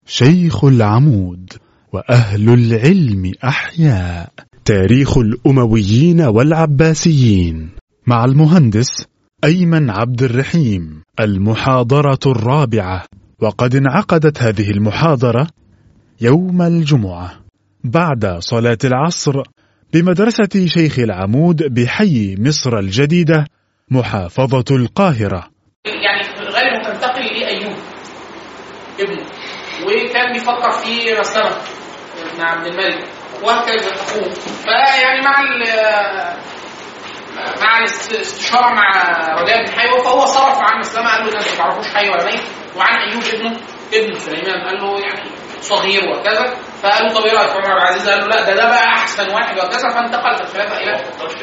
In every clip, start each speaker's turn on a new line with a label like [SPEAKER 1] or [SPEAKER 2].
[SPEAKER 1] شيخ العمود وأهل العلم أحياء تاريخ الأمويين والعباسيين مع المهندس أيمن عبد الرحيم المحاضرة الرابعة وقد انعقدت هذه المحاضرة يوم الجمعة بعد صلاة العصر بمدرسة شيخ العمود بحي مصر الجديدة محافظة القاهرة
[SPEAKER 2] يعني غالبا تنتقل لايوب ابنه وكان بيفكر في مسلمه ابن عبد الملك وهكذا اخوه فيعني مع ال- مع الاستشاره مع رجاء بن حيوه فهو صرف عن مسلمه قال له ده انت ما تعرفوش حي ولا ميت وعن ايوب ابنه ابن سليمان قال له يعني صغير وكذا فقال له طب ايه رايك في عمر عبد العزيز قال له لا ده ده بقى احسن واحد وكذا فانتقلت الخلافه الى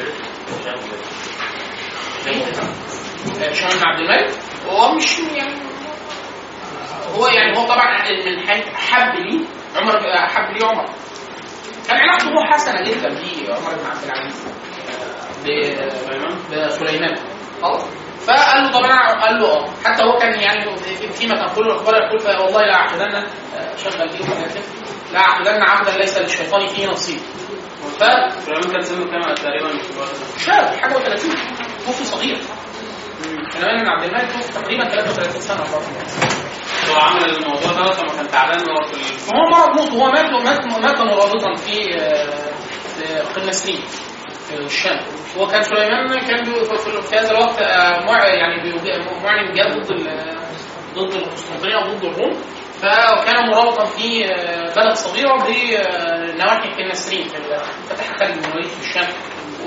[SPEAKER 2] هشام بن عبد الملك هو مش يعني هو يعني هو طبعا من حيث احب لي عمر احب لي عمر كان علاقته هو حسنه جدا بعمر بن عبد العزيز ب- بسليمان خلاص فقال له طب انا قال له اه حتى هو كان يعني في- فيما تنقله الاخبار يقول فوالله لا اعقدن آه، شغل فيه وحاجات لا اعقدن عبدا ليس للشيطان فيه نصيب ف
[SPEAKER 3] سليمان كان سنه كام تقريبا في الوقت ده؟
[SPEAKER 2] شاب حاجه و30 طفل صغير سليمان بن عبد الملك توفي تقريبا 33 سنه 34 سنه
[SPEAKER 3] هو عمل الموضوع ده لما كان تعبان هو في ال-
[SPEAKER 2] هو مرض موت هو مات مات مات مرابطا في آه، في قنسرين في الشام هو كان سليمان كان بي- في- في في هذا الوقت آه، مع- يعني بي- معلن جاد ضد ال- ضد القسطنطينيه وضد الروم فكان مرابطا في آه، بلد صغيره بنواحي القنسرين في ال- فتح خالد بن الوليد في الشام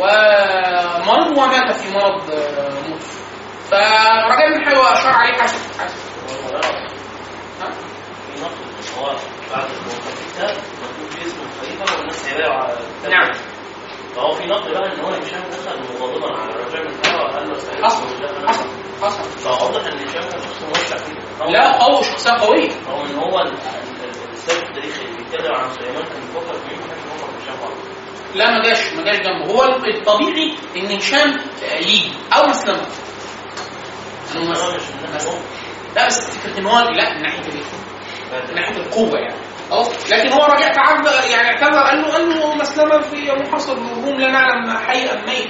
[SPEAKER 2] ومرض ومات في مرض آه، موت فرجاء بن حيوه اشار عليه حسن حسن ها؟
[SPEAKER 4] في نقل ان هو بعد ما كان في كتاب مكتوب فيه اسم الخليفه والناس هيبايعوا على الكتاب
[SPEAKER 2] نعم.
[SPEAKER 4] فهو في نقل بقى ان هو هشام دخل مغاضبا على رجاء بن حيوه وقال له سيدنا
[SPEAKER 2] حصل
[SPEAKER 4] ودخل.
[SPEAKER 2] حصل حصل
[SPEAKER 4] فواضح ان هشام كان شخص موسع فيه
[SPEAKER 2] لا قوي شخصيه قويه
[SPEAKER 4] هو ان هو ال- ال- السيد التاريخي اللي بيتكلم عن سليمان كان بيفكر في مين ما كانش بيفكر في هشام خالص
[SPEAKER 2] لا ما جاش ما جاش جنبه هو الطبيعي ان هشام يجي او مسلمه إنه
[SPEAKER 4] انا
[SPEAKER 2] مس-
[SPEAKER 4] مش من ناحيه
[SPEAKER 2] مس-
[SPEAKER 4] أم.
[SPEAKER 2] لا بس فكره ان هو لا من ناحيه الايه؟ من ناحيه القوه يعني خلاص لكن هو رجع تعب يعني اعتذر قال له قال له مسلمه في محاصر الهجوم لا نعلم حي ام ميت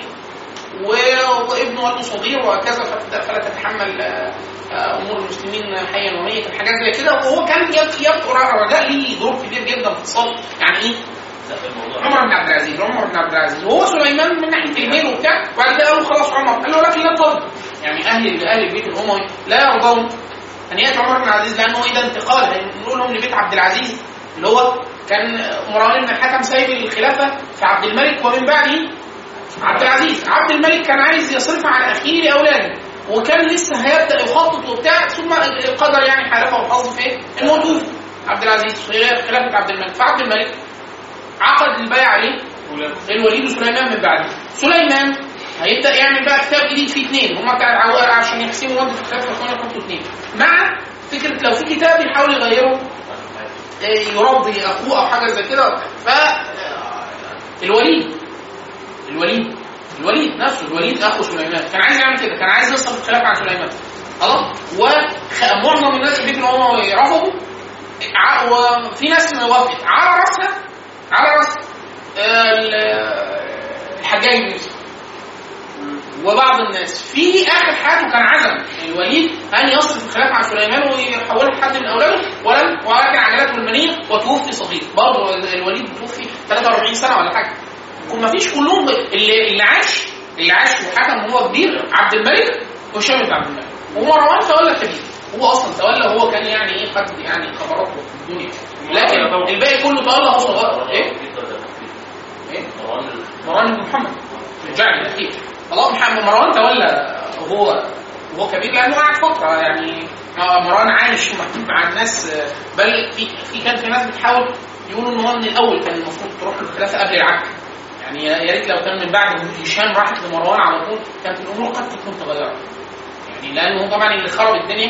[SPEAKER 2] و- وابنه قال له صغير وهكذا فت- فلا تتحمل آه، آه، امور المسلمين حيا وميتا حاجات زي كده وهو كان يب- يبدو رجاء ليه دور كبير جدا في اتصال يعني ايه
[SPEAKER 4] لا في الموضوع
[SPEAKER 2] عمر بن عبد العزيز عمر بن عبد العزيز وهو سليمان من ناحيه الميل وبتاع وبعد كده قالوا خلاص عمر قال له لكن لا ترضى يعني اهل اهل البيت الاموي لا يرضون ان ياتي عمر بن عبد العزيز لانه اذا انتقال هنقول لهم لبيت عبد العزيز اللي هو كان مروان بن الحكم سايب الخلافه في عبد الملك ومن بعده عبد العزيز عبد الملك كان عايز يصرفها على اخيه لاولاده وكان لسه هيبدا يخطط وبتاع ثم القدر يعني حالفه والحظ في ايه؟ انه توفي عبد العزيز في خلافه عبد الملك فعبد الملك عقد البيع عليه الوليد وسليمان من بعده سليمان هيبدا يعمل بقى كتاب جديد فيه اثنين هما كان عو- عشان يحسموا مده الخلافه كانوا يحطوا اثنين مع فكره لو في كتاب يحاول يغيره آه، يرضي اخوه او حاجه زي كده ف آه، الوليد الوليد الوليد نفسه الوليد اخو سليمان كان عايز يعمل كده كان عايز يصرف الخلافه عن سليمان خلاص ومعظم الناس اللي كانوا هم رفضوا ع- وفي ناس وافقت على راسها على راس آه، ال- الحجاج بن يوسف وبعض الناس في اخر حياته كان عزم الوليد ان يصرف الخلافه عن سليمان ويحولها لحد من اولاده ولم ولكن عجلته المنيه وتوفي صغير برضه الوليد توفي 43 سنه ولا حاجه وما فيش كلهم ب- اللي اللي عاش اللي عاش وحكم وهو كبير عبد الملك وهشام بن عبد الملك ومروان تولى كبير هو اصلا تولى هو كان يعني ايه خد يعني خبراته في الدنيا لكن الباقي كله تولى هو صغير ايه؟ ايه؟
[SPEAKER 4] مروان
[SPEAKER 2] مروان بن محمد الجعلي الاخير خلاص محمد مروان تولى هو وهو كبير لانه قعد فتره يعني آه، مروان عايش مع- مع الناس آه، بل في في كان في ناس بتحاول يقولوا ان هو من الاول كان المفروض تروح له الخلافه قبل العهد يعني يا يا ريت لو كان من بعد ما هشام راحت لمروان على طول كانت الامور قد تكون تغيرت يعني لانه طبعا اللي خرب الدنيا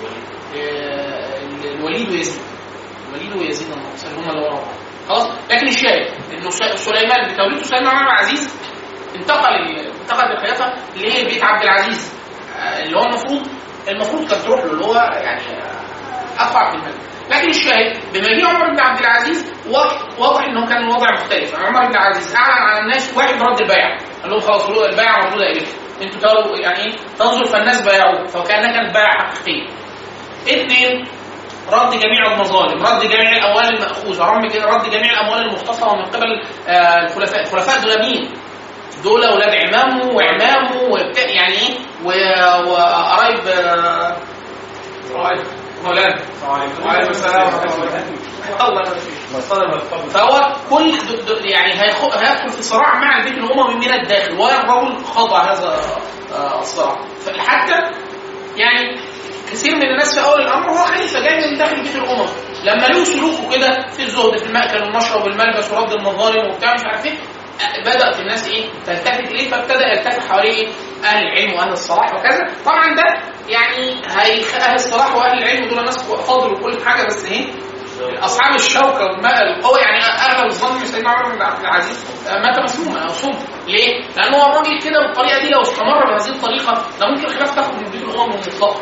[SPEAKER 2] آه، الوليد ويزيد الوليد ويزيد الناصر هم اللي ورا بعض خلاص لكن الشاهد انه س- سليمان بتوليته سيدنا عمر بن العزيز انتقل ال- انتقل بالخلافه لبيت عبد العزيز آه، اللي هو المفروض المفروض كان تروح له اللي هو يعني آه، اقع في المال لكن الشاهد بما جه عمر بن عبد العزيز واضح- واضح انه كان الوضع مختلف يعني عمر بن عبد العزيز اعلن على الناس واحد رد البيعه قال لهم خلاص رو- البيعه مردوده اليكم انتوا تروا يعني ايه تنظر فالناس بايعوه فكانها كانت بيعه حقيقيه اثنين رد جميع المظالم رد جميع الاموال الماخوذه رد رد جميع الاموال المختصره من قبل آه، الخلفاء الخلفاء دول مين دول اولاد عمامه وعمامه وبتاع يعني ايه و- وقرايب آه، قرايب مولانا وعليكم السلام ورحمه الله الله يبارك فيك. فهو كل د- د- يعني هيخ- هيدخل في صراع مع البيت الاموي من الداخل والرجل خضع هذا آه، الصراع حتى يعني كثير من الناس في اول الامر هو خليفه جاي من داخل بيت الامم لما له سلوكه كده في الزهد في المأكل والمشرب والملبس ورد المظالم وبتاع مش عارف ايه بدات الناس ايه تلتفت اليه فابتدى يلتفت حواليه ايه اهل العلم واهل الصلاح وكذا طبعا ده يعني هي اهل الصلاح واهل العلم دول ناس فاضل وكل حاجه بس ايه اصحاب الشوكه والماء القوه يعني اغلب الظن ان سيدنا عمر بن عبد العزيز آه، مات مسموما او صم ليه؟ لان هو الراجل كده بالطريقه دي لو استمر بهذه الطريقه ده ممكن الخلاف تاخد من بيت الامم المطلقه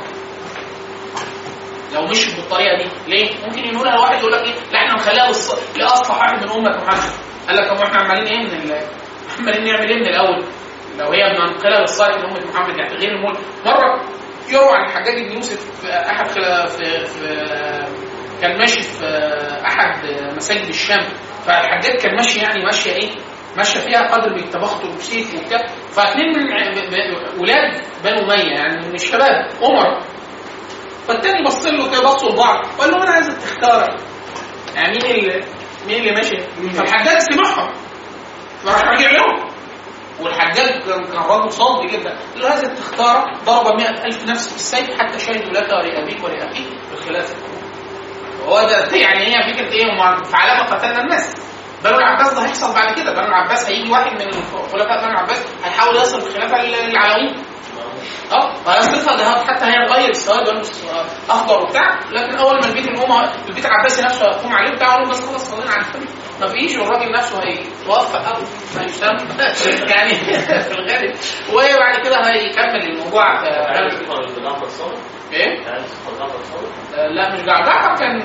[SPEAKER 2] لو مشي بالطريقه دي ليه؟ ممكن يقولها الواحد يقول لك ايه؟ لا احنا نخليها للص- لاصلح واحد من امه محمد قال لك طب احنا عمالين ايه من ال- عمالين نعمل ايه من الاول؟ لو هي منقله للصالح من امه محمد يعني غير الملك مره يروى عن الحجاج بن يوسف في احد خلا- في, في كان ماشي في احد مساجد الشام فالحجاج كان ماشي يعني ماشيه ايه؟ ماشيه فيها قدر من التبختر وسيف وبتاع فاثنين من ع- ب- ب- ولاد بنو اميه يعني من الشباب عمر فالتاني بص له كده بصوا لبعض وقال له انا عايزك تختار يعني مين اللي مين اللي ماشي فالحجاج سمعهم فراح راجع لهم والحجاج كان كان راجل صلب جدا قال له عايزك تختار ضرب مئة ألف نفس بالسيف حتى شهدوا لك ولأبيك ولأخيك بالخلافة هو ده يعني هي فكره ايه هم فعلامه قتلنا الناس بنو العباس ده هيحصل بعد كده بنو العباس هيجي واحد من خلفاء بنو العباس هيحاول يصل الخلافه للعلويين اه فهيصرفها ده حتى هيغير السواد ويلبس اخضر وبتاع لكن اول ما البيت الامه البيت العباسي نفسه هيقوم عليه بتاع يقول بس خلاص صلينا على النبي ما فيش والراجل نفسه هيتوفى او هيسام يعني في الغالب وبعد كده هيكمل الموضوع في
[SPEAKER 4] تعرف تدخل بجعفر الصادق؟
[SPEAKER 2] ايه؟
[SPEAKER 4] تعرف تدخل جعفر الصادق؟
[SPEAKER 2] آه، لا مش جعفر جعفر كان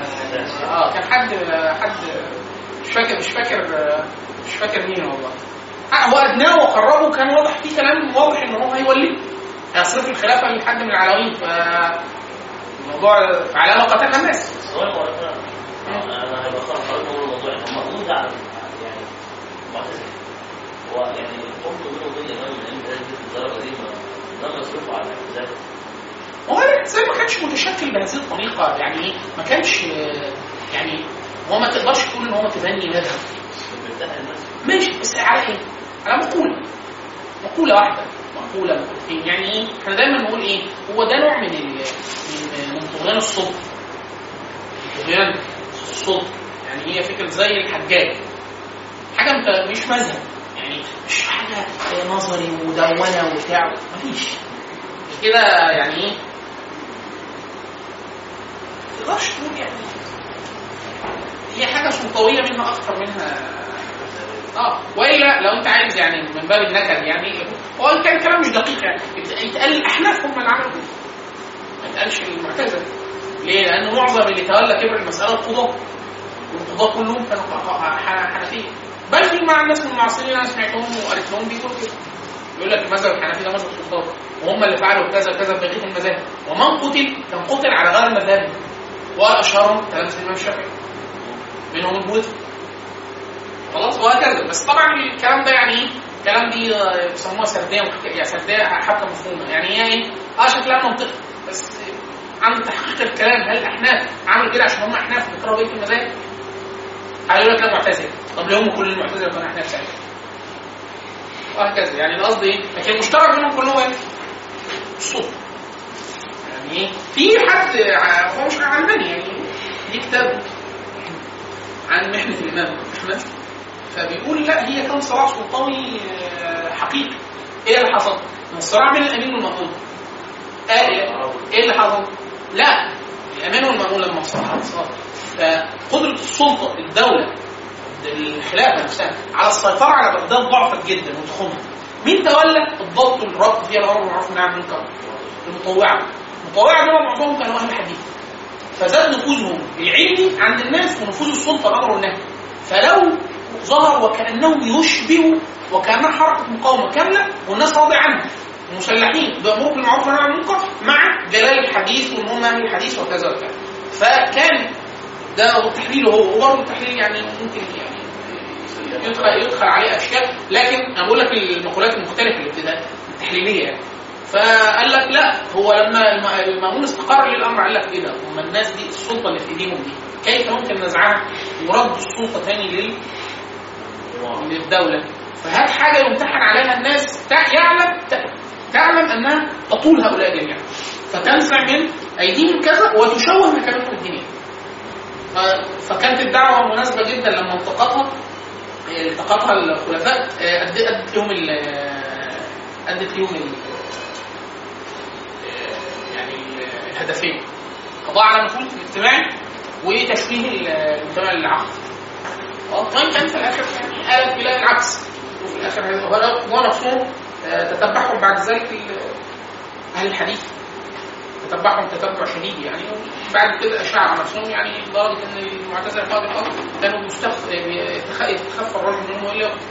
[SPEAKER 2] اه كان حد حد مش فاكر مش فاكر آه، مش فاكر مين والله آه، هو ادناه وقربه كان واضح فيه كلام واضح ان هو هيوليه هيصرف الخلافه لحد من العلويين ف الموضوع علامه قتلنا الناس
[SPEAKER 4] السؤال هو انا انا هيبقى خلاص خرجنا من الموضوع احنا مأمون ده على يعني معتزل هو يعني الحكم بينه وبين الامام من ايام بدايه الدرجه دي ما لم يصرفوا على الاعتزال
[SPEAKER 2] هو زي ما كانش متشكل بهذه الطريقه يعني ايه ما كانش آه، يعني هو ما تقدرش تقول ان هو متبني مذهب
[SPEAKER 4] بيرتاح الناس
[SPEAKER 2] ماشي بس على ايه؟ على مقولة مقولة واحدة مقولة مقولتين يعني ايه؟ احنا دايما نقول ايه؟ هو ده نوع من ال من من طغيان الصدق طغيان الصدق يعني هي فكرة زي الحجاج حاجة انت مش مذهب يعني مش حاجة نظري ودونة وبتاع مفيش كده يعني ايه؟ ما تقدرش تقول يعني هي حاجة سلطوية منها أكتر منها اه والا لو انت عايز يعني من باب النكد يعني هو إن كان الكلام مش دقيق يعني يتقال الاحناف هم اللي عملوا كده ما يتقالش المعتزله ليه؟ لان معظم اللي تولى كبر المساله القضاه والقضاه كلهم كانوا ح- ح- حنفيه بل في مع الناس من المعاصرين انا سمعتهم وقريت لهم بيقولوا كده يقول لك المذهب الحنفي ده مذهب القضاه وهم اللي فعلوا كذا كذا في بقيه المذاهب ومن قتل كان قتل على غير المذاهب واشهرهم تلامذه الامام الشافعي منهم البوذي خلاص وهكذا بس طبعا الكلام ده يعني ايه؟ الكلام دي آه، بيسموها سرديه وحكايه يعني سرديه حتى مفهومه يعني هي ايه؟ اه شكلها منطقي بس عند تحقيق الكلام هل الاحناف عملوا كده عشان هم احناف بيكرهوا بقيه المذاهب؟ هيقول لك لا معتزله طب ليه هم كل المعتزله كانوا احناف ساعتها؟ وهكذا يعني القصد ايه؟ لكن المشترك بينهم كلهم ايه؟ الصوت يعني ايه؟ في حد ع- هو مش علماني يعني ليه كتاب عن محنه الامام احمد فبيقول لا هي كان صراع سلطوي آه، حقيقي ايه اللي حصل؟ من الصراع بين الامين والمأمون آه، ايه اللي حصل؟ لا الامين والمأمون لما صار صار فقدرة السلطة الدولة الخلافة نفسها على السيطرة على بغداد ضعفت جدا وتخمت مين تولى الضبط والربط فيها الامر بالمعروف والنهي عن المنكر؟ المطوعة المطوعة دول معظمهم كانوا اهل حديث فزاد نفوذهم العلمي عند الناس ونفوذ السلطه الامر والنهي فلو ظهر وكانهم يشبهوا وكانها حركه مقاومه كامله والناس راضيه عنها مسلحين بيامروا بالمعروف والنهي عن المنكر مع جلال الحديث وان هم اهل الحديث وكذا وكذا فكان ده التحليل هو وبرضه التحليل يعني ممكن يعني يدخل يدخل عليه اشياء لكن انا بقول لك المقولات المختلفه الابتداء التحليليه يعني فقال لك لا هو لما الم- المأمون استقر للامر قال لك ايه ده هم الناس دي السلطه اللي في ايديهم دي كيف ممكن نزعها ورد السلطه تاني لل للدوله فهات حاجه يمتحن عليها الناس تع- يعلم ت- تعلم انها تطول هؤلاء جميعا فتنزع من ايديهم كذا وتشوه مكانتهم الدينيه ف- فكانت الدعوه مناسبه جدا لما التقطها التقطها الخلفاء آه، أد- ادت لهم ال- آه، ادت لهم ال- آه، يعني ال- الهدفين قضاء على النفوذ الاجتماعي وتشويه ال- المجتمع العقل وإن كان في الاخر يعني قالت الى العكس وفي الاخر هو هو نفسهم آه، تتبعهم بعد ذلك ال- اهل الحديث تتبعهم تتبع شديد يعني بعد كده اشاعوا نفسهم يعني لدرجه ان المعتزله قالوا الارض كانوا بيستخف يتخ- يتخفى الرجل منهم والا يقتل.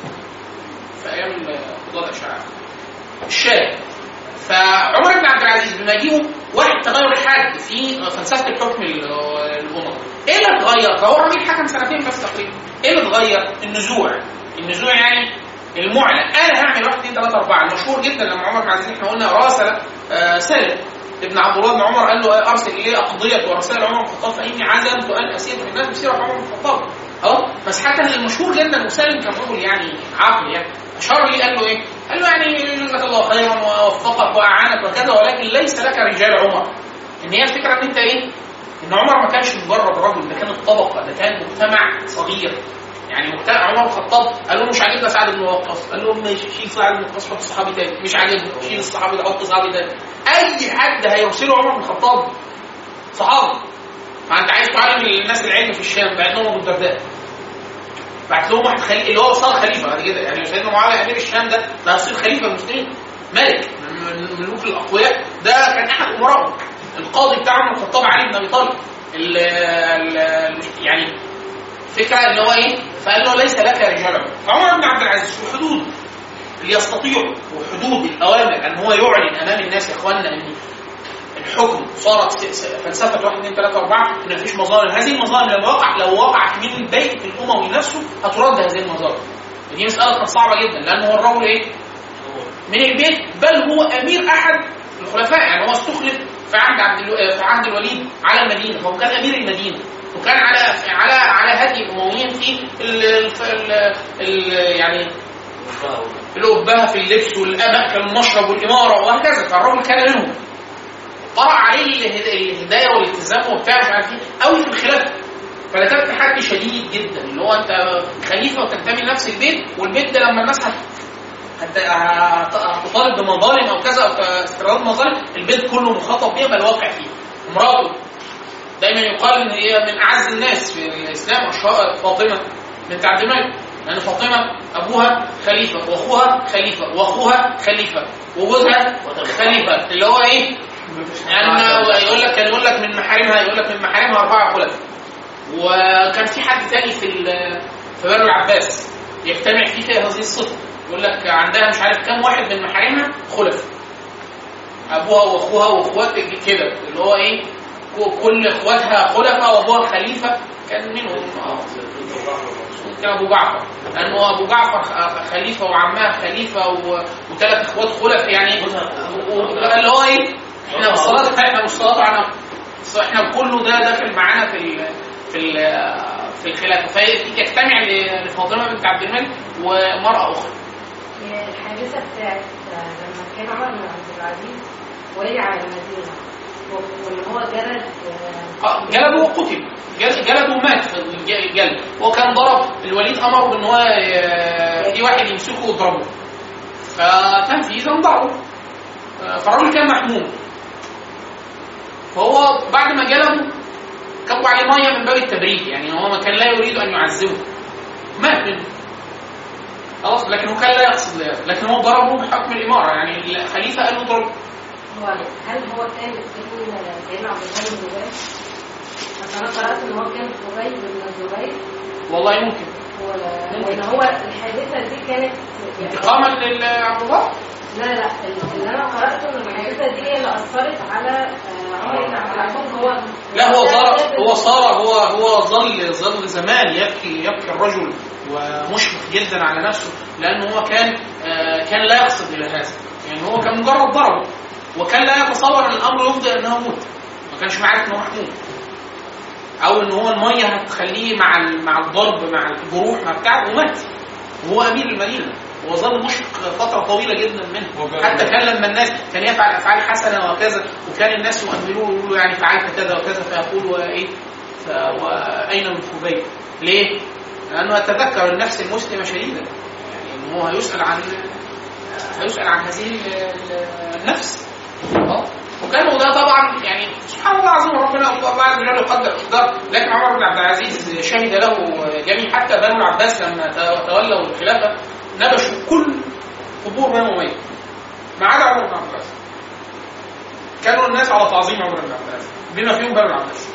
[SPEAKER 2] في ايام قضاء الاشاعره الشاهد فعمر بن عبد العزيز بمجيئه واحد تغير حاد في فلسفه الحكم ال- الامم ايه اللي اتغير؟ فهو راجل حكم سنتين بس تقريبا ايه اللي اتغير؟ النزوع النزوع يعني المعلن انا هعمل واحد اثنين ثلاثه اربعه المشهور جدا لما عمر بن عبد العزيز احنا قلنا راسل آه، سالم ابن عبد الله بن عمر قال له ارسل اليه اقضيه ورسائل عمر بن الخطاب فاني عزمت ان اسير في الناس بسيره عمر بن الخطاب اهو بس حتى المشهور جدا وسالم كان رجل يعني عاقل يعني اشار لي قال له ايه؟ قال له يعني جزاك الله خيرا ووفقك واعانك وكذا ولكن ليس لك رجال عمر ان هي الفكره ان انت ايه؟ ان عمر ما كانش مجرد رجل ده كانت طبقه ده كان مجتمع صغير يعني مجتمع عمر بن الخطاب قال له مش عاجبنا سعد بن وقاص قال له ماشي شيل سعد بن وقاص حط صحابي تاني مش عاجبنا شيل الصحابي ده حط صحابي تاني اي حد هيرسله عمر بن الخطاب صحابي ما انت عايز تعلم الناس العلم في الشام بعت لهم ابو الدرداء بعت لهم واحد خليفه اللي هو صار خليفه بعد كده يعني سيدنا معاويه امير الشام ده ده هيصير خليفه المسلمين ملك من من ملوك الاقوياء ده كان احد امرائهم القاضي بتاعهم الخطاب علي بن ابي طالب ال- ال- يعني فكره ان هو ايه؟ فقال له ليس لك رجال عمر. فعمر بن عبد العزيز في حدود اللي يستطيع وحدود الاوامر ان هو يعلن امام الناس يا اخواننا ان الحكم صارت س- س- فلسفه 1 2 3 4 ان مفيش مظالم، هذه المظالم لو وقع لو وقعت من البيت الاموي نفسه هترد هذه المظالم. ودي مساله كانت صعبه جدا لان هو الرجل ايه؟ من البيت بل هو امير احد الخلفاء يعني هو استخلف في عهد عبد الو... في عهد الوليد على المدينه هو كان امير المدينه وكان على على على هدي الامويين في ال... ال... ال... ال... يعني الأبهة في اللبس والأماكن المشرب والإمارة وهكذا فالراجل كان منهم طرأ عليه اله- الهداية والالتزام وبتاع مش عارف ايه قوي في الخلافة فده كان تحدي شديد جدا اللي هو انت خليفه وتنتمي لنفس البيت والبيت ده لما الناس هت هت- هت- هتطالب بمظالم او كذا او استيراد مظالم البيت كله مخاطب بيها بل واقع فيه امراته دايما يقال ان هي من اعز الناس في الاسلام أشهر فاطمه بنت عبد الملك لان فاطمه ابوها خليفه واخوها خليفه واخوها خليفه وجوزها خليفه اللي هو ايه؟ يعني يقول لك كان يقول لك من محارمها يقول لك من محارمها اربعه خلفاء وكان في حد تاني في ال- في بنو العباس يجتمع فيه في هذه الصفه يقول لك عندها مش عارف كام واحد من محارمها خلفاء ابوها واخوها واخوات كده اللي هو ايه كل اخواتها خلفاء وابوها خليفه كان منهم آه، كان ابو جعفر لانه ابو جعفر خ- خليفه وعمها خليفه و- وثلاث اخوات خلف يعني و- اللي هو ايه احنا بالصلاه احنا بالصلاه على احنا كله ده داخل معانا في ال في ال في الخلافه فهي تجتمع ل- لفاطمه بنت عبد الملك ومراه اخرى
[SPEAKER 5] هي الحادثة بتاعت لما كان عمر بن عبد العزيز ولي على المدينة و- وإن هو جلد آه،
[SPEAKER 2] آه، جلده وقتل جل- جلده ومات في الج- الجلد هو كان ضرب الوليد امره بان هو ي- في واحد يمسكه ويضربه فتنفيذا ضربه آه، فالراجل كان محموم فهو بعد ما جلده كبوا عليه ميه من باب التبريد يعني هو ما كان لا يريد ان يعذبه مات منه خلاص لكن هو كان لا يقصد ذلك لكن هو ضربه بحكم الاماره يعني الخليفه قال له ضربه
[SPEAKER 5] هو هل هو كان ابن سيدنا عبد الله بن زبير؟ عشان انا قرات ان هو كان قريب من الزبير
[SPEAKER 2] والله ممكن
[SPEAKER 5] و- وان هو الحادثه دي كانت يعني
[SPEAKER 2] انتقاما لعبد الله
[SPEAKER 5] لا لا اللي انا قراته ان الحادثه دي هي اللي اثرت على آه، عمر بن عبد العزيز هو
[SPEAKER 2] لا هو ظل هو صار هو هو ظل ظل زمان يبكي يبكي الرجل ومشفق جدا على نفسه لانه هو كان آه، كان لا يقصد الى هذا يعني هو كان مجرد ضربه وكان لا يتصور ان الامر يفضي انه موت ما كانش عارف انه محمود او ان هو الميه هتخليه مع ال- مع الضرب مع الجروح مع بتاع ومات وهو امير المدينه وظل مشفق فتره طويله جدا منه حتى كان لما الناس كان يفعل افعال حسنه وكذا وكان الناس يؤملوه ويقولوا يعني فعلت كذا وكذا فيقول وايه ف- واين من خبيب ليه؟ لانه يتذكر النفس المسلمه شديدا يعني ان هو هيسال عن هيسال عن هذه ال- ال- النفس آه. وكان وده طبعا يعني سبحان الله العظيم ربنا الله عز وجل يقدر اقدار لكن عمر بن عبد العزيز شهد له جميع حتى بنو العباس لما تولوا الخلافه نبشوا كل قبور بنو اميه ما عدا عمر بن عبد العزيز كانوا الناس على تعظيم عمر بن عبد العزيز بما فيهم بنو العباس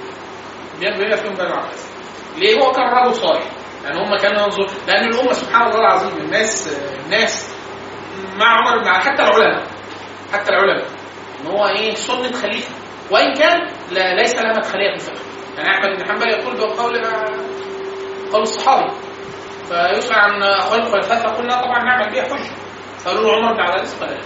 [SPEAKER 2] بما فيهم بنو العباس ليه هو كان رجل صالح يعني هم كانوا ينظر لان الامه سبحان الله العظيم الناس الناس مع عمر بن عبد حتى العلماء حتى العلماء ان هو ايه سنه خليفه وان كان لا ليس لها مدخليه في الفقه يعني احمد بن حنبل يقول بقول قول الصحابي فيسأل عن اخوان الخلفاء فقلنا طبعا نعمل بها حجه فقالوا له عمر بن عبد العزيز قال لا.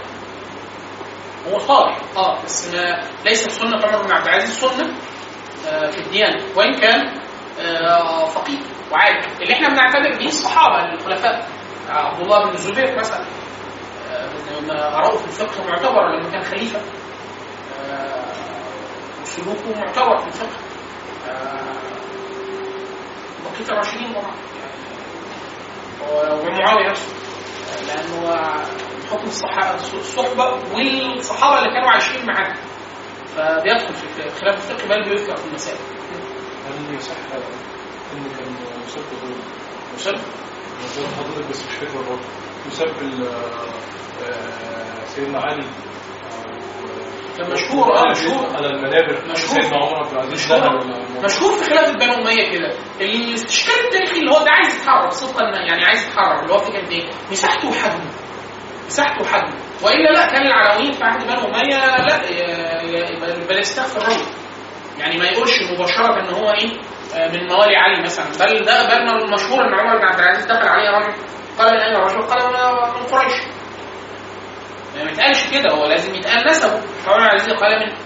[SPEAKER 2] هو صالح اه بس ما ليست سنه عمر بن عبد العزيز سنه آه، في الديانه وان كان آه، فقيه وعالم اللي احنا بنعتبر به الصحابه الخلفاء آه، عبد الله بن الزبير مثلا آه، لما آراءه في الفقه معتبر لما كان خليفه آه، وسلوكه معتبر في الفقه آه، بقية الراشدين طبعا يعني ومعاوية نفسه آه، لأنه حكم الصحابة الصحبة والصحابة اللي كانوا عايشين معاه فبيدخل في خلاف الفقه بل بيذكر في المسائل
[SPEAKER 6] هل يصح انه كان يسب غيره؟
[SPEAKER 2] وسلم
[SPEAKER 6] نزلت حضرتك بس مش فاكر برضه يسب ال- آه، سيدنا علي أو-
[SPEAKER 2] كان مشهور اه مشهور
[SPEAKER 6] على المنابر
[SPEAKER 2] مشهور.
[SPEAKER 6] سيدنا عمر عبد العزيز
[SPEAKER 2] مشهور.
[SPEAKER 6] دخل ولا-
[SPEAKER 2] مشهور في خلافة بنو أمية كده الاستشكال التاريخي اللي هو ده عايز يتحرك صدقا يعني عايز يتحرك اللي هو فكرة ايه؟ مساحته وحجمه مساحته وحجمه والا لا كان العلويين في عهد بنو أمية لا ي- ي- بل- بل يستغفر الرجل يعني ما يقولش مباشرة ان هو ايه آه، من موالي علي مثلا بل ده بل من المشهور ان عمر بن عبد العزيز دخل عليه رجل قال من اين الرجل؟ قال من- من قريش يعني ما يتقالش كده هو لازم يتقال نسبه فعمر بن عبد العزيز قال من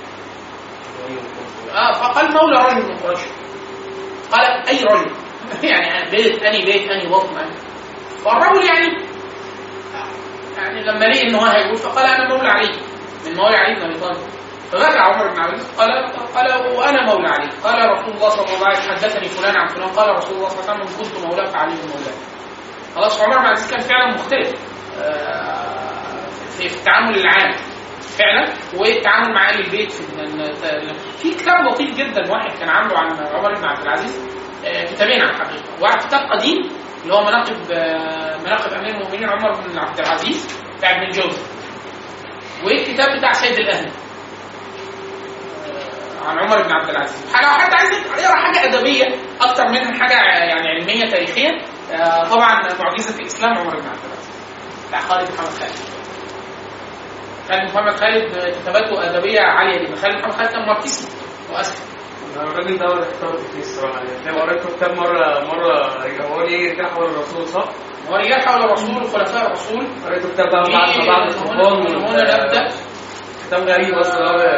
[SPEAKER 2] اه فقال مولى رجل من قريش قال اي رجل يعني بيت اني بيت اني بطن اني فالرجل يعني يعني لما لقي ان هو هيقول فقال انا مولى علي من مولى علي بن ابي طالب فبكى عمر بن عبد العزيز قال قال وانا مولى علي قال رسول الله صلى الله عليه وسلم حدثني فلان عن فلان قال رسول الله صلى الله عليه وسلم كنت مولاه فعلي مولاه خلاص عمر بن عبد العزيز كان فعلا مختلف آه، في في التعامل العام فعلا والتعامل مع اهل البيت في ال- في كتاب لطيف جدا واحد كان عامله عن عمر بن عبد العزيز آه، كتابين على الحقيقه واحد كتاب قديم اللي هو مناقب آه، مناقب امير المؤمنين عمر بن عبد العزيز بتاع ابن الجوزي والكتاب بتاع سيد الاهل آه، عن عمر بن عبد العزيز حاجه حد عايز يقرا حاجه ادبيه اكتر منها حاجه يعني علميه تاريخيه آه، طبعا معجزه الاسلام عمر بن عبد العزيز بتاع خالد محمد خالد كان محمد خالد كتاباته ادبيه عاليه جدا خالد محمد خالد كان ماركسي واسلم
[SPEAKER 3] الراجل ده ولا اختار كتير الصراحه يعني انا قريت له كتاب مره مره هو ليه كده حول الرسول صح؟
[SPEAKER 2] هو رجال حول الرسول وخلفاء الرسول
[SPEAKER 3] قريت له كتاب بقى بعد ما بعد الطوفان
[SPEAKER 2] هنا هنا نبدا
[SPEAKER 3] كتاب غريب بس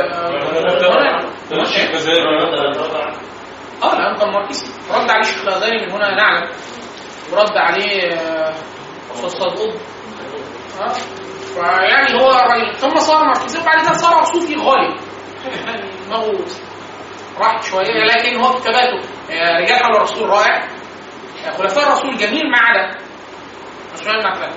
[SPEAKER 6] ده الشيخ غزالي
[SPEAKER 2] اه لانه كان ماركسي رد عليه الشيخ الغزالي من هنا نعلم ورد عليه آه، استاذ صاد قطب اه فيعني هو الراجل ثم صار ماركسي وبعد كده صار صوفي غالي يعني دماغه راحت شويه لكن هو كتاباته آه، رجال حول الرسول رائع آه، خلفاء الرسول جميل ما عدا عثمان بن عفان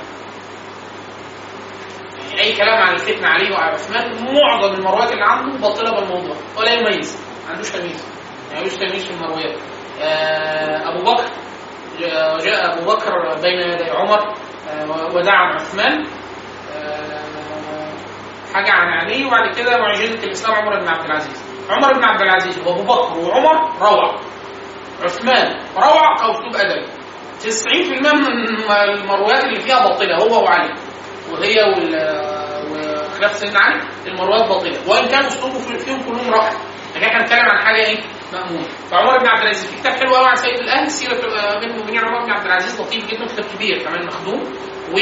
[SPEAKER 2] يعني اي كلام عن الفتنه عليه وعلى عثمان معظم المرويات اللي عنده باطله بالموضوع ولا يميز ما عندوش تمييز ما عندوش تمييز في المرويات آه، ابو بكر جاء جاء ابو بكر بين يدي عمر آه، ودعا عن عثمان آه، حاجه عن علي وبعد كده معجزه الاسلام عمر بن عبد العزيز عمر بن عبد العزيز وابو بكر وعمر روعه عثمان روعه كاسلوب ادبي 90% من المرويات اللي فيها باطله هو وعلي وهي وال وخلاف سيدنا علي المرويات باطله وان كان اسلوبه في- فيهم كلهم رائع لكن احنا بنتكلم عن حاجه ايه؟ مأمون فعمر بن عبد العزيز في كتاب حلو قوي عن سيد الاهل سيره آه، بين المؤمنين عمر بن عبد العزيز لطيف جدا كتاب كبير كمان مخدوم و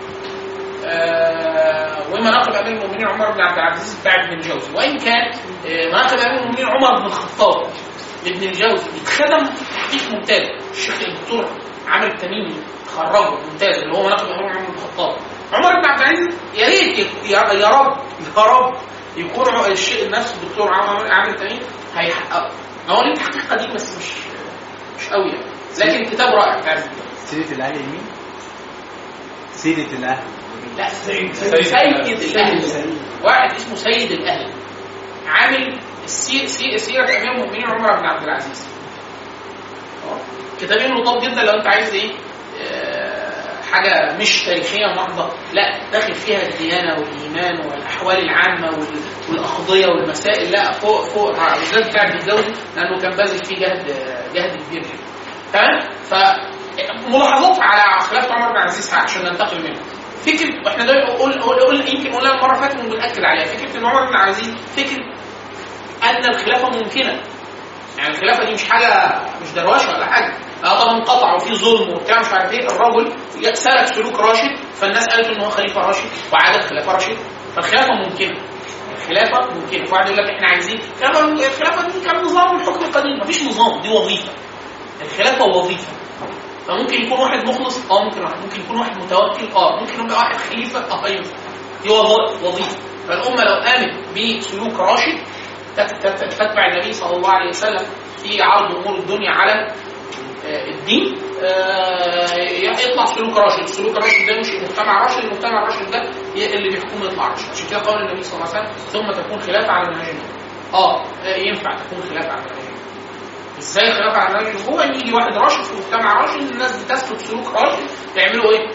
[SPEAKER 2] آه، ومناقب امير المؤمنين عمر بن عبد العزيز بتاع ابن الجوزي وان كان آه، مناقب امير المؤمنين عمر بن الخطاب لابن الجوزي اتخدم تحقيق ممتاز الشيخ الدكتور عامر التميمي خرجه ممتاز اللي هو مناقب امير المؤمنين بن الخطاب عمر بن عبد العزيز يا ريت يك- يا يا رب يا رب يكون ع- الشيء نفس الدكتور عامر عامر التميمي هيحققه هو ليه تحقيق قديم بس مش مش قوي يعني لكن الكتاب رائع فعلا
[SPEAKER 7] سيرة الأهل يمين سيرة الأهل
[SPEAKER 2] لا سيد سيد الاهل واحد اسمه سيد الاهل عامل السي- سي- سيره امير المؤمنين عمر بن عبد العزيز أهو. كتابين لطاف جدا لو انت عايز ايه آه، حاجه مش تاريخيه محضه لا داخل فيها الديانه والايمان والاحوال العامه وال- والاقضيه والمسائل لا فوق فوق الرائع. بالذات بتاع ابن الجوزي لانه كان باذل فيه جهد جهد كبير جدا تمام ف ملاحظات على خلافه عمر بن عبد العزيز عشان ننتقل منها فكره واحنا ده قول قول قول يمكن قلنا المره اللي فاتت وبنأكد عليها فكره ان عمر بن عبد العزيز فكره ان الخلافه ممكنه يعني الخلافه دي مش حاجه مش دروشه ولا حاجه اه طبعا انقطع وفي ظلم وبتاع مش عارف ايه الرجل سلك سلوك راشد فالناس قالت ان هو خليفه راشد وعادت خلافه راشد فالخلافه ممكنه الخلافه ممكنه فواحد يقول لك احنا عايزين الخلافه الخلافه دي كان نظام الحكم القديم مفيش نظام دي وظيفه الخلافه وظيفه فممكن يكون واحد مخلص اه ممكن واحد ممكن يكون واحد متوكل اه ممكن يبقى واحد خليفه اه ينفع دي وظ- وظيفه فالامه لو قامت بسلوك راشد تت- تت- تتبع النبي صلى الله عليه وسلم في عرض امور الدنيا على آه، الدين آه، يطلع سلوك راشد السلوك الراشد ده مش مجتمع راشد المجتمع الراشد ده ي- اللي بيحكم يطلع راشد عشان كده قول النبي صلى الله عليه وسلم ثم تكون خلافه على منهج النبي. اه آه، ينفع تكون خلافه على منهج النبي. ازاي خلافه على منهج النبي؟ هو ان يجي واحد راشد في مجتمع راشد الناس بتسلك سلوك راشد يعملوا ايه؟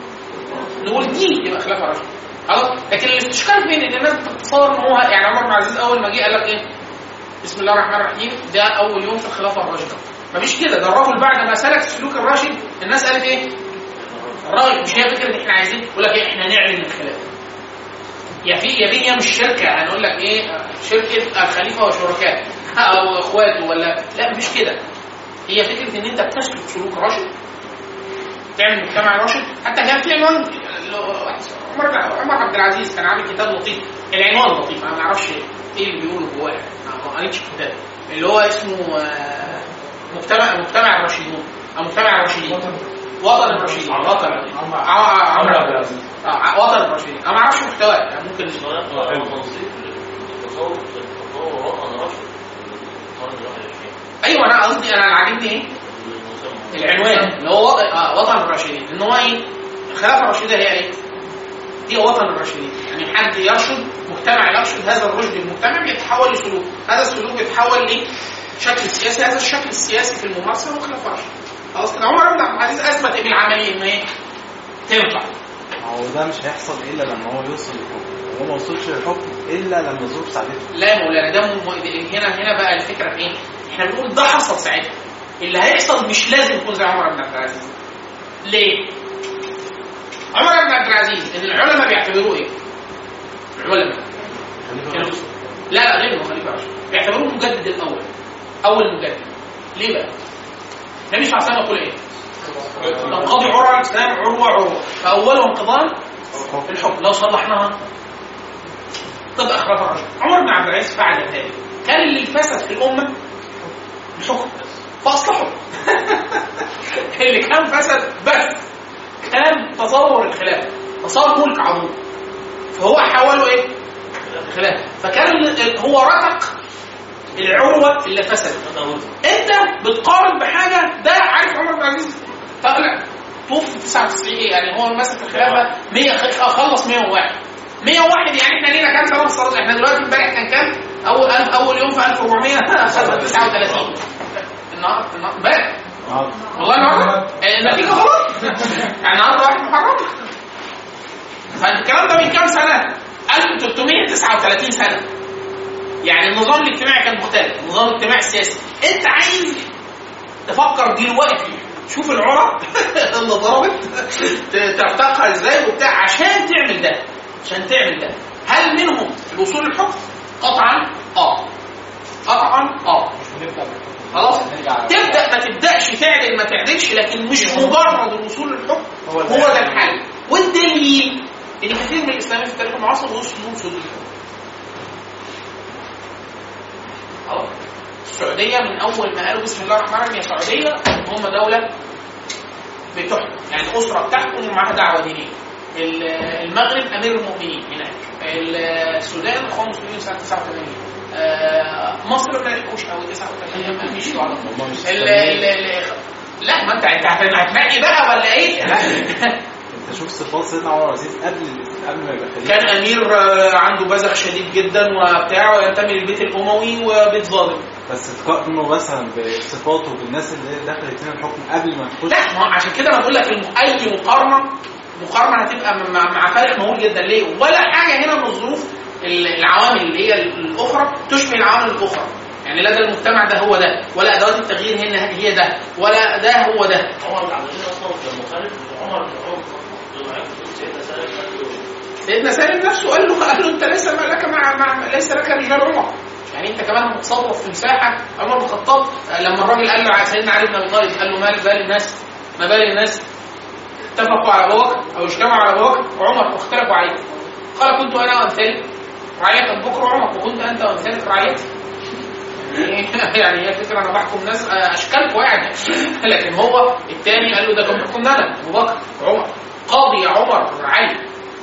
[SPEAKER 2] نقول دي يبقى خلافه راشد خلاص لكن الاستشكال فين ان الناس بتتصور ان هو يعني عمر بن عزيز اول ما جه قال لك ايه؟ بسم الله الرحمن الرحيم ده اول يوم في الخلافه الراشده مفيش كده ده الراجل بعد ما سلك سلوك الراشد الناس قالت ايه؟ الراجل مش هي فكره احنا عايزين يقول لك ايه احنا نعلن الخلافه يا في يا بين يا مش شركه هنقول لك ايه شركه الخليفه وشركاء او اخواته ولا لا مش كده هي فكره ان انت بتسلك سلوك راشد تعمل مجتمع راشد حتى كان في عنوان اللي هو عمر عمر عبد العزيز كان عامل كتاب لطيف العنوان لطيف انا ما اعرفش ايه اللي بيقوله جواه انا ما قريتش الكتاب اللي هو اسمه آه، مجتمع مجتمع الراشدين او مجتمع الراشدين وطن الراشدين وطن عمرو عبد العزيز آه، وطن الراشدين انا ما اعرفش محتواه يعني ممكن
[SPEAKER 4] تنظيف التصور التصور وطن رشد القرن الواحد والعشرين
[SPEAKER 2] ايوه انا قصدي انا اللي عاجبني ايه
[SPEAKER 4] المسمى
[SPEAKER 2] العنوان اللي هو وطن, آه وطن الراشدين ان هو ايه الخلافه الراشده هي ايه دي وطن الراشدين يعني حد يرشد مجتمع يرشد هذا الرشد المجتمع بيتحول لسلوك هذا السلوك بيتحول لشكل سياسي هذا الشكل السياسي في الممارسه هو خلافه راشد خلاص كده عمر بن عبد العزيز اثبت ايه بالعمليه ان ايه تنفع
[SPEAKER 7] هو ده مش هيحصل إلا لما هو يوصل للحكم هو ما وصلش للحكم إلا لما الظروف ساعدته
[SPEAKER 2] لا يا مولانا ده م- هنا هنا بقى الفكره في ايه؟ احنا بنقول ده حصل ساعتها اللي هيحصل مش لازم يكون زي عمر بن عبد العزيز ليه؟ عمر بن عبد العزيز ان العلماء بيعتبروه ايه؟ العلماء كانوا- لا لا غير انه خليفه راشد بيعتبروه المجدد الاول اول مجدد ليه بقى؟ النبي صلى الله عليه وسلم يقول ايه؟ تنقضي عروة الاسلام عروه عروه فاوله انقضاء الحكم لو صلحناها تبقى خلافه راشد عمر بن عبد العزيز فعل ذلك كان اللي فسد في الامه الحكم فاصلحه اللي كان فسد بس كان تصور الخلافه تصور ملك عظيم فهو حوله ايه؟ خلافه فكان ال- هو رتق العروه اللي فسدت انت بتقارن بحاجه ده عارف عمر بن عبد العزيز طلع توفي 99 ايه يعني هو مسك الخلافه 100 خ- خلص 101 101 يعني احنا لينا كام سنه في الصلاه احنا دلوقتي امبارح كان كام اول ألف اول يوم في 1400 خدنا 39 النهارده النهارده امبارح والله النهارده آه، النتيجه غلط يعني النهارده واحد محرم فالكلام ده من كام سنه 1339 سنه يعني النظام الاجتماعي كان مختلف النظام الاجتماعي السياسي انت عايز تفكر دلوقتي شوف العرى اللي ضربت ت- ترتقها ازاي وبتاع عشان تعمل ده عشان تعمل ده هل منهم الوصول للحكم؟ قطعا اه قطعا اه خلاص تبدا ما تبداش تعدل ما تعدلش لكن مش مجرد الوصول للحكم هو ده الحل والدليل ان كثير من الاسلاميين في التاريخ المعاصر وصلوا وصول للحكم خلاص السعوديه من اول ما قالوا بسم الله الرحمن الرحيم يا سعوديه هم دوله بتحكم يعني اسره بتحكم ومعاها دعوه دينيه ال- المغرب امير المؤمنين هناك السودان اخوان المسلمين سنه 89 آه، مصر ما لحقوش قوي 89 ما مشيوا على طول ال- ال- ال- لا ما انت انت هت- هتنقي بقى ولا ايه؟
[SPEAKER 7] انت شوف صفات سيدنا عمر العزيز قبل قبل ما يبقى خليفه
[SPEAKER 2] كان امير آه، عنده بذخ شديد جدا وبتاع وينتمي للبيت الاموي وبيت ظالم
[SPEAKER 7] بس تقارنه مثلا بصفاته بالناس اللي دخلت هنا الحكم قبل ما تخش
[SPEAKER 2] لا ما هو عشان كده انا بقول لك الم- اي مقارنه مقارنه هتبقى مع, مع فرق مهول جدا ليه؟ ولا حاجه هنا من الظروف ال- العوامل اللي هي الاخرى تشبه العوامل الاخرى يعني لا ده المجتمع ده هو ده ولا ادوات التغيير هنا هي ده ولا ده هو ده
[SPEAKER 4] عمر بن عبد العزيز اصلا كان مخالف عمر بن عمر لما عرف سيدنا سالم قال له
[SPEAKER 2] سيدنا سالم نفسه قال له قال له انت ليس ما لك مع, مع ليس لك رجال عمر يعني انت كمان متصرف في مساحه عمر بن الخطاب آه، لما الراجل قال له على سيدنا علي بن ابي طالب قال له ما بال الناس ما بال الناس اتفقوا على ابو بكر او اجتمعوا على ابو بكر وعمر واختلفوا عليه قال كنت انا وامثالي رعيه ابو بكر وعمر وكنت انت وامثالك رعيتي يعني يعني هي فكره انا بحكم ناس آه، اشكالكم يعني لكن هو الثاني قال له ده كان بيحكمنا انا ابو بكر وعمر قاضي عمر علي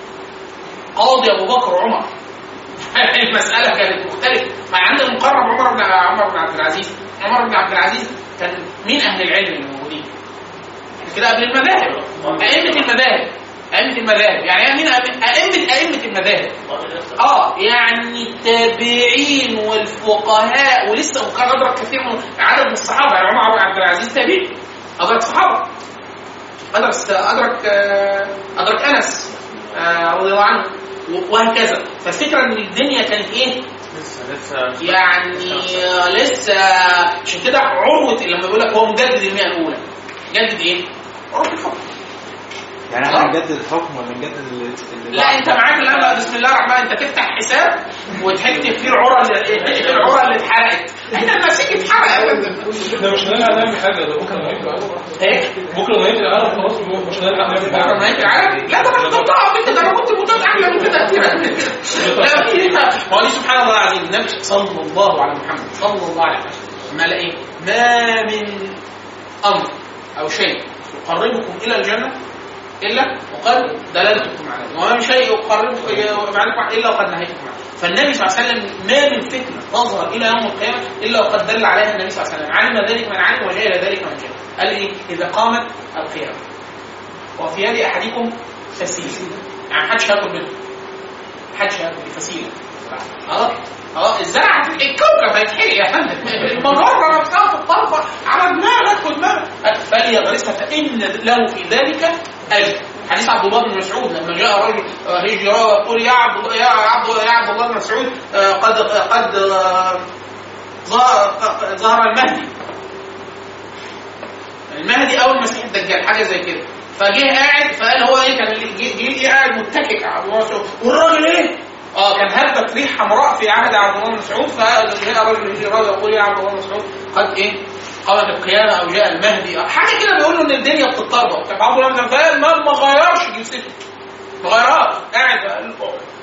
[SPEAKER 2] قاضي ابو بكر وعمر المساله كانت مختلفه مع عند المقرب عمر بن عمر بن عبد العزيز عمر بن عبد العزيز كان مين اهل العلم الموجودين؟ إحنا كده قبل المذاهب ائمه المذاهب ائمه المذاهب يعني مين أئمة- ائمه ائمه المذاهب
[SPEAKER 4] قال نفسه
[SPEAKER 2] اه يعني التابعين والفقهاء ولسه وكان ادرك كثير من عدد من الصحابه يعني عمر بن عبد العزيز تابعي ادرك صحابه ادرك ادرك آه، ادرك انس آه، رضي الله عنه و- وهكذا فالفكره ان الدنيا كانت ايه؟
[SPEAKER 3] لسه لسه
[SPEAKER 2] يعني آه، لسه عشان كده عروه لما بيقول لك هو مجدد المئه الاولى جدد ايه؟ عروه الحكم
[SPEAKER 7] يعني احنا نجدد الحكم ولا نجدد اللي اللي
[SPEAKER 2] لا
[SPEAKER 7] بعد؟
[SPEAKER 2] انت معاك الان بقى بسم الله الرحمن انت تفتح حساب وتكتب فيه العرى اللي العرى اللي اتحرقت احنا المسيح اتحرق يا فندم
[SPEAKER 6] ده مش هنلحق نعمل حاجه ده بكره نهايه العالم
[SPEAKER 2] ايه
[SPEAKER 6] بكره نهايه العالم خلاص مش هنلحق نعمل
[SPEAKER 2] بكره
[SPEAKER 6] حاجه
[SPEAKER 2] نهايه العالم لا ده انا حطيتها قبل كده انا كنت متابع احلى من كده كتير لا في ما هو دي سبحان الله العظيم النبي صلى الله على محمد صلى الله عليه وسلم ما ايه ما من امر او شيء يقربكم الى الجنه الا وقد دللتكم عليه وما من شيء يقربكم معكم الا وقد نهيتكم عنه فالنبي صلى الله عليه وسلم ما من فتنه تظهر الى يوم القيامه الا وقد دل عليها النبي صلى الله عليه وسلم علم ذلك من علم وجهل ذلك من جهل قال ايه اذا قامت القيامه وفي يد احدكم فسيل يعني محدش هياكل منه محدش هياكل فسيله اه اه الزرع هت- الكوكب هيتحرق يا فندم المجره نفسها في الطرفه على دماغك خد بالك فليغرسها فان له في ذلك اجر حديث عبد الله بن مسعود لما جاء رجل آه، هجرة ويقول يا عبد يا عبد يا عبد الله بن مسعود آه، قد قد آه، ظهر ظهر المهدي المهدي او المسيح الدجال حاجه زي كده فجه قاعد فقال هو ايه كان اللي جه جه جه قاعد متكئ على عبد الله بن مسعود والراجل ايه؟ اه كان هبت ريح حمراء في عهد عبد الله بن مسعود فجاء رجل يجي راجل يقول يا عبد الله بن مسعود قد ايه؟ قامت القيامه او جاء المهدي أو حاجه كده بيقول له ان الدنيا بتضطرب طب عبد الله بن مسعود قال ما ما غيرش جلسته ما غيرهاش قاعد قال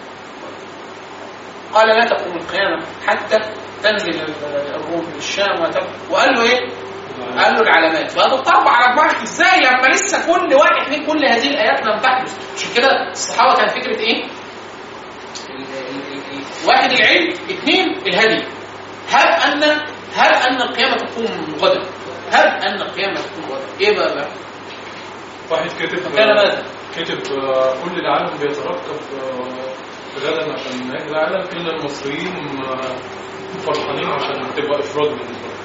[SPEAKER 2] قال لا تقوم القيامه حتى تنزل الروم من الشام وتب- وقال له ايه؟ قال له العلامات فهتطبق على دماغك ازاي لما لسه كل واحد من كل هذه الايات لم تحدث عشان كده الصحابه كان فكره ايه؟ ال- ال- ال- واحد العلم اثنين الهدي هب ان هب ان القيامه تقوم غدا هب ان القيامه تقوم غدا ايه بقى بقى؟
[SPEAKER 6] واحد كتب
[SPEAKER 2] كان ماذا؟
[SPEAKER 6] كتب آه، كل العالم بيترقب آه، غدا عشان نهايه العالم الا المصريين آه، فرحانين عشان تبقى افراج بالنسبه لهم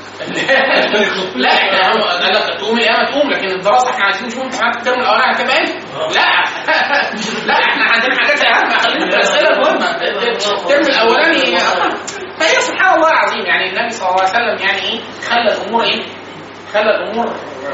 [SPEAKER 2] لا احنا هو قال لك تقوم القيامه تقوم لكن الدراسه احنا عايزين نشوف امتحانات الترم الاولاني هتبقى ايه؟ لا لا احنا عندنا حاجات اهم خلينا في الاسئله المهمه الترم الاولاني فهي سبحان الله العظيم يعني النبي صلى الله عليه وسلم يعني ايه خلى الامور ايه خلى الامور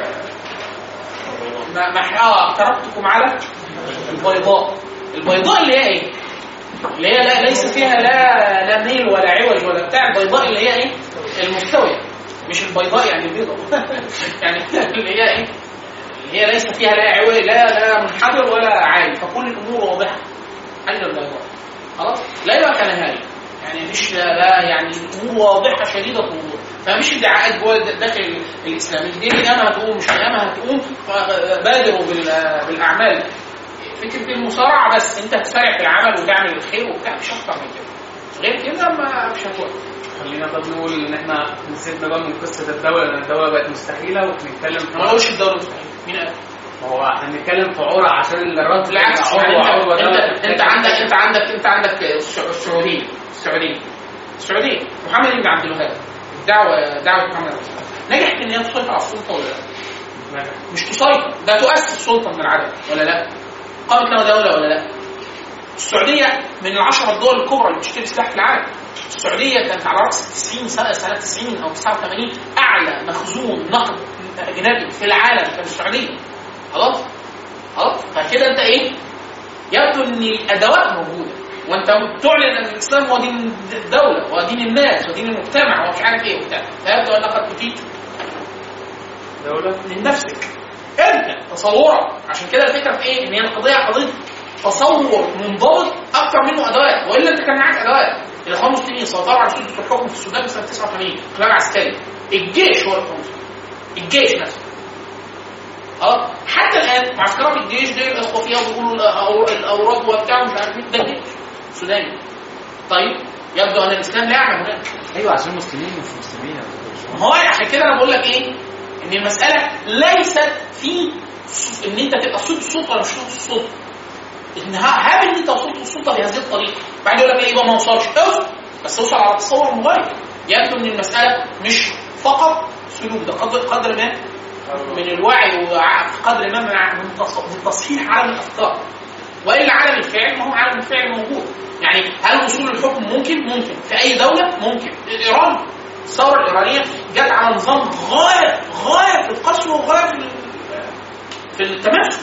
[SPEAKER 2] ما ما اه تركتكم على البيضاء البيضاء اللي هي ايه اللي هي لا ليس فيها لا لا ميل ولا عوج ولا بتاع البيضاء اللي هي ايه المستويه مش البيضاء يعني البيضاء يعني اللي هي ايه اللي هي ليس فيها لا عوج لا لا منحدر ولا عالي فكل الامور واضحه حاجه البيضاء خلاص لا يبقى كنهايه يعني مش لا, لا يعني الامور واضحه شديده الوضوح فمش ادعاءات جوه داخل الاسلام الدين قيامه هتقوم مش قيامه هتقوم بادروا بال- بالاعمال فكره المصارعه بس انت هتسارع في العمل وتعمل الخير وبتاع مش اكتر من كده غير كده ما مش هتوقف
[SPEAKER 3] خلينا طب نقول ان احنا نسيبنا بقى من قصه الدوله لان الدوله بقت مستحيله وبنتكلم في
[SPEAKER 2] ما اقولش الدوري مستحيل مين قال؟
[SPEAKER 3] ما هو هنتكلم في عرى عشان الرد
[SPEAKER 2] بالعكس
[SPEAKER 3] يبقى
[SPEAKER 2] يعني
[SPEAKER 3] عروة-
[SPEAKER 2] انت
[SPEAKER 3] عروة
[SPEAKER 2] انت,
[SPEAKER 3] ده-
[SPEAKER 2] انت عندك انت عندك انت عندك السع- السعوديه السعوديه السعوديه محمد بن عبد الوهاب الدعوه دعوه محمد بن عبد الوهاب نجحت ان هي تسيطر على السلطه ولا لا؟ مش تسيطر ده تؤسس سلطه من العدم ولا لا؟ قامت لها دوله ولا لا؟ السعوديه من العشر الدول الكبرى اللي بتشتري سلاح في العالم السعوديه كانت على راس 90 سنه سنه 90 او 89 اعلى مخزون نقد اجنبي في العالم كان السعوديه خلاص خلاص فكده انت ايه يبدو ان الادوات موجوده وانت تعلن ان الاسلام هو دين الدوله ودين الناس ودين المجتمع ومش عارف ايه وبتاع فيبدو انك قد اتيت
[SPEAKER 3] دوله
[SPEAKER 2] من نفسك انت تصورك عشان كده الفكره في ايه؟ ان هي القضيه قضيه تصور منضبط اكتر منه ادوات والا انت كان معاك ادوات الاخوان المسلمين سيطروا على سلطه الحكم في السودان سنه 89 انقلاب عسكري الجيش هو الاخوان المسلمين الجيش نفسه اه حتى الان معسكرات الجيش دي الاخوه فيها بيقولوا الأو- الاوراد وبتاع مش عارف ايه ده الجيش السوداني طيب يبدو ان الاسلام لا يعمل هناك
[SPEAKER 7] ايوه عشان مسلمين مش مسلمين يا دكتور.
[SPEAKER 2] ما هو عشان كده انا بقول لك ايه ان المساله ليست في س- ان انت تبقى صوت الصوت ولا مش صوت الصوت ان ه- هل ان انت وصلت السلطه بهذه الطريقه بعد يقول لك ايه يبقى ما وصلش اوصل بس اوصل على تصور مغاير يبدو ان المساله مش فقط سلوك ده قدر قدر ما من الوعي وقدر ما من من تص- من تصحيح عالم الافكار والا عالم الفعل ما هو عالم الفعل موجود يعني هل وصول الحكم ممكن؟ ممكن في اي دوله؟ ممكن ايران الثوره الايرانيه جت على نظام غايه غايه في القسوه وغايه في ال- في التماسك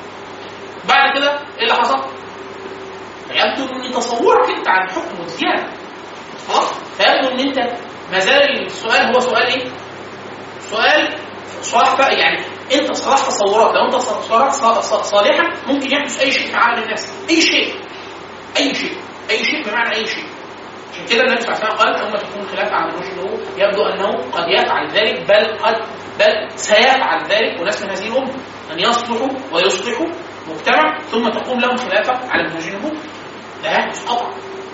[SPEAKER 2] بعد كده ايه اللي حصل؟ يبدو ان تصورك انت عن الحكم زياده خلاص فيبدو ان انت ما زال السؤال هو سؤال ايه؟ سؤال صلاح بقى يعني انت صلاح تصورات لو انت صلاح صالحا ممكن يحدث اي شيء في عالم الناس اي شيء اي شيء اي شيء بمعنى اي شيء عشان كده النبي صلى الله عليه وسلم قال ثم تكون خلافه على الرشد يبدو انه قد يفعل ذلك بل قد بل سيفعل ذلك وناس من هذه الامه ان يصلحوا ويصلحوا مجتمع ثم تقوم لهم خلافه على منهج النبوه ده يحدث قطعا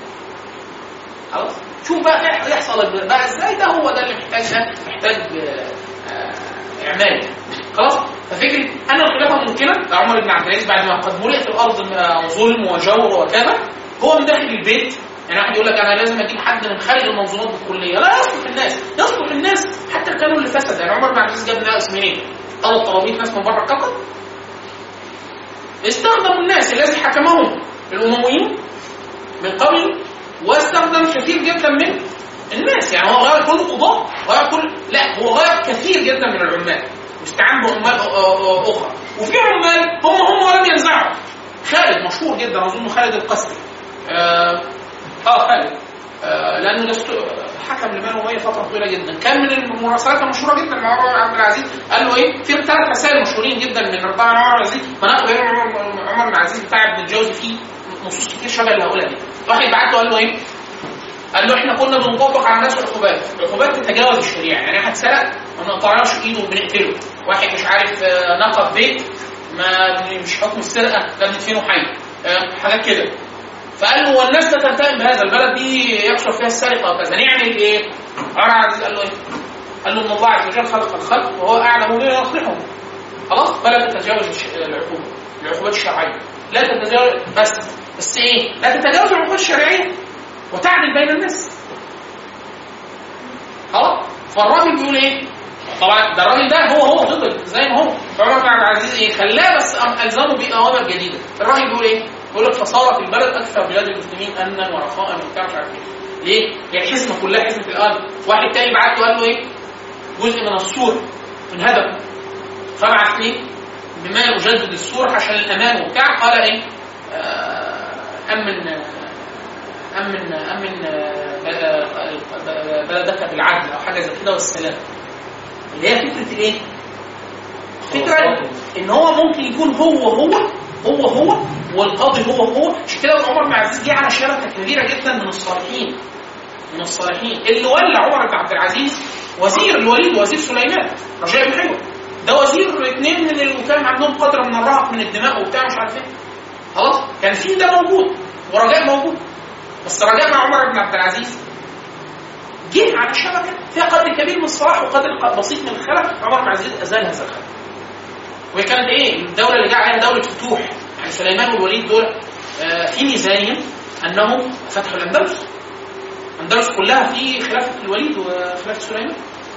[SPEAKER 2] خلاص شوف بقى إيه يحصل بقى ازاي ده هو ده اللي محتاج ده محتاج آه، آه، اعمال خلاص ففكره ان الخلافه ممكنه لعمر بن عبد العزيز بعد ما قد ملئت الارض آه، ظلم وجور وكذا هو من داخل البيت يعني واحد يقول لك انا لازم اجيب حد من خارج المنظومات الكليه لا يصلح الناس يصلح الناس حتى كانوا اللي فسد يعني عمر بن عبد العزيز جاب لنا اسمين ثلاث طرابيط ناس من بره الكوكب استخدموا الناس الذي حكمهم الامويين من قبل واستخدم كثير جدا من الناس يعني هو غير كل القضاة غير كل لا هو غير كثير جدا من العمال واستعان بعمال أ- أ- اخرى وفي عمال هم هم ولم ينزعوا خالد مشهور جدا اظن خالد القسري اه, آه خالد آه لانه ده است- حكم لبنان وهي فتره طويله جدا كان من المراسلات المشهوره جدا مع عمر عبد العزيز قال له ايه في ثلاث رسائل مشهورين جدا من طبعا عمر عبد العزيز مناقب عمر عمر بن العزيز بتاع ابن الجوزي فيه نصوص كتير شبه اللي هقولها دي واحد بعت له قال له ايه قال له احنا كنا بنطبق على الناس العقوبات، العقوبات تتجاوز الشريعه، يعني واحد سرق ما نقطعناش ايده وبنقتله، واحد مش عارف آه، نقب بيت ما مش حكم السرقه ده بندفنه حي، آه، حاجات كده. فقال له والناس لا تلتئم بهذا البلد دي يكثر فيها السرقه وكذا، نعمل ايه؟ عمر عزيز قال له ايه؟ قال له ان الله عز وجل خلق الخلق وهو اعلم بما يصلحهم. خلاص؟ فلا تتجاوز الش- العقوبه، العقوبات الشرعيه. لا تتجاوز بس بس ايه؟ لا تتجاوز العقوبات الشرعيه وتعدل بين الناس خلاص فالراجل بيقول ايه طبعا ده الراجل ده هو هو ضد زي ما هو عمر بن عبد العزيز ايه خلاه بس أم- الزمه باوامر جديده الراجل بيقول ايه بيقول لك فصارت البلد اكثر بلاد المسلمين امنا ورخاء وبتاع مش عارف ايه ليه؟ هي الحزمه كلها حزمه الان واحد تاني بعت له قال له ايه؟ جزء من السور انهدم فبعت ليه؟ بما يجدد السور عشان الامان وبتاع قال ايه؟ آه، امن امن امن آه، ب- ب- بلدك بالعدل او حاجه زي كده والسلام اللي هي فكره الايه؟ فكره ان هو ممكن يكون هو هو هو هو والقاضي هو هو عشان كده عمر بن عبد العزيز جه على شبكه كبيره جدا من الصالحين من الصالحين اللي ولى عمر بن عبد العزيز وزير الوليد وزير سليمان رجاء بن حلو ده وزير اثنين من اللي كان عندهم قدر من الرهق من الدماء وبتاع مش عارف ايه خلاص كان في ده موجود ورجاء موجود بس رجاء مع عمر بن عبد العزيز جه على شبكه فيها قدر كبير من الصلاح وقدر بسيط من الخلل عمر بن عبد العزيز ازال هذا الخلل وهي كانت ايه الدوله اللي جاء عليها دوله فتوح يعني سليمان والوليد دول آه، في ميزانهم انهم فتحوا الاندلس الاندلس كلها في خلافه الوليد وخلافه سليمان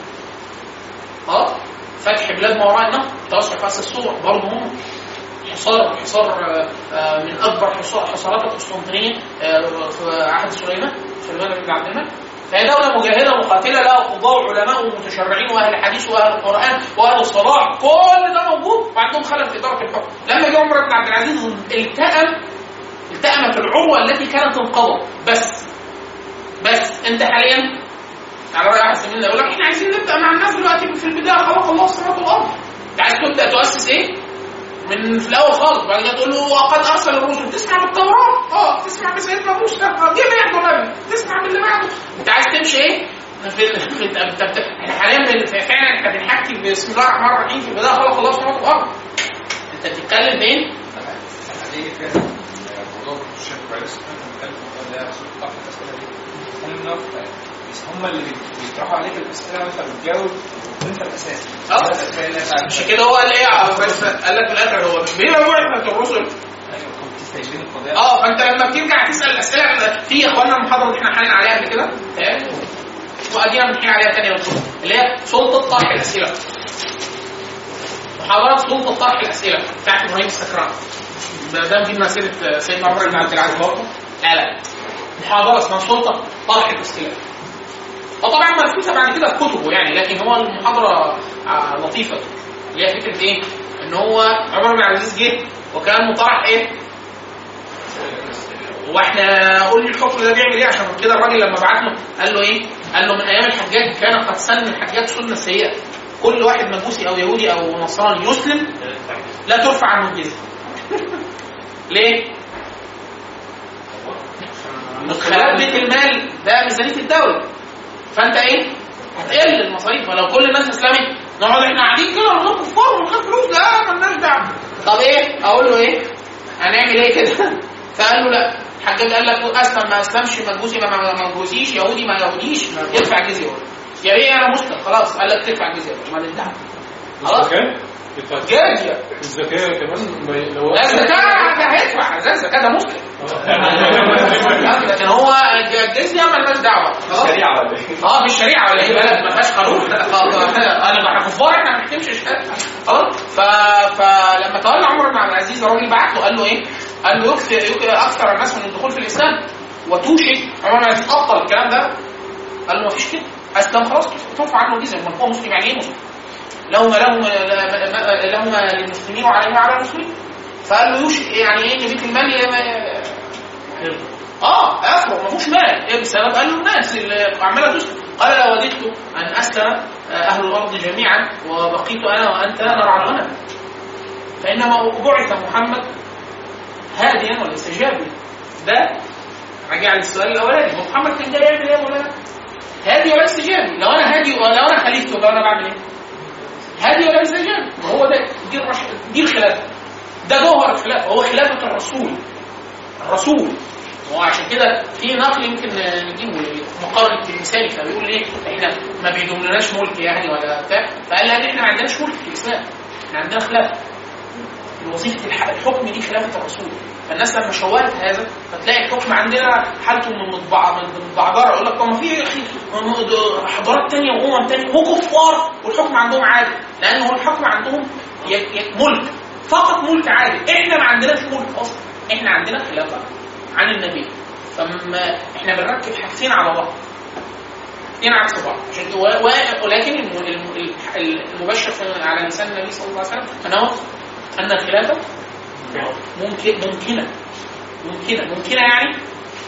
[SPEAKER 2] اه فتح بلاد ما وراء النهر توسع في اسس الصور برضه هم حصار حصار آه، آه، من اكبر حصار حصارات القسطنطينيه آه، في عهد سليمان سليمان بن عبد الملك فهي دولة مجاهدة مقاتلة لها قضاء وعلماء ومتشرعين وأهل حديث وأهل القرآن وأهل الصلاح كل ده موجود وعندهم خلل في إدارة الحكم لما جه عمر بن عبد العزيز التأم التأمت العروة التي كانت انقضت بس بس أنت حاليا على رأي أحد زميلنا يقول لك إحنا عايزين نبدأ مع الناس دلوقتي في البداية خلق الله السماوات والأرض أنت عايز تبدأ تؤسس إيه؟ من في الاول خالص بعد كده تقول له وقد ارسل الرسل تسمع بالتوراه اه تسمع بسيدنا موسى اه دي بعده نبي تسمع باللي بعده انت عايز تمشي ايه؟ في في انت بت- احنا حاليا بن- فعلا احنا بنحكي بسم الله الرحمن الرحيم في البدايه خلق الله السماوات والارض انت بتتكلم فين؟
[SPEAKER 8] هذه فعلا الموضوع الشيخ كويس احنا بنتكلم في الموضوع ده بس بتاخد الاسئله دي بنتكلم إن هو- بس هم اللي بيطرحوا عليك الاسئله وانت بتجاوب وانت الاساس
[SPEAKER 2] اه.
[SPEAKER 8] أنت الأسئلة اللي أنت
[SPEAKER 2] مش كده هو قال ايه يا بس قال لك في الاخر هو بما بعثت الرسل
[SPEAKER 8] ايوه كنت سايبين القضيه
[SPEAKER 2] اه فانت لما بترجع تسال الاسئله في يا اخوانا المحاضره اللي احنا حالين عليها قبل كده تمام وادينا بنحكي عليها تاني يوم اللي هي سلطه طرح الاسئله محاضره سلطه طرح الاسئله بتاعت ابراهيم السكران ده ده دي مسيره سيدنا عمر بن عبد العزيز برضه لا لا محاضره اسمها سلطه طرح الاسئله وطبعا ملفوسه بعد كده في كتبه يعني لكن هو المحاضره آه، لطيفه اللي هي فكره ايه؟ ان هو عمر بن عبد العزيز جه وكان مطرح ايه؟ واحنا قول لي الحكم ده بيعمل ايه عشان كده الراجل لما بعت له قال له ايه؟ قال له من ايام الحجاج كان قد سن الحجاج سنه سيئه كل واحد مجوسي او يهودي او نصراني يسلم لا ترفع عنه الجزيه. ليه؟ مدخلات بيت المال ده ميزانيه الدوله فانت ايه؟ هتقل المصاريف ولو كل الناس اسلمت نقعد احنا قاعدين كده ونغير كفار ونغير فلوس ده مالناش دعوه طب ايه؟ اقول له ايه؟ هنعمل ايه كده؟ فقال له لا الحجاج قال لك اسلم ما اسلمش مجوسي ما ما مجوسيش يهودي ما يهوديش يدفع جزيه يا ايه انا مسلم خلاص قال لك تدفع جزيه ماليش دعوه خلاص
[SPEAKER 6] الزكاة يدفع
[SPEAKER 2] جزيه
[SPEAKER 6] الزكاة كمان ما ي- لو
[SPEAKER 2] لا الزكاه ده هيدفع ده الزكاه ده مسلم لكن هو الجزيه مالناش دعوه خلاص
[SPEAKER 8] شريعه ولا ايه؟
[SPEAKER 2] اه مش شريعه ولا ايه بلد ما فيهاش قانون انا احنا كفار احنا ما بنحكمش اشهاد خلاص ف... فلما تولى عمر بن عبد العزيز الراجل بعت له قال له ايه؟ قال له يكثر يك- اكثر الناس من الدخول في الاسلام وتوشك عمر بن عبد العزيز ابطل الكلام ده قال له ما فيش كده اسلم خلاص ترفع عنه الجزيه ما هو مسلم يعني ايه مسلم؟ لهما لهما لهما للمسلمين وعليهما على المسلمين فقال له يوشك يعني ايه ان بيت المال ي- اه افرغ ما فيهوش مال ايه بسبب قال له الناس اللي عماله تسلم قال لو وددت ان اسلم آه، اهل الارض جميعا وبقيت انا وانت نرعى الغنم فانما بعث محمد هاديا وليس جابيا ده راجع للسؤال الاولاني هو محمد كان جاي يعمل ايه يا مولانا؟ هادي وليس جابي لو انا هادي ولو انا خليفته لو انا بعمل ايه؟ هادي وليس جابي وهو ده دي الرش... دي الخلافه ده جوهر الخلافه هو خلافه الرسول الرسول هو عشان كده في نقل يمكن نجيبه مقارنة المثالي فبيقول ايه احنا ما بيدومناش ملك يعني ولا بتاع فقال لك احنا ما عندناش ملك في الاسلام احنا عندنا خلافه وظيفه الح- الحكم دي خلافه الرسول فالناس لما شوهت هذا فتلاقي الحكم عندنا حالته من مطبعه من متبعجره يقول لك طب ما في يا اخي حضارات ثانيه وامم ثانيه هو كفار والحكم عندهم عادي لان هو الحكم عندهم ي- ي- ملك فقط ملك عادي احنا ما عندناش ملك اصلا احنا عندنا خلافه عن النبي فما احنا بنركب حاجتين على بعض اثنين عكس بعض عشان و- و- ولكن الم- الم- المبشر في- على لسان النبي صلى الله عليه وسلم انه ان الخلافه ممكن ممكنه ممكنه ممكنه يعني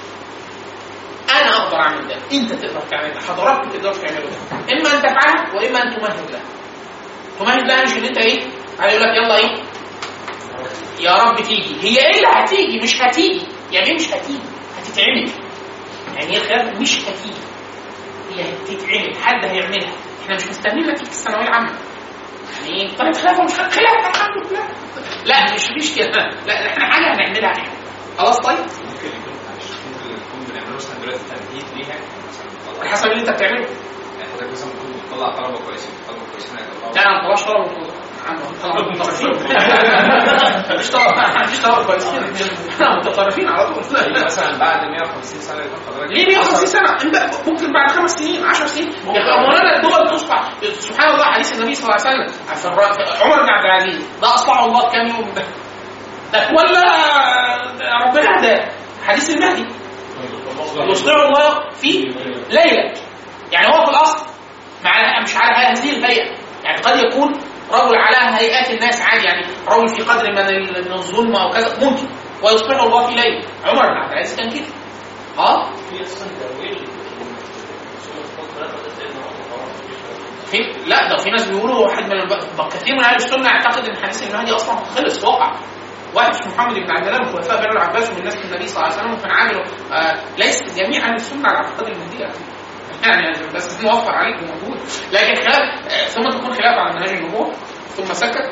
[SPEAKER 2] انا اقدر اعمل ده انت تقدر تعمل ده حضراتكم تقدروا تعملوا ده اما ان تفعله واما ان تمهد له تمهد له مش ان انت ايه عايز يقول لك يلا ايه يا رب تيجي هي ايه اللي هتيجي مش هتيجي يعني ايه مش هتيجي هتتعمل يعني هي الخلافه مش هتيجي هي هتتعمل حد هيعملها احنا مش مستنيين نتيجه الثانويه العامه يعني ايه طلعت خلافه مش خلافه الحمد لله لا مش مش كده لا احنا حاجه هنعملها احنا خلاص طيب
[SPEAKER 8] ممكن يكون معلش ممكن يكون بنعمله مثلا دلوقتي تمهيد ليها مثلا
[SPEAKER 2] على
[SPEAKER 8] بنطلع-
[SPEAKER 2] حسب اللي انت بتعمله
[SPEAKER 8] يعني حضرتك مثلا ممكن بتطلع طلبه كويسين طلبه كويسين هيطلعوا
[SPEAKER 2] لا انا ما طلعش طلب طلب متطرفين مش طلب مش طلب كويسين احنا متطرفين على طول
[SPEAKER 8] يعني مثلا بعد 150 سنه يكون حضرتك
[SPEAKER 2] ليه 150 سنه؟ انت ممكن بعد خمس سنين 10 سنين يا اخي مولانا الدول تصبح سبحان الله حديث النبي صلى الله عليه وسلم في الر- عمر بن عبد العزيز ده اصلحه الله كام يوم ده ده ولا ربنا هداه حديث المهدي يصلحه الله في ليله يعني هو في الاصل مع مش على هذه الهيئه يعني قد يكون رجل على هيئات الناس عادي يعني رجل في قدر من ال- من الظلم او كذا ممكن ويصلحه الله في ليله عمر بن عبد العزيز كان كده اه
[SPEAKER 4] في اصلا تاويل سنه الفضل ثلاثه ده سيدنا عمر طبعا مفيش
[SPEAKER 2] في لا ده في ناس بيقولوا واحد من الب... كثير من اهل السنه يعتقد ان حديث المهدي اصلا خلص وقع واحد اسمه محمد بن عبد الله من خلفاء بني العباس ومن نسل النبي صلى الله عليه وسلم وكان عامل آه ليس جميع اهل السنه على اعتقاد المهدي يعني بس نوفر عليك موجود لكن خلاف آه ثم تكون خلاف على منهج النبوه ثم سكت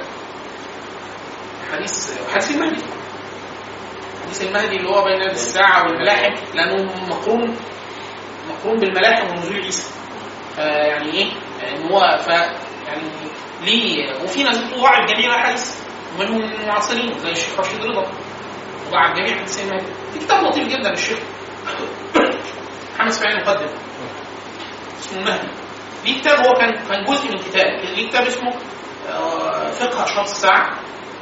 [SPEAKER 2] حديث حديث المهدي حديث المهدي اللي هو بين يد الساعه والملاحم لانه مقرون مقرون بالملاحم ونزول عيسى آه يعني ايه ان هو ف يعني ليه وفي ناس بتضاعف جميع الاحاديث ومنهم المعاصرين زي الشيخ رشيد رضا وضاعف جميع حديث المهدي في كتاب لطيف جدا للشيخ محمد اسماعيل مقدم اسمه المهدي ليه كتاب هو كان كان جزء من كتاب ليه كتاب اسمه آه، فقه اشراط الساعه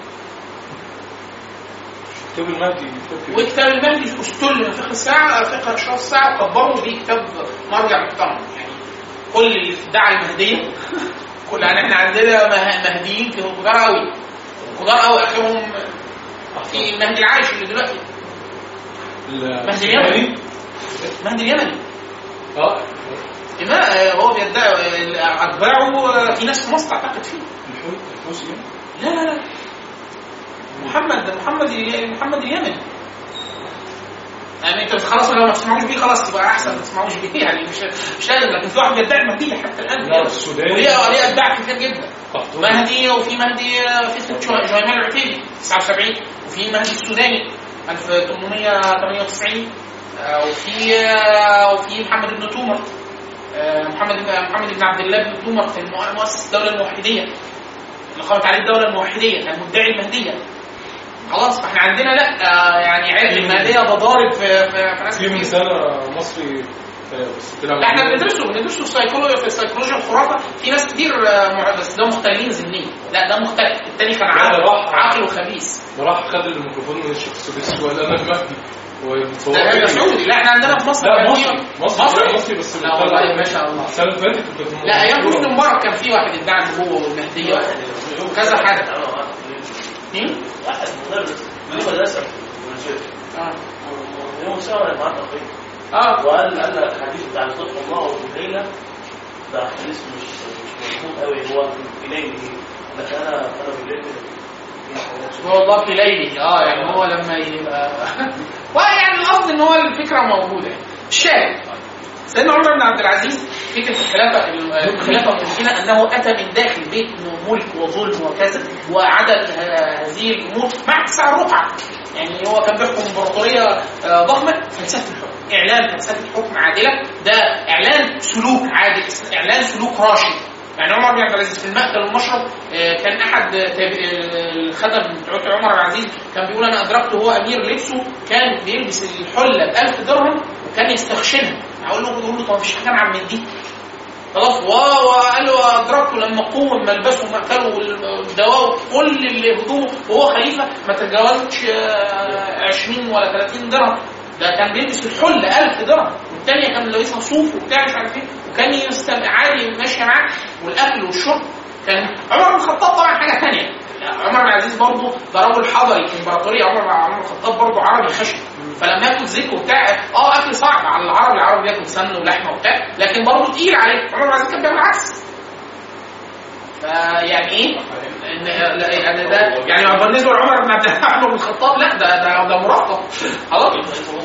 [SPEAKER 6] كتاب المهدي فكر
[SPEAKER 2] وكتاب المهدي استل من فقه الساعه فقه اشراط الساعه وكبروا بيه كتاب مرجع محترم يعني كل اللي ادعى المهديه كل يعني احنا عندنا مه- مهديين كبار قوي كبار قوي اخرهم في المهدي العايش اللي دلوقتي مهدي اليمني مهدي اليمني
[SPEAKER 6] اه
[SPEAKER 2] ما هو بيدعي اتباعه في ناس في مصر تعتقد فيه
[SPEAKER 6] الحوسي
[SPEAKER 2] لا لا لا محمد محمد ال- محمد اليمني يعني انت خلاص لو ما تسمعوش بيه خلاص تبقى احسن ما تسمعوش بيه يعني مش مش لازم لكن في واحد بيدعي المهديه حتى الان
[SPEAKER 6] لا السوداني
[SPEAKER 2] وليه ليه اتباع كتير جدا
[SPEAKER 6] قحطاني.
[SPEAKER 2] مهدي وفي مهدي في اسمه جو- جويمان العتيبي 79 وفي مهدي السوداني 1898 آه، وفي آه، وفي محمد بن تومر آه، محمد بن محمد بن عبد الله بن تومر كان مؤ- مؤسس الدوله الموحديه اللي قامت عليه الدوله الموحديه كان مدعي المهديه خلاص فاحنا عندنا لا آه، يعني عرق المهديه ده ضارب في في في ناس
[SPEAKER 6] في
[SPEAKER 2] كتير.
[SPEAKER 6] مثال مصري آه، بس طلع
[SPEAKER 2] لا احنا بندرسه بندرسه السيكولوجيا في السيكولوجيا الخرافه في ناس كتير آه، مع- بس ده مختلفين ذهنيا لا ده مختلف التاني كان
[SPEAKER 6] لا،
[SPEAKER 2] عاقل
[SPEAKER 6] راح-
[SPEAKER 2] عاقل وخبيث
[SPEAKER 6] ده راح خد الميكروفون من الشيخ السديس وقال انا المهدي ومتصور
[SPEAKER 2] ده هذا
[SPEAKER 6] فيديو.
[SPEAKER 2] سعودي لا احنا عندنا في مصر
[SPEAKER 6] لا
[SPEAKER 2] كان
[SPEAKER 6] مصري
[SPEAKER 2] في-
[SPEAKER 6] مصري
[SPEAKER 2] مصري
[SPEAKER 6] لا، مصري بس
[SPEAKER 2] لا والله ما شاء الله
[SPEAKER 6] السنه اللي فاتت كنت في
[SPEAKER 2] لا ايام
[SPEAKER 6] الموضوع.
[SPEAKER 2] حسني مبارك كان في واحد ادعى النبوه والمهديه كذا حاجه مين؟
[SPEAKER 4] واحد مدرس من مدرسه من شيخ
[SPEAKER 2] اه
[SPEAKER 4] يوم شهر معاه تقريبا
[SPEAKER 2] اه
[SPEAKER 4] وقال قال لك الحديث بتاع صدق الله والليله ده حديث مش مش مفهوم قوي هو في ليله لكن انا انا بالليل
[SPEAKER 2] هو الله في ليله اه يعني هو لما يبقى ويعني القصد ان هو الفكره موجوده يعني الشاهد سيدنا عمر بن عبد العزيز فكره الخلافه الخلافه الممكنه انه اتى من داخل بيت ملك وظلم وكذا وعدد ه- هذه الامور مع اتساع الرقعه يعني هو كان بيحكم امبراطوريه آه، ضخمه فلسفه الحكم اعلان فلسفه الحكم عادله ده اعلان سلوك عادل اعلان سلوك راشد يعني عمر بن عبد العزيز في المأكل والمشرب آه، كان احد تاب- آه، الخدم بتوع عمر بن العزيز كان بيقول انا ادركته هو امير لبسه كان بيلبس الحله ب 1000 درهم وكان يستخشنها اقول له بقول له طب مفيش حاجه اعمل من دي خلاص و- وقال له ادركته لما قوم ملبسه ومأكله والدواء كل اللي هدومه وهو خليفه ما تجاوزش آه، 20 ولا 30 درهم ده كان بيلبس الحل 1000 درهم والثانيه كان لابسها صوف وبتاع مش عارف ايه وكان يستم... عادي ماشي معاه والاكل والشرب كان عمر بن الخطاب طبعا حاجه ثانيه عمر بن العزيز برضه ده رجل حضري في الامبراطوريه عمر عمر بن الخطاب برضه عربي خشن فلما ياكل زيت وبتاع اه اكل صعب على العربي العربي بياكل سمن ولحمه وبتاع لكن برضه تقيل عليه عمر بن العزيز كان بيعمل العكس فيعني ايه؟ ان لا- يعني ده يعني بالنسبه لعمر بن عبد عمر بن الخطاب لا ده ده ده مرقب خلاص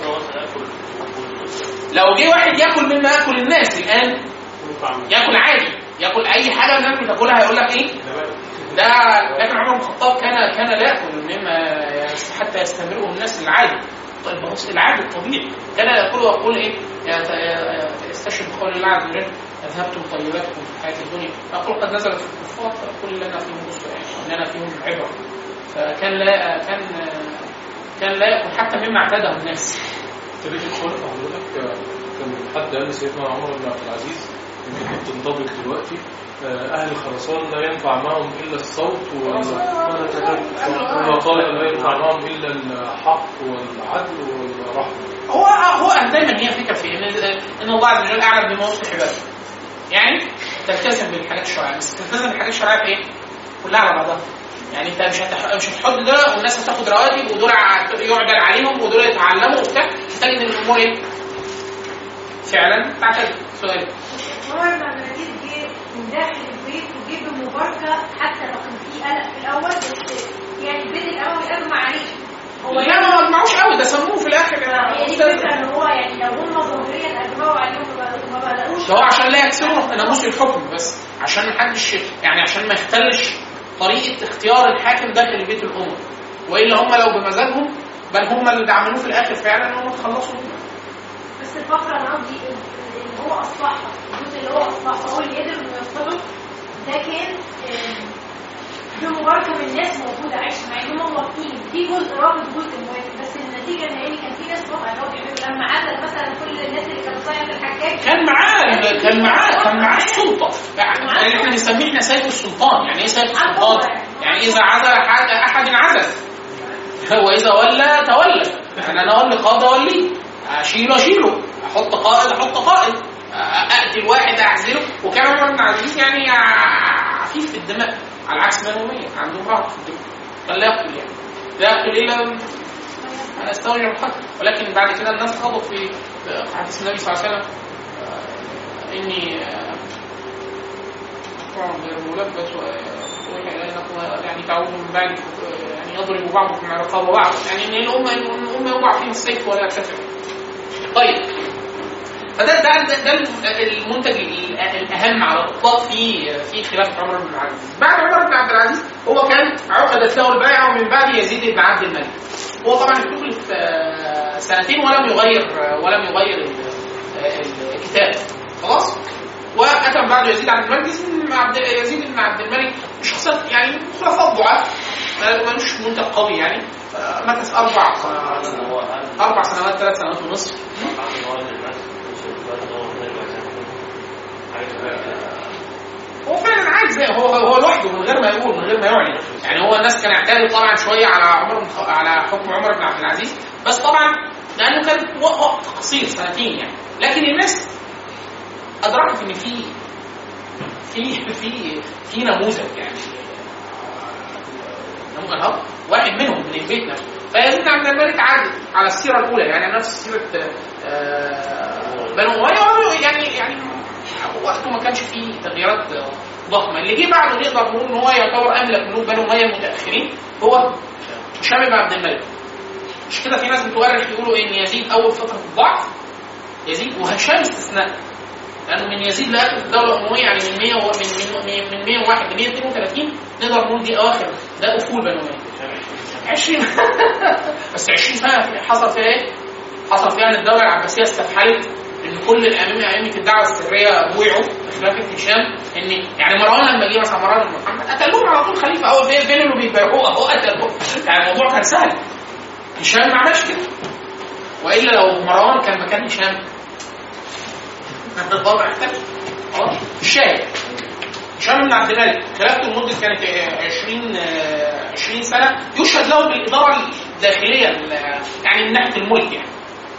[SPEAKER 2] لو جه واحد ياكل مما ياكل الناس الان ياكل عادي ياكل اي حاجه الناس بتاكلها هيقول لك ايه؟ ده لكن عمر بن الخطاب كان كان لا ياكل مما يس- حتى يستمره الناس العادي طيب بص العادي الطبيعي كان ياكل ويقول ايه؟ يت- ي- يستشهد بقول الله عز وجل اذهبتم طيباتكم في الحياه الدنيا فاقول قد نزلت في الكفار فقل لنا فيهم بشرى يعني لنا فيهم عبره فكان لا كان كان لا ياكل حتى مما اعتاده الناس
[SPEAKER 6] تاريخ الخلفاء حضرتك آه، كان حد قال لسيدنا عمر بن عبد العزيز يمكن تنطبق دلوقتي آه، أهل خراسان لا ينفع معهم إلا الصوت وال- وما قال لا ينفع معهم إلا الحق والعدل والرحمة
[SPEAKER 2] هو هو دايما هي فكره في ان ان الله عز وجل اعلم بما وصف عباده. يعني تلتزم بالحاجات الشرعيه بس تلتزم بالحاجات الشرعيه في ايه؟ كلها على بعضها. يعني انت مش هتح... مش هتحط ده والناس هتاخد رواتب ودول ع- يعدل عليهم ودول يتعلموا وبتاع تجد ان الامور ايه؟ فعلا تعتدل سؤال
[SPEAKER 5] عمر بن عبد العزيز جه من داخل البيت وجه بمباركه حتى لو كان في قلق في الاول بس يعني البيت الاموي قالوا معلش هو
[SPEAKER 2] لا ما مجمعوش قوي ده سموه في الاخر
[SPEAKER 5] هي دي
[SPEAKER 2] أستاذ.
[SPEAKER 5] الفكره ان هو يعني لو هم ظاهريا اجمعوا عليهم ما- ما بداوش
[SPEAKER 2] ده هو عشان لا يكسروا ناموس الحكم بس عشان محدش يعني عشان ما يختلش طريقه اختيار الحاكم داخل بيت الامه والا هم لو بمزاجهم بل هم اللي عملوه في الاخر فعلا هم تخلصوا منه
[SPEAKER 5] بس الفقره انا قصدي اللي هو اصلحها الجزء اللي هو اصلحها هو اللي قدر انه يصلحه ده كان آم، بمباركه من ناس موجوده عايشه مع ان هم موافقين في جزء رافض جزء موافق بس النتيجه النهائيه كان في ناس موافقه ان هو بيعملوا لما عزل مثلا كل الناس اللي كانوا صايعه الحجاج
[SPEAKER 2] كان معاه كان معاه كان معاه السلطه يعني احنا بنسميه احنا سيف السلطان يعني ايه سيف السلطان؟ يعني اذا عزل احد احد عزل واذا ولى تولى يعني انا اولي قائد اوليه اشيله اشيله احط قائد احط قائد اقتل واحد اعزله وكان عمر بن عزيز يعني عفيف في الدماء على عكس بني اميه عندهم رهب في الدماء كان لا يقتل يعني لا يقتل الا انا استوجب القتل ولكن بعد كده الناس خاضوا في في حديث النبي صلى الله عليه وسلم آه، اني آه، طبعا غير ملبس وإلى إليكم يعني تعود من بعد آه، يعني يضرب بعضكم على رقاب بعض يعني ان الامه ان الامه يوضع فيها السيف ولا يرتفع طيب فده ده ده, ده المنتج ال- الاهم على الاطلاق في في خلافه عمر بن عبد العزيز بعد عمر بن عبد العزيز هو كان عقدت له البيعه ومن بعد يزيد بن عبد الملك هو طبعا استخلف آه، سنتين ولم يغير آه، ولم يغير ال- آه، الكتاب خلاص واتى من بعد يزيد عبد الملك يزيد بن عبد يزيد بن عبد الملك شخصيات يعني خلفاء ضعاف ما- ملوش منتج قوي يعني آه، مكث اربع آه، اربع سنوات ثلاث سنوات ونصف هو فعلا عادي زي هو هو لوحده من غير ما يقول من غير ما يعلن يعني هو الناس كان اعتادوا طبعا شويه على عمر بن خ- على حكم عمر بن عبد العزيز بس طبعا لانه كان و- وقت قصير سنتين يعني لكن الناس ادركت ان في في في في نموذج يعني نموذج اهو واحد منهم من البيت نفسه فيزيد بن عبد الملك عاد على السيره الاولى يعني نفس سيره آه، بنو اميه وهو يعني يعني وقته ما كانش فيه تغييرات ضخمه اللي جه بعده نقدر نقول ان هو يعتبر املك ملوك بنو اميه المتاخرين هو هشام بن عبد الملك مش كده في ناس بتؤرخ يقولوا ان يزيد اول فتره الضعف يزيد وهشام استثناء لانه من يزيد لاخر الدوله الامويه يعني من 100 و- من من من 101 ل 132 نقدر نقول دي اواخر ده افول بنو اميه 20 بس 20 سنه حصل فيها ايه؟ حصل فيها ان الدوله العباسيه استفحلت ان كل الائمه ائمه الدعوه السريه بويعوا بخلافه هشام ان يعني مروان لما جه مثلا مروان بن محمد قتلوهم على طول خليفه اول بين بين اللي بيبايعوه اهو قتلوه يعني الموضوع كان سهل هشام ما عملش كده والا لو مروان كان مكان هشام كان الوضع اختلف خلاص الشاهد هشام بن عبد الملك خلافته لمده كانت آه، 20 آه، 20 سنه يشهد له بالاداره الداخليه ال- يعني من ناحيه الملك يعني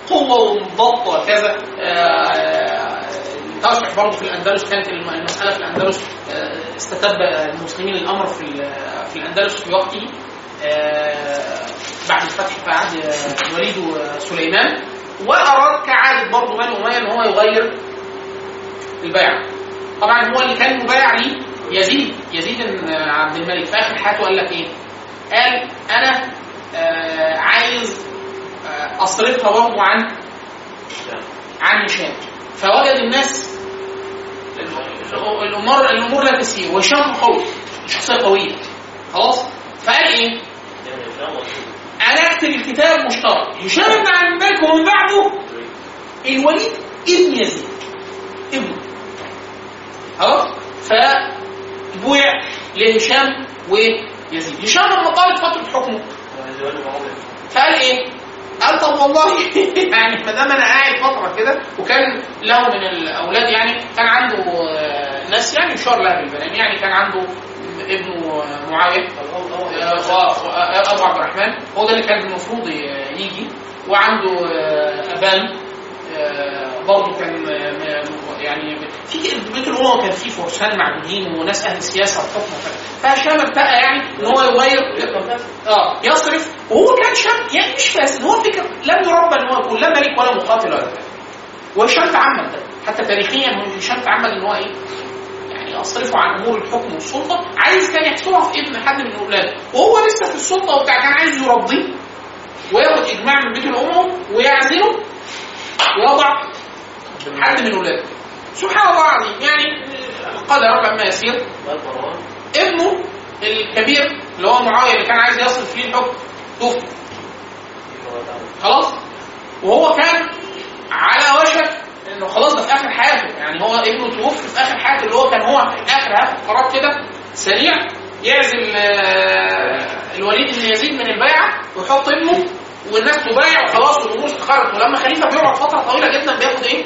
[SPEAKER 2] قوه وضبط وكذا آه، تصبح برضه في الاندلس كانت الم- المساله في الاندلس آه، استتب المسلمين الامر في ال- في الاندلس في وقته آه، بعد الفتح في عهد آه، الوليد وسليمان واراد كعاده برضه بني اميه ان هو يغير البيعه طبعا هو اللي كان مبايع ليه يزيد يزيد بن عبد الملك في اخر حياته قال لك ايه؟ قال انا آه عايز آه اصرفها برضه عن عن هشام فوجد الناس ال- الامور الامور لا تسير وهشام قوي شخصيه قويه خلاص فقال ايه؟
[SPEAKER 4] يعني فاهم وصول.
[SPEAKER 2] انا اكتب الكتاب مشترك هشام بن عبد الملك ومن بعده الوليد ابن يزيد ابنه خلاص فبويع لهشام ويزيد هشام لما طالب فتره حكمه
[SPEAKER 4] وعايز يقول له معقول.
[SPEAKER 2] فقال ايه؟ قال طب والله يعني ما دام انا قاعد فتره كده وكان له من الاولاد يعني كان عنده آه، ناس يعني يشار لها بالبنان يعني كان عنده ابنه آه، معاويه آه، آه، آه، ابو عبد الرحمن هو ده اللي كان المفروض ي- يجي وعنده آه، ابان آه، برضه كان آه، م- يعني في بيت الامم كان فيه فرسان معدودين وناس اهل سياسه وحكم وكذا فهشام ابتدى يعني ان هو يغير اه يصرف وهو كان شاب يعني مش فاسد هو فكر لم يربى ان هو يكون لا ملك ولا مقاتل ولا بتاع وهشام تعمد ده حتى تاريخيا هو هشام تعمد ان هو ايه يعني اصرفه عن امور الحكم والسلطه عايز كان يحصرها في ابن حد من اولاده وهو لسه في السلطه وبتاع كان عايز يرضيه وياخد اجماع من بيت الامم ويعزله ويضع حد من اولاده سبحان الله العظيم يعني القدر لما يسير
[SPEAKER 4] بل مروان
[SPEAKER 2] ابنه الكبير اللي هو معاويه اللي كان عايز يصرف فيه الحكم توفي خلاص وهو كان على وشك انه خلاص ده في اخر حياته يعني هو ابنه توفي في اخر حياته اللي هو كان هو في اخر هاخد قرار كده سريع يعزل آه، الوليد بن يزيد من البيعه ويحط ابنه والناس تبايع وخلاص والامور استقرت ولما خليفه بيقعد فتره طويله جدا بياخد ايه؟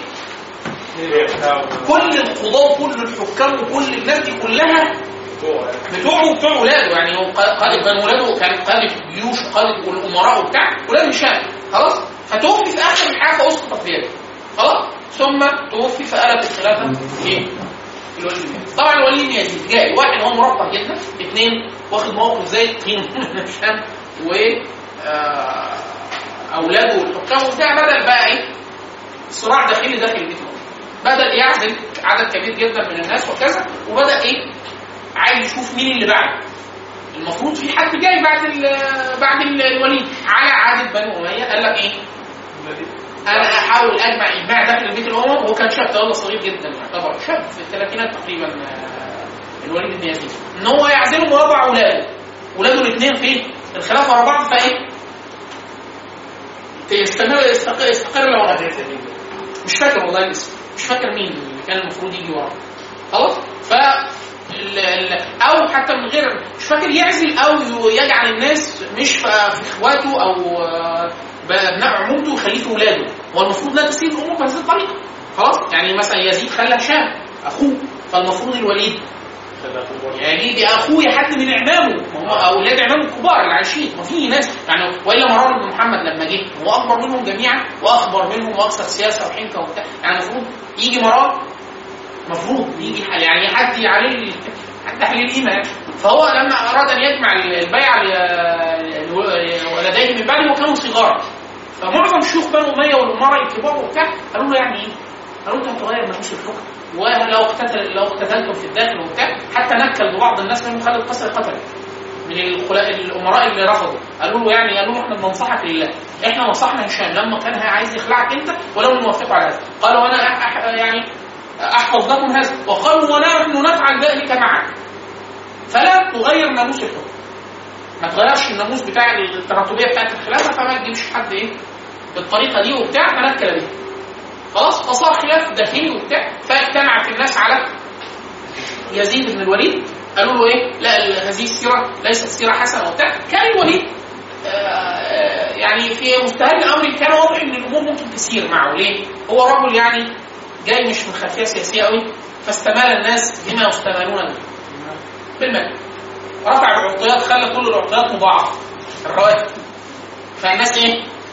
[SPEAKER 2] كل القضاة وكل الحكام وكل الناس دي كلها بتوعه وبتوع ولاده يعني هو قا- قائد بين ولاده كان قائد الجيوش وقائد والامراء وبتاع ولاد هشام خلاص فتوفي في اخر الحياه فاسقط بيده خلاص ثم توفي فقلبت الخلافه ايه؟ الوليد بن يزيد. طبعا الوليد بن يزيد جاي واحد هو مرفه جدا اثنين واخد موقف زي الطين من هشام و آه، اولاده والحكام وبتاع بدل بقى ايه؟ صراع داخلي داخل البيت الأموي. بدأ يعزل عدد كبير جدا من الناس وكذا وبدأ ايه عايز يشوف مين اللي بعده المفروض في حد جاي بعد ال- بعد ال- الوليد على عادة بني أمية قال لك ايه انا احاول اجمع اجماع داخل البيت الامم وهو كان شاب ده صغير جدا يعتبر شاب في الثلاثينات تقريبا آه، الوليد بن يزيد ان هو يعزلهم ويضع اولاده اولاده الاثنين في الخلافه ورا بعض فايه تستمر يستقر, يستقر لو مش فاكر والله الاسم مش فاكر مين اللي كان المفروض يجي وراه خلاص ف ال- ال- او حتى من غير مش فاكر يعزل او يجعل الناس مش في في اخواته او آه، بابناء عمومته يخليه في اولاده هو المفروض لا تسير الامور بهذه الطريقه خلاص يعني مثلا يزيد خلى هشام اخوه فالمفروض الوليد يعني دي اخويا حد من اعمامه ما هو اولاد اعمامه الكبار اللي عايشين ما في ناس يعني والا مروان بن محمد لما جه هو اكبر منهم جميعا واخبر منهم واكثر سياسه وحنكه وبتاع يعني المفروض يجي مروان المفروض يجي ح- يعني حد عليه ال- حد تحليل الايمان فهو لما اراد ان يجمع البيعه ل- لولديه من بعده وكانوا صغارا فمعظم شيوخ بنو اميه والامراء الكبار وبتاع قالوا له يعني ايه؟ قالوا انت هتغير ناموس الحكم ولو اقتتل لو اقتتلتم في الداخل وبتاع حتى نكل ببعض الناس منهم خالد القصري قتل من الخلا- الامراء اللي رفضوا قالوا له يعني قالوا له احنا بننصحك لله احنا نصحنا هشام لما كان عايز يخلعك انت ولو نوافقه على هذا قال وانا أح أح يعني احفظ لكم هذا وقالوا ونحن نفعل ذلك معك فلا تغير ناموس الحكم ما تغيرش الناموس بتاع التراتبيه بتاعت الخلافه فما تجيبش حد ايه بالطريقه دي وبتاع فنكل بيه خلاص فصار خلاف داخلي وبتاع فاجتمعت الناس على يزيد بن الوليد قالوا له ايه لا ال- هذه السيره ليست سيره حسنه وبتاع كان الوليد آه، آه، يعني في مستهل الامر كان واضح ان الامور ممكن تسير معه ليه؟ هو رجل يعني جاي مش من خلفيه سياسيه قوي فاستمال الناس بما يستمالون به بالمال رفع العطيات خلى كل العطيات مضاعفه الرواتب فالناس ايه؟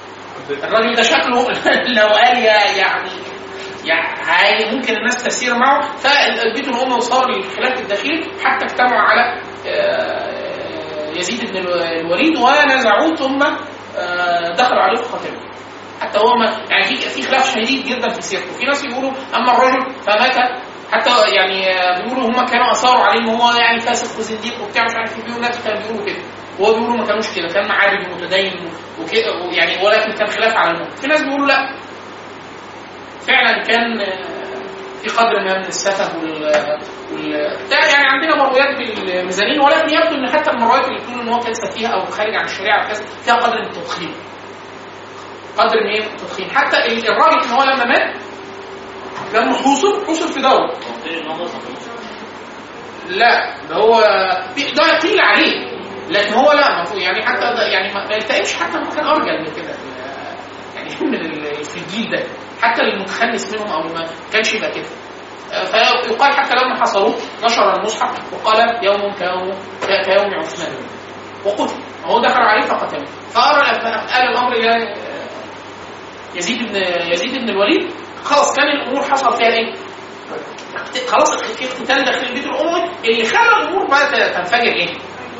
[SPEAKER 2] الراجل ده شكله لو قال يا يعني يعني هاي ممكن الناس تسير معه فالبيت الاموي صار الخلاف الداخلي حتى اجتمعوا على آه، يزيد بن الوليد ونزعوه ثم آه، دخلوا عليه فقتلوه حتى هو ما يعني في في خلاف شديد جدا في سيرته في ناس يقولوا اما الرجل فمات حتى يعني آه، بيقولوا هم كانوا اثاروا عليه ان هو يعني فاسق وزنديق وبتاع مش عارف ايه بيقولوا ناس كانوا بيقولوا كده وهو بيقولوا ما كانوش كده كان عابد ومتدين وكده يعني ولكن كان خلاف على الموت في ناس بيقولوا لا فعلا كان آه، في قدر ما من السفه وال وال بتاع يعني عندنا مرويات بالميزانين ولكن يبدو ان حتى المرويات اللي بتقول ان هو كان سفيه او خارج عن الشريعه وكذا فيها قدر من التضخيم قدر من ايه التضخيم حتى ال- الراجل ان هو لما مات لما حوصر حوصر في دوره
[SPEAKER 4] قلت ان هم صفوه
[SPEAKER 2] لا ده هو ده قيل عليه لكن هو لا المفروض يعني حتى ده يعني ما ما يلتئمش حتى لو كان ارجل من كده يعني من ال- في الجيل ده حتى المتخنس منهم او ما كانش يبقى كده آه، فيقال حتى لما حصروه نشر المصحف وقال يوم كيوم ك- كيوم عثمان وقتل هو دخل عليه فقتله فأرى قال الامر الى آه، يزيد بن يزيد بن الوليد خلاص كان الامور حصل فيها ايه؟ خلاص في اقتتال داخل البيت الاموي اللي خلى الامور بقى تنفجر ايه؟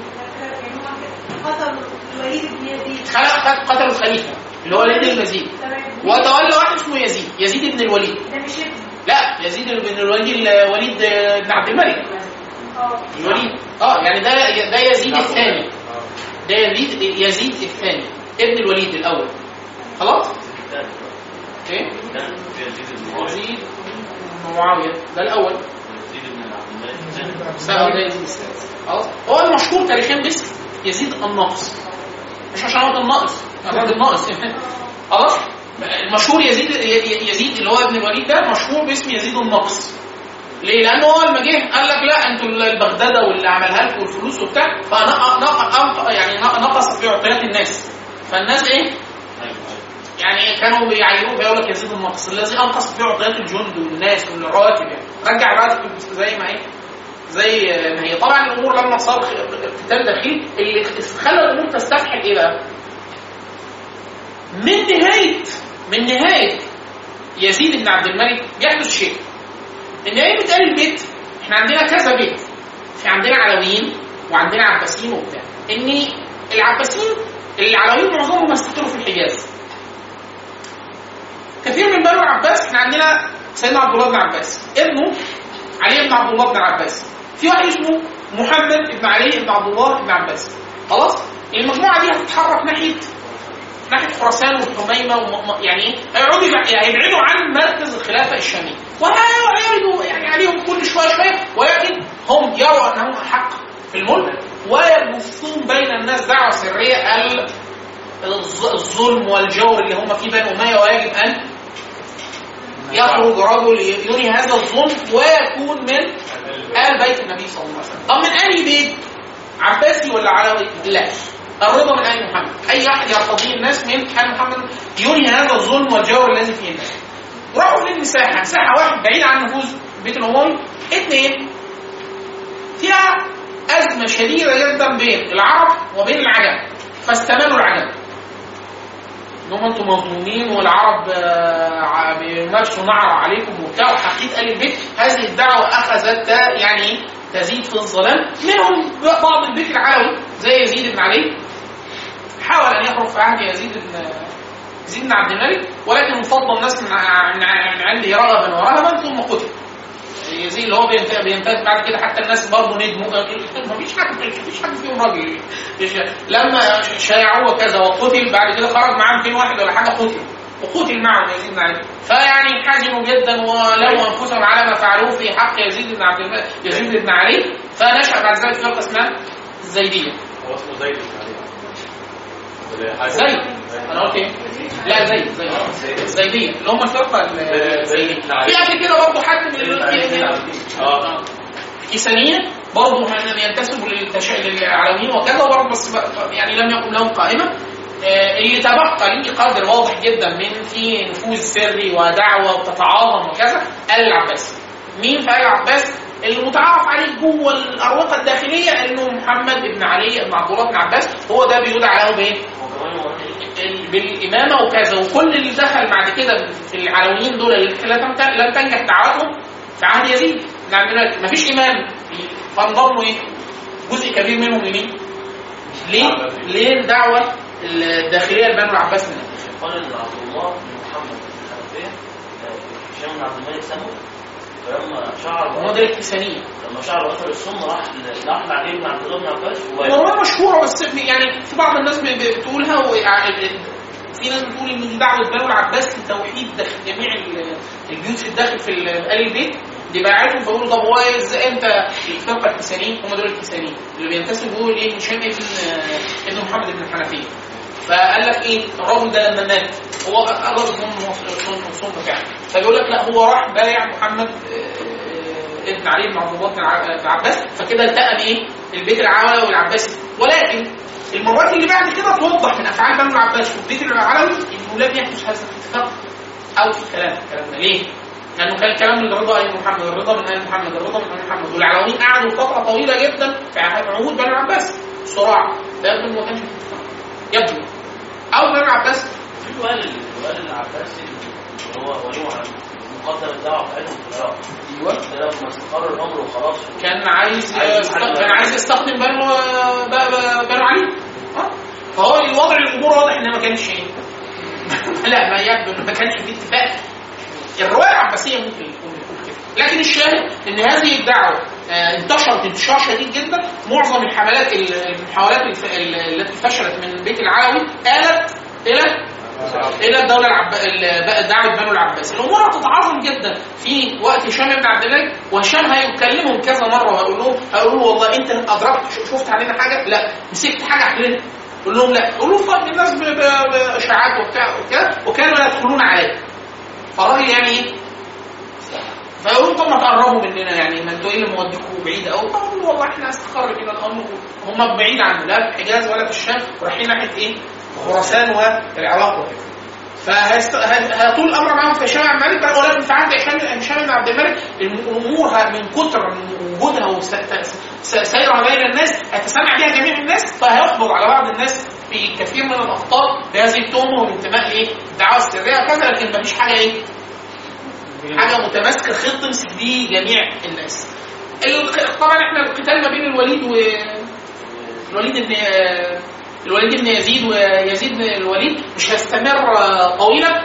[SPEAKER 5] قتل الوليد بن يزيد
[SPEAKER 2] خلق قتلوا الخليفه اللي هو الوليد المزيد
[SPEAKER 5] تمام
[SPEAKER 2] وتولى واحد اسمه يزيد يزيد بن الوليد
[SPEAKER 5] ده مش ابن
[SPEAKER 2] لا يزيد بن الوليد الوليد بن عبد الملك
[SPEAKER 5] اه
[SPEAKER 2] الوليد اه يعني ده ده يزيد الثاني ده يزيد يزيد الثاني ابن الوليد الاول خلاص ايه
[SPEAKER 4] كان في يزيد بن معاويه
[SPEAKER 2] يزيد بن معاويه ده الاول
[SPEAKER 4] يزيد بن عبد الملك
[SPEAKER 2] سأل ده يزيد الثالث خلاص هو المشهور تاريخيا باسم يزيد الناقص مش عشان هو كان ناقص الراجل ناقص خلاص المشهور يزيد يزيد اللي هو ابن الوليد ده مشهور باسم يزيد الناقص ليه؟ لانه هو لما جه قال لك لا انتوا البغداده واللي عملها لكم والفلوس وبتاع فنقص يعني نقص في عطيات الناس فالناس ايه؟
[SPEAKER 4] ايوه
[SPEAKER 2] يعني كانوا بيعيروه بيقول لك يزيد النقص الذي انقص في عطيات الجند والناس والرواتب يعني رجع بقى زي ما ايه زي ما هي طبعا الامور لما صار اقتتال داخلي اللي خلى الامور تستفحل ايه بقى؟ من نهايه من نهايه يزيد بن عبد الملك بيحدث شيء ان ايه بتقال البيت احنا عندنا كذا بيت في عندنا علويين وعندنا عباسيين وبتاع ان العباسيين العلويين معظمهم استقروا في الحجاز كثير من بنو العباس احنا عندنا سيدنا عبد الله بن عباس ابنه علي بن عبد الله بن عباس في واحد اسمه محمد بن علي بن عبد الله بن عباس خلاص المجموعه دي هتتحرك ناحيه ناحيه خراسان والحميمه وم... يعني ايه هيقعدوا يبع- يعني هيبعدوا عن مركز الخلافه الشاميه وهيعرضوا يعني عليهم كل شويه شويه ولكن هم يروا انهم احق في الملك ويبثون بين الناس دعوه سريه ال- الظ- الظلم والجور اللي هم فيه بني اميه ويجب ان يخرج رجل ينهي هذا الظلم ويكون من ال بيت النبي صلى الله عليه وسلم طب من اي بيت عباسي ولا علوي لا الرضا من ال محمد اي احد يرتضيه الناس من ال محمد ينهي هذا الظلم والجور الذي فيه الناس راحوا فين مساحه مساحه واحد بعيد عن نفوذ البيت الاموي اثنين فيها ازمه شديده جدا بين العرب وبين العجم فاستمالوا العجم ان هم انتم مظلومين والعرب آه، ع- بيمارسوا نعر عليكم وبتاع وحقيقه ال البيت هذه الدعوه اخذت ت- يعني إيه؟ تزيد في الظلام منهم بعض البيت العلوي زي يزيد بن علي حاول ان يخرج في عهد يزيد بن يزيد بن عبد الملك ولكن انفض الناس من ع- من ع- من عنده رغبا ورهبا ثم قتل يزيد اللي هو بينت- بيمتاز بعد كده حتى الناس برضه ندموا ما فيش حد ما فيش حد فيهم راجل إيش- لما شايعوه كذا وقتل بعد كده خرج معاه 200 واحد ولا حاجه قتل وقتل معه يزيد بن علي فيعني حزنوا جدا ولموا انفسهم على ما فعلوه في حق يزيد بن عبد الملك يزيد بن علي فنشا بعد ذلك فرقه اسمها الزيديه
[SPEAKER 6] هو اسمه زيد بن علي ولا حاجة؟
[SPEAKER 2] زيد انا قلت ايه؟ لا زيد زيد الزيديه اللي هم الفرقه الزيديه في قبل كده برضه حد من ال-
[SPEAKER 6] اه
[SPEAKER 2] كيسانية برضه هم ينتسبوا للتش... للعلويين وكذا وبرضه بس ب- يعني لم يكن لهم قائمة آه، اللي تبقى ليه قدر واضح جدا من في نفوذ سري ودعوة وتتعاظم وكذا آل العباس مين في آل العباس اللي متعارف عليه جوه الأروقة الداخلية إنه محمد بن علي بن عبد الله بن عباس هو ده بيدعى له بإيه؟
[SPEAKER 4] هو كمان
[SPEAKER 2] ال- بالامامه وكذا وكل اللي دخل بعد كده في العلويين دول اللي لم تن- لم تنجح دعوتهم في عهد يزيد بن عبد الملك مفيش امام فانضموا ايه؟ جزء كبير منهم لمين؟ ليه؟ ليه الدعوه الداخليه لبنو العباس من
[SPEAKER 4] قال ان عبد الله بن محمد بن الحنفيه آه، هشام بن عبد الملك سمه فلما شعر
[SPEAKER 2] هو ده الكسانيه
[SPEAKER 4] لما شعر اثر السم راح ل- راح لعلي بن عبد الله بن عباس وبايع.
[SPEAKER 2] والله مشهوره بس يعني في بعض الناس ب- ب- بتقولها ويع- في ناس بتقول ان دي دعوه بنو العباس لتوحيد داخل جميع ال- البيوت في الداخل في ال- ال البيت دي باعتهم فبيقولوا طب هو ازاي انت الفرقه الكسانيين هم دول الكسانيين اللي بينتسبوا بيقولوا ايه هشام ابن ابن محمد بن الحنفيه فقال لك ايه الراجل ده لما مات هو الراجل هم مصوم فعلا فبيقول لك لا هو راح بايع محمد آه، ابن علي بن عبد الله بن الع- بن العباس فكده التقم ايه البيت العلوي والعباسي ولكن المرات اللي بعد كده توضح من افعال بنو العباس والبيت العلوي انه لم يحدث هذا الاتفاق او في الكلام الكلام ده ليه؟ لانه كان الكلام من رضا ال محمد الرضا من ال محمد الرضا من ال محمد والعلويين قعدوا فتره طويله جدا في عهود بنو العباس صراع ده يبدو إنه ما كانش في اتفاق يبدو او بنو العباس
[SPEAKER 4] في وائل وائل العباسي اللي هو ولي عن مقدم الدعوه بتاعتهم في العراق
[SPEAKER 2] ايوه
[SPEAKER 4] ده لما استقر الامر وخلاص
[SPEAKER 2] كان عايز
[SPEAKER 4] عايز
[SPEAKER 2] يست-
[SPEAKER 4] يحل-
[SPEAKER 2] كان عايز يستخدم بنو ب- ب- بنو علي اه فهو الوضع الامور واضح ان ما كانش ايه لا ما يبدو إنه ما كانش في اتفاق الروايه العباسيه ممكن يكون يكون كده لكن الشاهد ان هذه الدعوه آه، انتشرت انتشار شديد جدا معظم الحملات ال- المحاولات الف- ال- التي فشلت من بيت العلوي آلت الى الى الدوله العب... ال- بقى دعوه بنو العباس الامور هتتعاظم جدا في وقت هشام بن عبد الملك وهشام هيكلمهم كذا مره وهيقول لهم هيقول له والله انت ادركت ش- شفت علينا حاجه لا مسكت حاجه علينا يقول لهم لا يقول لهم طيب الناس ب- ب- باشاعات وبتاع وكده وكانوا يدخلون عليه فالراجل يعني ايه فيقولوا طب ما تقربوا مننا يعني ما انتوا ايه اللي موديكوا بعيد قوي فقالوا والله احنا استقر كده الامر هم بعيد عنه لا في الحجاز ولا في الشام ورايحين ناحيه ايه؟ خراسان والعراق وكده فهيست... هي- هيطول الامر معاهم في هشام بن عبد الملك بقى، ولكن في عهد هشام هشام بن عبد الملك الامور ه- من كتر من وجودها وسيرها بين الناس هيتسمع بها جميع الناس فهيحبط على بعض الناس في كثير من الاخطاء بهذه التهمه والانتماء لايه؟ الدعوه السريه وكذا لكن مفيش حاجه ايه؟ حاجه متماسكه خيط تمسك بيه جميع الناس. الق- طبعا احنا القتال ما بين الوليد و الوليد بن الوليد بن يزيد ويزيد بن الوليد مش هيستمر آه، طويلا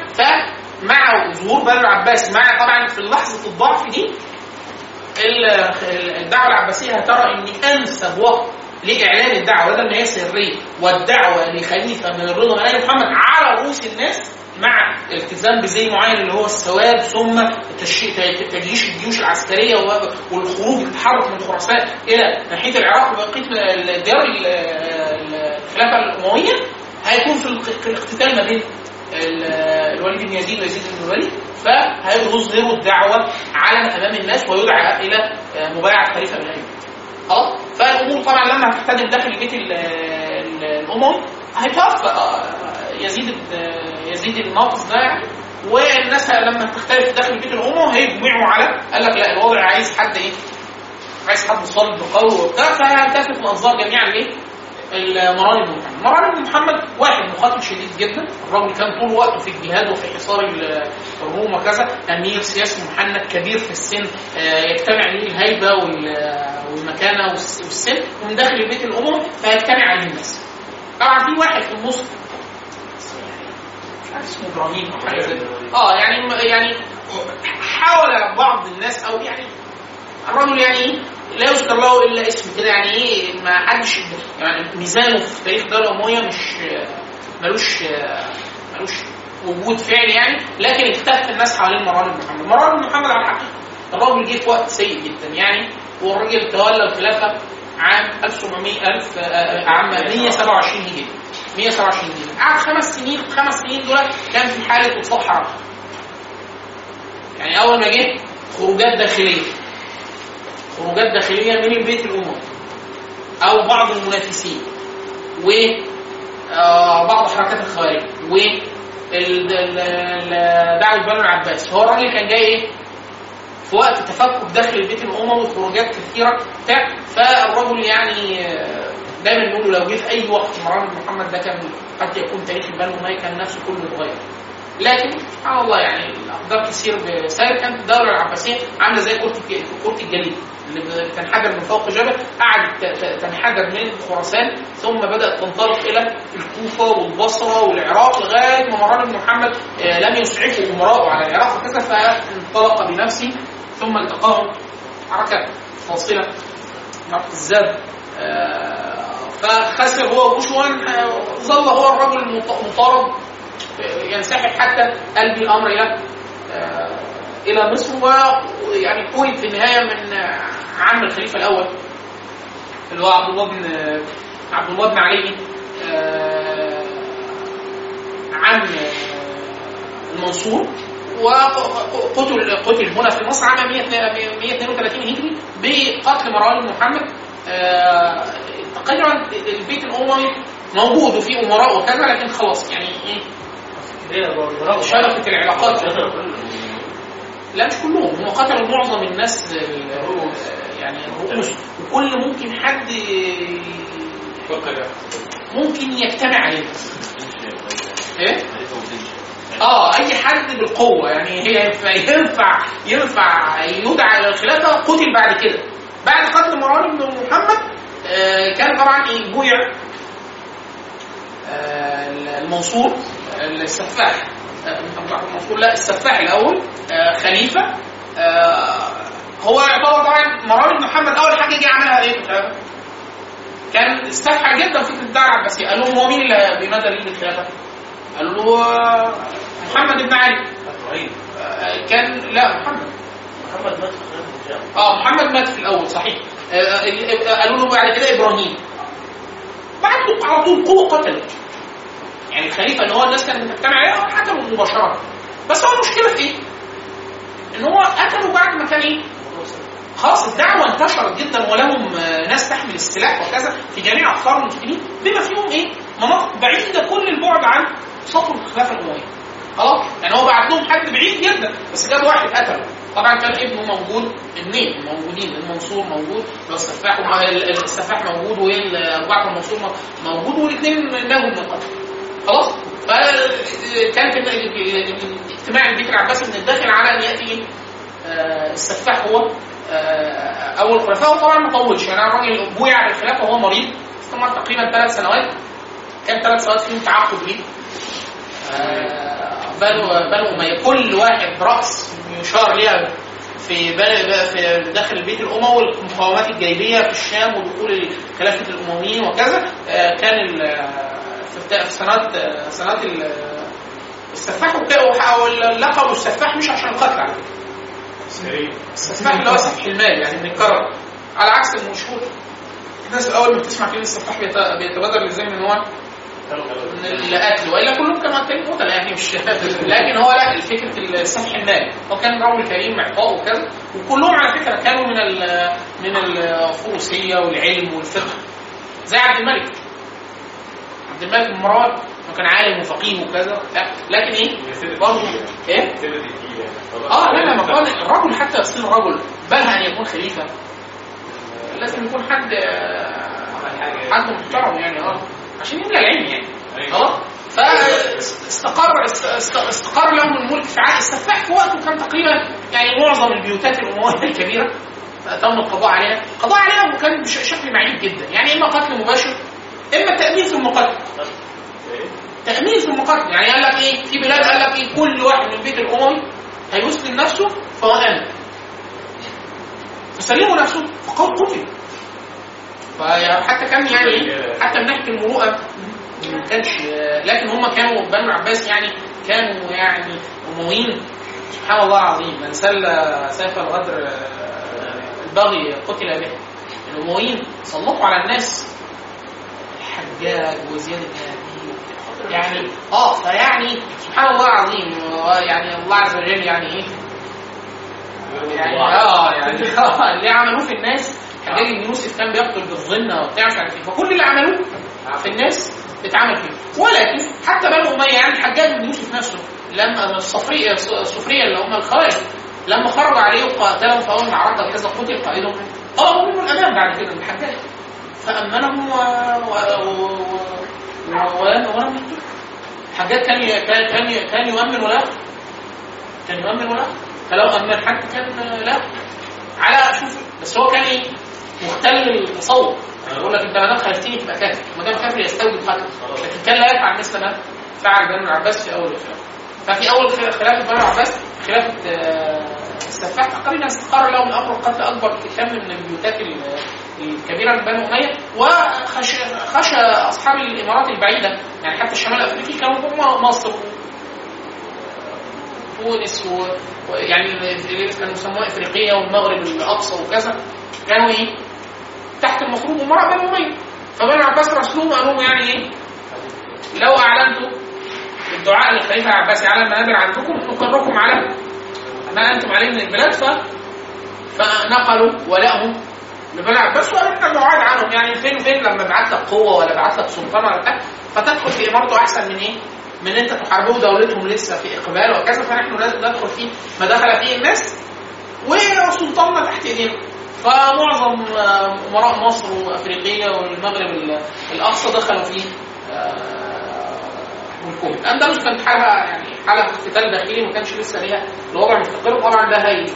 [SPEAKER 2] فمع ظهور بنو العباس مع طبعا في لحظه الضعف دي ال- الدعوه العباسيه هترى ان انسب وقت لاعلان الدعوه بدل ما هي سريه والدعوه لخليفه من الرضا من ال محمد على رؤوس الناس مع التزام بزي معين اللي هو السواد ثم تشي- تجيش الجيوش العسكريه و- والخروج التحرك من خراسان الى ناحيه العراق وبقيه الديار ال- ال- الخلافه الامويه هيكون في الق- في الاقتتال ما بين ال- الوليد بن يزيد ويزيد بن الوليد فهيظهروا الدعوه علنا امام الناس ويدعى الى مبايعه خليفه من الايمان خلاص فالامور طبعا لما هتحتدم داخل البيت ال- ال- الاموي هيتوفى آه، يزيد بن- يزيد الناقص ده يعني والناس لما تختلف داخل البيت الاموي هيجمعوا على قال لك لا الوضع عايز حد ايه عايز حد صلب قوي وبتاع فهيلتفت الانظار جميعا ليه المران بن محمد مران بن محمد واحد مقاتل شديد جدا الراجل كان طول وقته في الجهاد وفي حصار ال- الروم وكذا امير سياسي محنك كبير في السن آه، يجتمع عليه الهيبه وال- والمكانه والس- والسن ومن داخل البيت الامم فيجتمع عليه الناس طبعا في واحد في النص مش عارف اسمه ابراهيم او حاجه زي كده. اه يعني يعني حاول بعض الناس او يعني الرجل يعني ايه لا يذكر له الا اسم كده يعني ايه ما حدش يعني ميزانه في تاريخ الدوله الامويه مش ملوش ملوش وجود فعلي يعني لكن اكتفى الناس حوالين مروان بن محمد مروان بن محمد على الحقيقه الراجل جه في وقت سيء جدا يعني والراجل تولى الخلافه عام 1700 1000 آه، عام 127 هجري 127 هجري قعد خمس سنين خمس سنين دول كان في حاله اطفاء حركه يعني اول ما جه خروجات داخليه خروجات داخليه من البيت الاموي او بعض المنافسين و آه، بعض حركات الخوارج و ال- ال- ال- دعوه بنو العباس فهو الراجل كان جاي ايه في وقت تفكك داخل البيت الاموي خروجات كثيره بتاع فالرجل يعني آه، دايما بيقولوا لو جه في اي وقت مروان بن محمد ده كان قد يكون تاريخ بني اميه كان نفسه كله اتغير لكن سبحان الله يعني الاقدار تسير بسير كانت الدوله العباسيه عامله زي كره الج- كره الجليد اللي بتنحدر من فوق جبل قعدت ت- ت- تنحدر من خراسان ثم بدات تنطلق الى الكوفه والبصره والعراق لغايه ما مروان بن محمد آه، لم يسعفه امراؤه على العراق وكذا فانطلق بنفسه ثم التقاه حركه فاصله معركه الزاد آه، فخسر هو وشوان آه، ظل هو الرجل المط- المطارد ينسحب حتى قلب الامر الى آه، الى مصر ويعني كون في النهايه من آه، عم الخليفه الاول اللي هو عبد الله بن عبد الله بن علي آه، عم آه، المنصور وقتل قتل هنا في مصر عام 132 هجري بقتل مروان بن محمد آه، تقريبا البيت الاموي موجود وفيه امراء وكذا لكن خلاص يعني ايه شبكه العلاقات لا مش كلهم هم قتلوا معظم الناس ال- يعني الرؤوس وكل ممكن حد ممكن يجتمع عليه ايه؟ اه اي حد بالقوه يعني هي ينفع ينفع ينفع يدعى الى الخلافه قتل بعد كده بعد قتل مروان بن محمد آه كان طبعا ايه بويع آه المنصور السفاح آه، أبو جعفر المنصور لا السفاح الاول آه خليفه آه هو يعتبر طبعا مروان بن محمد اول حاجه جه عملها ايه؟ آه، كان استفحى جدا فكره الدعوه العباسيه قال لهم هو مين اللي بينادى ليه بالخلافه؟ قالوا له آه، محمد بن علي آه، كان لا محمد
[SPEAKER 4] محمد مات في خلافه الشام
[SPEAKER 2] اه محمد مات في الاول صحيح آه، آه، آه، قالوا له بعد كده ابراهيم بعد على طول قوه قتلت يعني الخليفه اللي هو الناس كانت بتجتمع عليه حكموا مباشره بس هو المشكله في ايه؟ ان هو قتلوا بعد ما كان ايه؟ خلاص الدعوه انتشرت جدا ولهم آه، ناس تحمل السلاح وكذا في جميع اقطار المسلمين بما فيهم ايه؟ مناطق بعيده كل البعد عن سطر الخلافه الامويه. خلاص؟ يعني هو بعت لهم حد بعيد جدا بس جاب واحد قتله. طبعا كان ابنه موجود اثنين موجودين المنصور موجود والسفاح وما- السفاح موجود وابو جعفر المنصور موجود والاثنين نجوا من القتل. خلاص؟ فكان في ال- ال- ال- اجتماع البيت العباسي من الداخل على ان ياتي آه، السفاح هو آه، اول خلفاء وطبعا ما طولش يعني الراجل بويع بالخلافه وهو مريض استمر تقريبا ثلاث سنوات كان ثلاث سنوات فيهم تعاقد ليه آه، بنو بنو اميه كل واحد راس يشار ليها في بل- في داخل البيت الاموي المقاومات الجايبيه في الشام ودخول خلافه الامويين وكذا آه، كان ال- في بتا- في سنوات آه، سنوات ال- السفاح وك- واللقب السفاح مش عشان القتل على فكرة. السفاح اللي هو سفح المال يعني من الكرم على عكس المشهور الناس اول ما بتسمع كلمه السفاح بيت- بيتبادر للذهن ان هو من القتل والا كلهم كانوا قاتلين قتل يعني مش لكن هو لا فكره السفح المال هو كان رجل كريم معطاء وكذا وكلهم على فكره كانوا من ال- من الفروسيه والعلم والفقه زي عبد الملك عبد الملك بن مروان هو كان عالم وفقيه وكذا لا لكن ايه برضه ايه اه لا لا ما قال الرجل حتى يصير رجل بلها ان يكون خليفه آه، لازم يكون حد آه، حد محترم يعني اه عشان يملى العلم يعني خلاص فاستقر است- است- استقر لهم الملك في عهد السفاح في وقته كان تقريبا يعني معظم البيوتات الامويه الكبيره تم القضاء عليها القضاء عليها وكان بشكل معيب جدا يعني اما قتل مباشر اما تامين ثم قتل تامين ثم قتل يعني قال لك ايه في بلاد قال لك ايه كل واحد من البيت الاموي هيسلم نفسه فهو امن فسلموا نفسه فقد قتل فحتى كان يعني إيه؟ حتى من ناحيه المروءه ما كانش لكن هم كانوا بنو العباس يعني كانوا يعني امويين سبحان الله العظيم من سل سيف الغدر البغي قتل به الامويين سلطوا على الناس الحجاج وزياد بن ابي يعني اه فيعني سبحان الله العظيم يعني الله عز وجل يعني ايه يعني اه يعني اه اللي عملوه في الناس حجاج بن يوسف كان بيقتل بالظن وبتاع مش عارف ايه فكل اللي عملوه في الناس اتعمل فيه ولكن حتى بنو اميه يعني الحجاج بن يوسف نفسه لما الصفريه الصفريه اللي هم الخوارج لما خرج عليه وقاتلهم في اول معركه كذا قتل قائدهم طلبوا منه الامان بعد كده من الحجاج فامنهم و... و... و... و... ولم ولم يقتلوا حاجات كان ي... كان كان كان يؤمن ولا كان يؤمن ولا فلو امن حد كان لا على شوف بس هو كان ايه مختل التصور يعني يقول لك انت ما دام خالفتني تبقى كافر ما دام كافر يستوجب قتل لكن كان لا يفعل مثل ما فعل بنو العباس في اول الخلافه ففي اول خ- خلافه بنو العباس خلافه آه، السفاح تقريبا استقر لهم الامر القتل اكبر في كم من البيوتات ال- الكبيره من بنو اميه وخشى خشى اصحاب الامارات البعيده يعني حتى الشمال الافريقي كانوا هم مصر تونس و... ويعني اللي كانوا يسموها افريقيه والمغرب الاقصى وكذا كانوا ايه؟ تحت المفروض امراء بنو اميه فبنو العباس رسلوهم قالوا لهم يعني ايه؟ لو اعلنتوا الدعاء للخليفه العباسي على المنابر عندكم نقركم على ما انتم عليه من البلاد ف فنقلوا ولائهم لبني العباس وقالوا احنا بعاد عنهم يعني فين وفين لما بعت لك قوه ولا بعت لك سلطان ولا بتاع فتدخل في امارته احسن من ايه؟ من انت تحاربوا دولتهم لسه في اقبال وكذا فنحن لازم ندخل في ما دخل فيه الناس وسلطاننا تحت ايدينا فمعظم آه، امراء مصر وافريقيا والمغرب ال- الاقصى دخلوا في آه، ملكهم الاندلس كانت حالها يعني حاله قتال داخلي ما كانش لسه ليها الوضع مستقر طبعا ده هي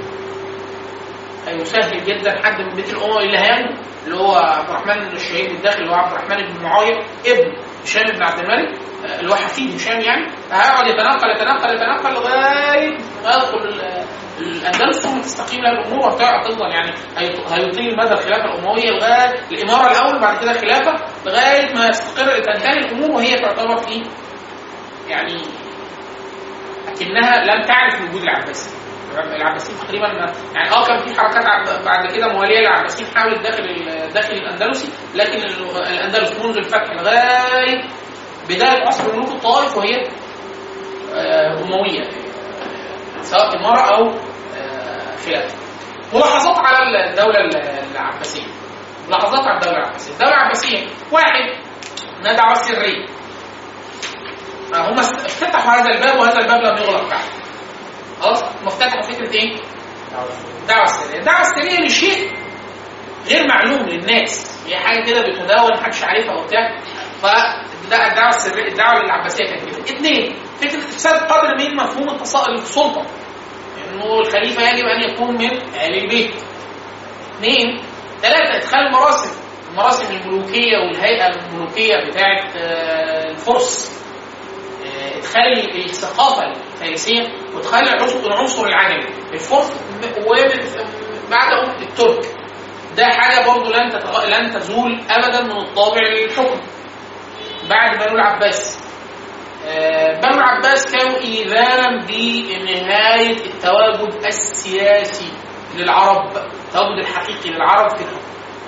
[SPEAKER 2] هيسهل جدا حد من بيت الامم اللي هينجو اللي هو عبد الرحمن الشهيد الداخل اللي هو عبد الرحمن بن معاويه ابن هشام بن عبد الملك آه، اللي هو حفيد هشام يعني هيقعد يتنقل يتنقل يتنقل لغايه ما يدخل ال- الاندلس ثم تستقيم لها الامور وهتفضل يعني هيط- هيطيل مدى الخلافه الامويه لغايه الاماره الاول بعد كده خلافه لغايه ما يستقر تنتهي الامور وهي تعتبر في يعني لكنها لم تعرف وجود العباسي العباسيين تقريبا ما يعني اه كان في حركات عب- بعد كده مواليه للعباسيين حاولت داخل ال- داخل الاندلسي لكن ال- الاندلس منذ الفتح لغايه بدايه عصر ملوك الطوائف وهي آه، امويه سواء اماره او آه، خلافه ملاحظات على الدوله ال- العباسيه ملاحظات على الدوله العباسيه الدوله العباسيه واحد انها دعوه سريه هم افتتحوا هذا الباب وهذا الباب لم يغلق بعد خلاص هم افتتحوا فكره ايه؟ الدعوه السريه الدعوه السريه لشيء غير معلوم للناس هي حاجه كده بتداول محدش عارفها وبتاع فده الدعوه السريه الدعوه العباسيه كانت كده اثنين فكره افساد قدر من مفهوم التص- السلطه انه الخليفه يجب ان يكون من اهل البيت اثنين ثلاثه ادخال المراسم المراسم الملوكيه والهيئه الملوكيه بتاعه آه، الفرس آه، ادخال الثقافه الفارسيه وادخال العنصر العنصر العجمي الفرس م- وبعدهم الترك ده حاجه برضه لن تتغ... لن تزول ابدا من الطابع للحكم بعد بنو العباس آه، بنو العباس كانوا ايذانا بنهايه التواجد السياسي للعرب التواجد الحقيقي للعرب في الحكم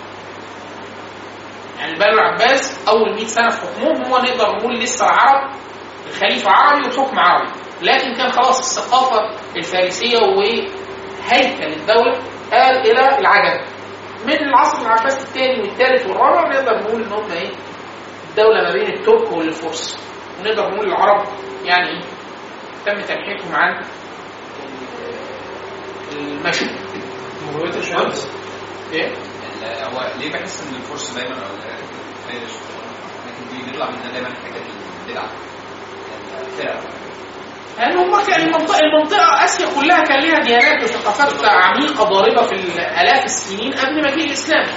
[SPEAKER 2] يعني بنو العباس اول 100 سنه في حكمهم هو نقدر نقول لسه العرب الخليفه عربي والحكم عربي لكن كان خلاص الثقافه الفارسيه وهيكل الدوله قال الى العجم من العصر العباسي الثاني والثالث والرابع نقدر نقول ان هم ايه الدوله ما بين الترك والفرس ونقدر نقول العرب يعني ايه تم تنحيتهم عن المشي
[SPEAKER 8] مغريات الشمس
[SPEAKER 2] ايه
[SPEAKER 8] ال- هو ليه بحس ان الفرس دايما او الفارس لكن بيطلع منها دايما حاجات البدع الفرق
[SPEAKER 2] يعني هم كان المنطقه المنطقه اسيا كلها كان لها ديانات وثقافات عميقه ضاربه في الالاف السنين قبل مجيء الاسلام.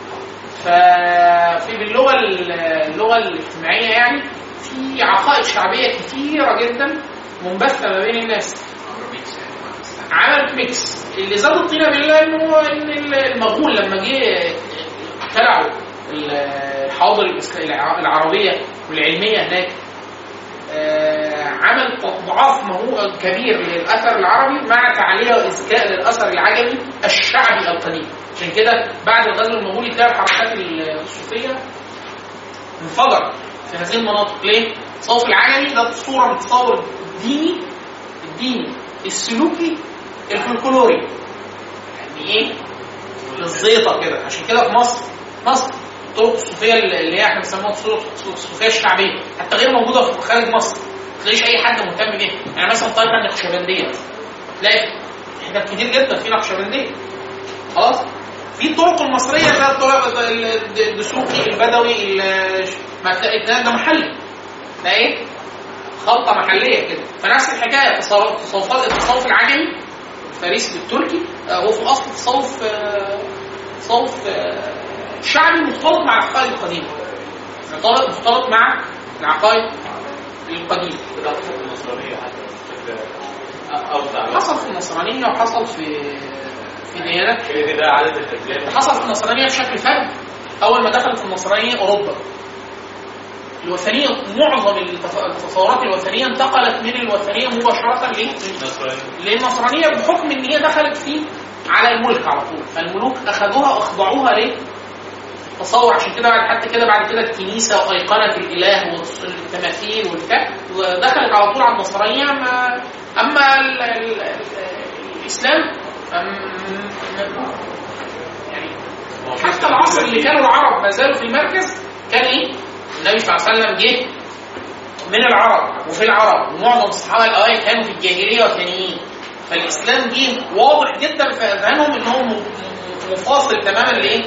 [SPEAKER 2] ففي باللغه ال- اللغه الاجتماعيه يعني في عقائد شعبيه كثيره جدا منبثه ما بين الناس. عملت ميكس اللي زاد الطينه بالله انه ان المغول لما جه اخترعوا الحواضر الإسلا- الع- العربيه والعلميه هناك آه، عمل تضعاف مهو كبير للاثر العربي مع تعليه واذكاء للاثر العجمي الشعبي القديم عشان كده بعد الغزو المغولي تلاقي الحركات الصوفيه انفجر في هذه المناطق ليه؟ التصوف العجمي ده صوره من التصور الديني الديني السلوكي الفلكلوري يعني ايه؟ الزيطه كده عشان كده في مصر مصر الطرق الصوفيه اللي هي احنا بنسموها الطرق الصوفيه الشعبيه حتى غير موجوده في خارج مصر ما تلاقيش اي حد مهتم بيها يعني مثلا الطريقه النقشبنديه تلاقي حاجات كتير جدا في نقشبنديه خلاص في الطرق المصريه زي الطرق ال- الدسوقي البدوي ال- ما تلاقي ده ده محلي ده ايه؟ خلطه محليه كده فنفس الحكايه تصور- تصوفات التصوف العجمي الفارسي التركي آه، هو في الاصل تصوف آه، تصوف آه، شعبي مختلط مع العقائد القديمه مختلط مختلط مع العقائد القديمه
[SPEAKER 4] كده حصل في النصرانية حتى بشكل أوسع
[SPEAKER 2] حصل في النصرانيه وحصل في في ديانات
[SPEAKER 4] كده ده عدد الأجيال
[SPEAKER 2] حصل في النصرانيه بشكل فردي اول ما دخلت النصرانيه اوروبا الوثنيه معظم التص- التصورات الوثنيه انتقلت من الوثنيه مباشره ليه؟
[SPEAKER 4] النصرانية
[SPEAKER 2] للنصرانيه بحكم ان هي دخلت في على الملك على طول فالملوك اخذوها واخضعوها ليه؟ تصور عشان كده بعد حتى كده بعد كده الكنيسه وايقونه الاله والتماثيل والبتاع ودخلت على طول على النصرانيه اما اما ال ال ال الاسلام أم- يعني حتى العصر اللي كانوا العرب ما زالوا في المركز كان ايه؟ النبي صلى الله عليه وسلم جه من العرب وفي العرب ومعظم الصحابه الاوائل كانوا في الجاهليه وثانيين فالاسلام جه واضح جدا في اذهانهم ان هو م- م- مفاصل تماما لايه؟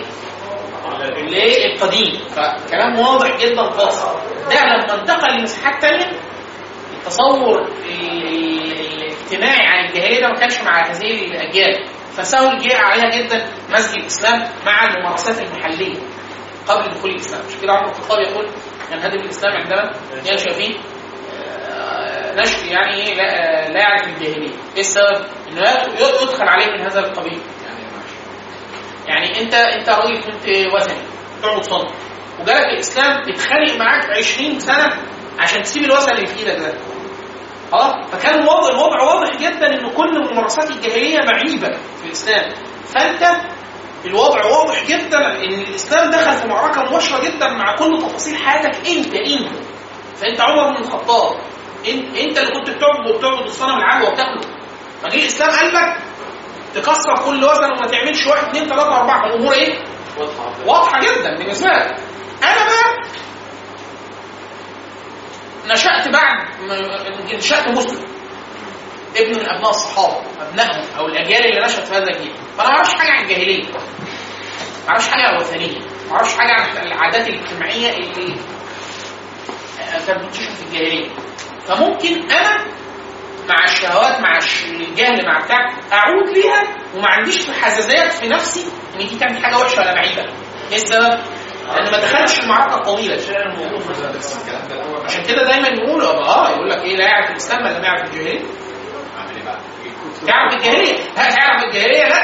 [SPEAKER 2] للقديم فكلام واضح جدا فاصل ده لما انتقل لمساحات تانية التصور ال- ال- الاجتماعي عن الجاهليه ده ما كانش مع هذه الاجيال فسهل جه عليها جدا مزج الاسلام مع الممارسات المحليه قبل دخول الاسلام عشان كده عمر الخطاب يقول كان هدف الاسلام عندما ينشا فيه آه، نشر يعني إيه لا, لا يعرف الجاهليه ايه السبب؟ انه يد- يدخل عليه من هذا القبيل يعني يعني انت انت راجل كنت وثني تعبد صنم وجالك الاسلام بيتخانق معاك 20 سنه عشان تسيب الوثن اللي في ايدك ده اه فكان الوضع الوضع واضح جدا ان كل ممارسات الجاهليه معيبه في الاسلام فانت الوضع واضح جدا ان الاسلام دخل في معركه مباشره جدا مع كل تفاصيل حياتك انت انت فانت عمر بن الخطاب انت, انت اللي كنت بتعبد وبتعبد الصنم العدوى وبتاكله فجه الاسلام قال لك تكسر كل وزن وما تعملش واحد اثنين ثلاثه اربعه الامور ايه؟ واضحه جدا بالنسبه لك انا بقى نشأت بعد م- نشأت مسلم ابن من ابناء الصحابه ابنائهم او الاجيال اللي نشأت في هذا الجيل فانا ما اعرفش حاجه عن الجاهليه ما اعرفش حاجه عن الوثنيه ما اعرفش حاجه عن العادات الاجتماعيه اللي آه، كانت بتنتشر في الجاهليه فممكن انا مع الشهوات مع الش- الجهل مع بتاع اعود ليها وما عنديش حساسيات في نفسي ان دي كانت حاجه وحشه ولا بعيده ايه السبب؟ لان ما دخلتش المعركه الطويله
[SPEAKER 8] الكلام ده الاول
[SPEAKER 2] عشان كده دايما يقولوا اه يقول لك ايه لا يعرف الاسلام ما لم يعرف الجاهليه
[SPEAKER 8] اعمل ايه بقى؟
[SPEAKER 2] تعرف الجاهليه ها تعرف الجاهليه لا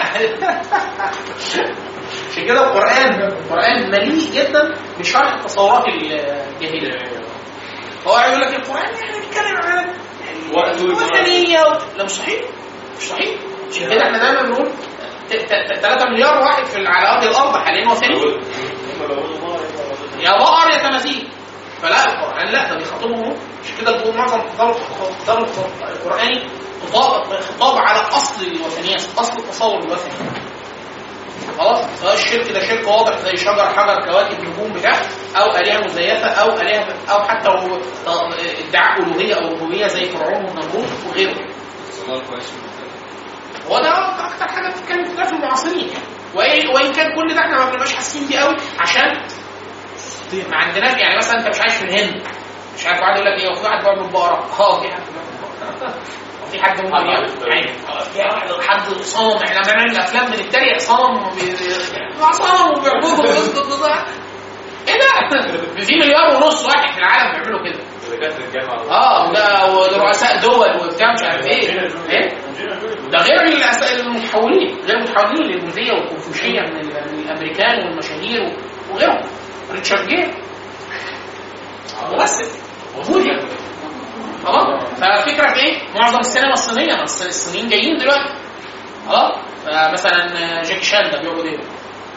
[SPEAKER 2] عشان كده القران القران مليء جدا بشرح تصورات الجاهليه هو يقول لك القران يعني بيتكلم عن
[SPEAKER 4] وقت
[SPEAKER 2] الوثنيه و- لا مش صحيح مش صحيح عشان كده احنا دايما بنقول 3 مليار واحد في على ارض الارض حاليا وثنيين يا بقر يا تماثيل فلا القران لا ده بيخاطبهم هو. عشان كده بيقول معظم الخطاب الخطاب القراني خطاب خطاب على اصل الوثنيه اصل التصور الوثني خلاص سواء الشرك ده شرك واضح زي شجر حجر كواكب نجوم بتاع او الهه مزيفه او الهه او حتى هو ادعاء الوهيه او ربوبيه زي فرعون والنمرود وغيره
[SPEAKER 8] الصلاه كويس في المنطقة.
[SPEAKER 2] هو ده اكتر حاجه بتتكلم فيها في المعاصرين يعني وإن- وان كان كل ده احنا ما بنبقاش حاسين بيه قوي عشان ما عندناش يعني مثلا انت مش عايش في الهند مش عارف واحد يقول لك ايه وفي واحد بيعبد بقره اه في حد بيعبد بقرة. وفي حد ممكن يعمل يعني في واحد حد صنم احنا بنعمل افلام بنتريق صنم بي- مع صنم وبيعبدوا ويسجد ده. ايه ده؟ في مليار ونص واحد في العالم بيعملوا كده
[SPEAKER 4] دكاتره الجامعه
[SPEAKER 2] اه وده ورؤساء دول وبتاع مش عارف ايه ايه ده غير الأس- المتحولين غير المتحولين البوذيه والكونفوشيه من, ال- من الامريكان والمشاهير و- وغيرهم ريتشارد جير ممثل موجود يعني خلاص فالفكره في ايه؟ معظم السينما الصينيه ما الص- الصينيين جايين دلوقتي خلاص فمثلا جاكي شان ده بيعبد ايه؟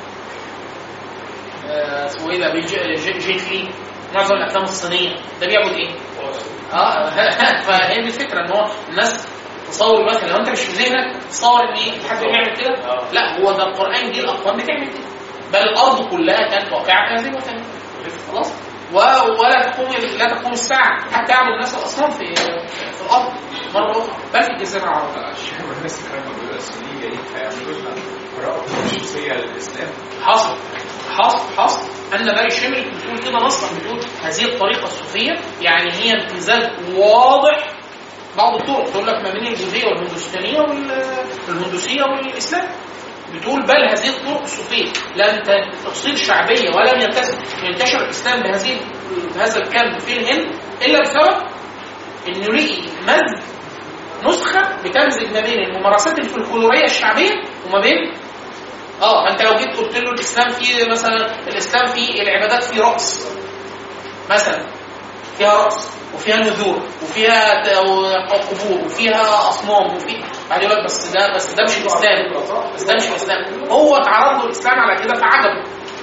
[SPEAKER 2] آه، اسمه ايه ده بيج- ج- جيت لي معظم الافلام الصينيه ده بيعبد ايه؟ اه فهي دي الفكره ان هو الناس تصور الوقت لو انت مش في ذهنك تصور ان ايه حد بيعمل كده لا هو ده القران جه الاقوام بتعمل كده بل الارض كلها كانت واقعه في هذه الوثنيه خلاص و- ولا تقوم لا تقوم الساعه حتى يعبد الناس الاصنام في في الارض مره اخرى بل في الجزيره العربيه
[SPEAKER 8] الناس الكلام ده السنين جايين هيعملوا لنا قراءة تشخيصية للإسلام
[SPEAKER 2] حصل حصل حصل ان ماري شمري بتقول كده نصا بتقول هذه الطريقه الصوفيه يعني هي امتزاج واضح بعض الطرق تقول لك ما بين البوذيه والهندوستانيه والهندوسيه والاسلام بتقول بل هذه الطرق الصوفيه لم ت- تصير شعبيه ولم ينتشر ينتشر الاسلام بهذه بهذا الكم في الهند الا بسبب انه لقي مزج نسخه بتمزج ما بين الممارسات الفلكلوريه الشعبيه وما بين اه فانت لو جيت قلت له الاسلام فيه مثلا الاسلام فيه العبادات فيه رقص مثلا فيها رقص وفيها نذور وفيها ت- قبور وفيها اصنام وفي بعد يقول لك بس ده بس ده مش الاسلام بس ده مش الاسلام هو اتعرض له الاسلام على كده فعجبه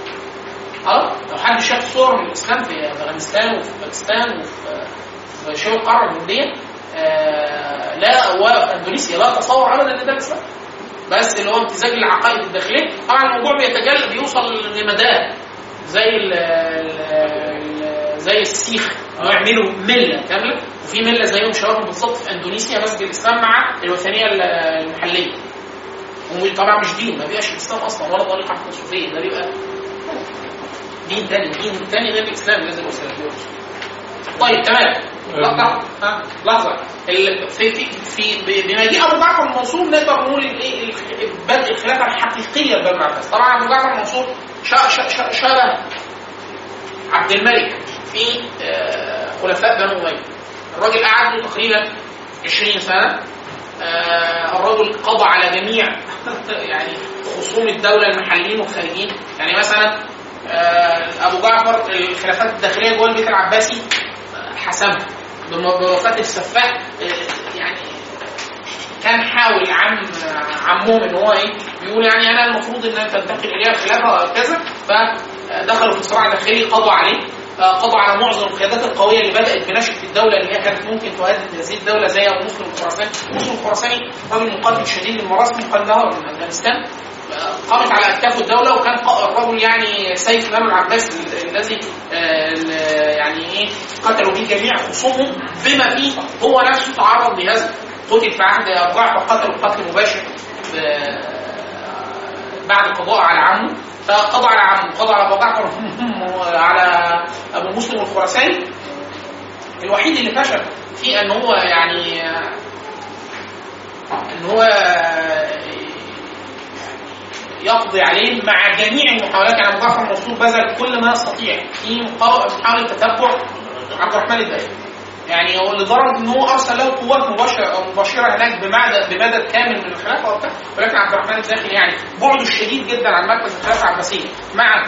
[SPEAKER 2] اه لو حد شاف صور من الاسلام في افغانستان وفي باكستان وفي في شبه القاره الهنديه آه لا ولا في اندونيسيا لا تصور ابدا ان ده الاسلام بس اللي هو امتزاج العقائد الداخليه طبعا الموضوع بيتجلى بيوصل لمداه زي ال ال- زي السيخ انه يعملوا مله كامله وفي مله زيهم شبابهم بالظبط في اندونيسيا مسجد الاسلام مع الوثنيه ال- المحليه وطبعا مش دين ما بيبقاش الاسلام اصلا ولا طريقه صوفيه ده بيبقى دين تاني دين تاني غير الاسلام لازم يوصل طيب تمام لحظه ها لحظه ال- في في في ب- بمجيء ابو جعفر المنصور نقدر نقول الايه ال- بدء الخلافه الحقيقيه لبني العباس طبعا ابو جعفر المنصور شا- شا- شا- شبه عبد الملك في آه، خلفاء بنو اميه الراجل قعد له تقريبا 20 سنه آه، الرجل قضى على جميع يعني خصوم الدوله المحليين والخارجيين يعني مثلا آه، ابو جعفر الخلافات الداخليه جوه البيت العباسي آه، حسمها بم- بوفاه السفاح آه، يعني كان حاول عم عمهم ان هو ايه بيقول يعني انا المفروض ان تنتقل اليها الخلافه كذا فدخلوا في صراع داخلي قضوا عليه آه، قضوا على معظم القيادات القويه اللي بدات بنشاه الدوله اللي هي كانت ممكن تهدد هذه الدوله زي ابو مسلم الخراساني، مسلم الخراساني راجل مقاتل شديد المراسم وكان ظهر من افغانستان آه، قامت على اكتافه الدوله وكان ق- الرجل يعني سيف بنو العباس ال- الذي آه، ال- يعني ايه قتلوا به جميع خصومهم بما فيه هو نفسه تعرض لهذا قتل في عهد ابو جعفر قتله قتل مباشر آه، بعد القضاء على عمه فقضى على عمه قضى على ابو جعفر على ابو مسلم الخراساني الوحيد اللي فشل في ان هو يعني ان هو يقضي عليه مع جميع المحاولات يعني ابو جعفر المنصور بذل كل ما يستطيع في مقا- محاوله تتبع عبد الرحمن الداخلي يعني هو لدرجه ان هو ارسل له قوات مباشره مباشره هناك بمدد بمدد كامل من الخلافه وبتاع ولكن عبد الرحمن الداخلي يعني بعده الشديد جدا عن مركز الخلافه العباسيه مع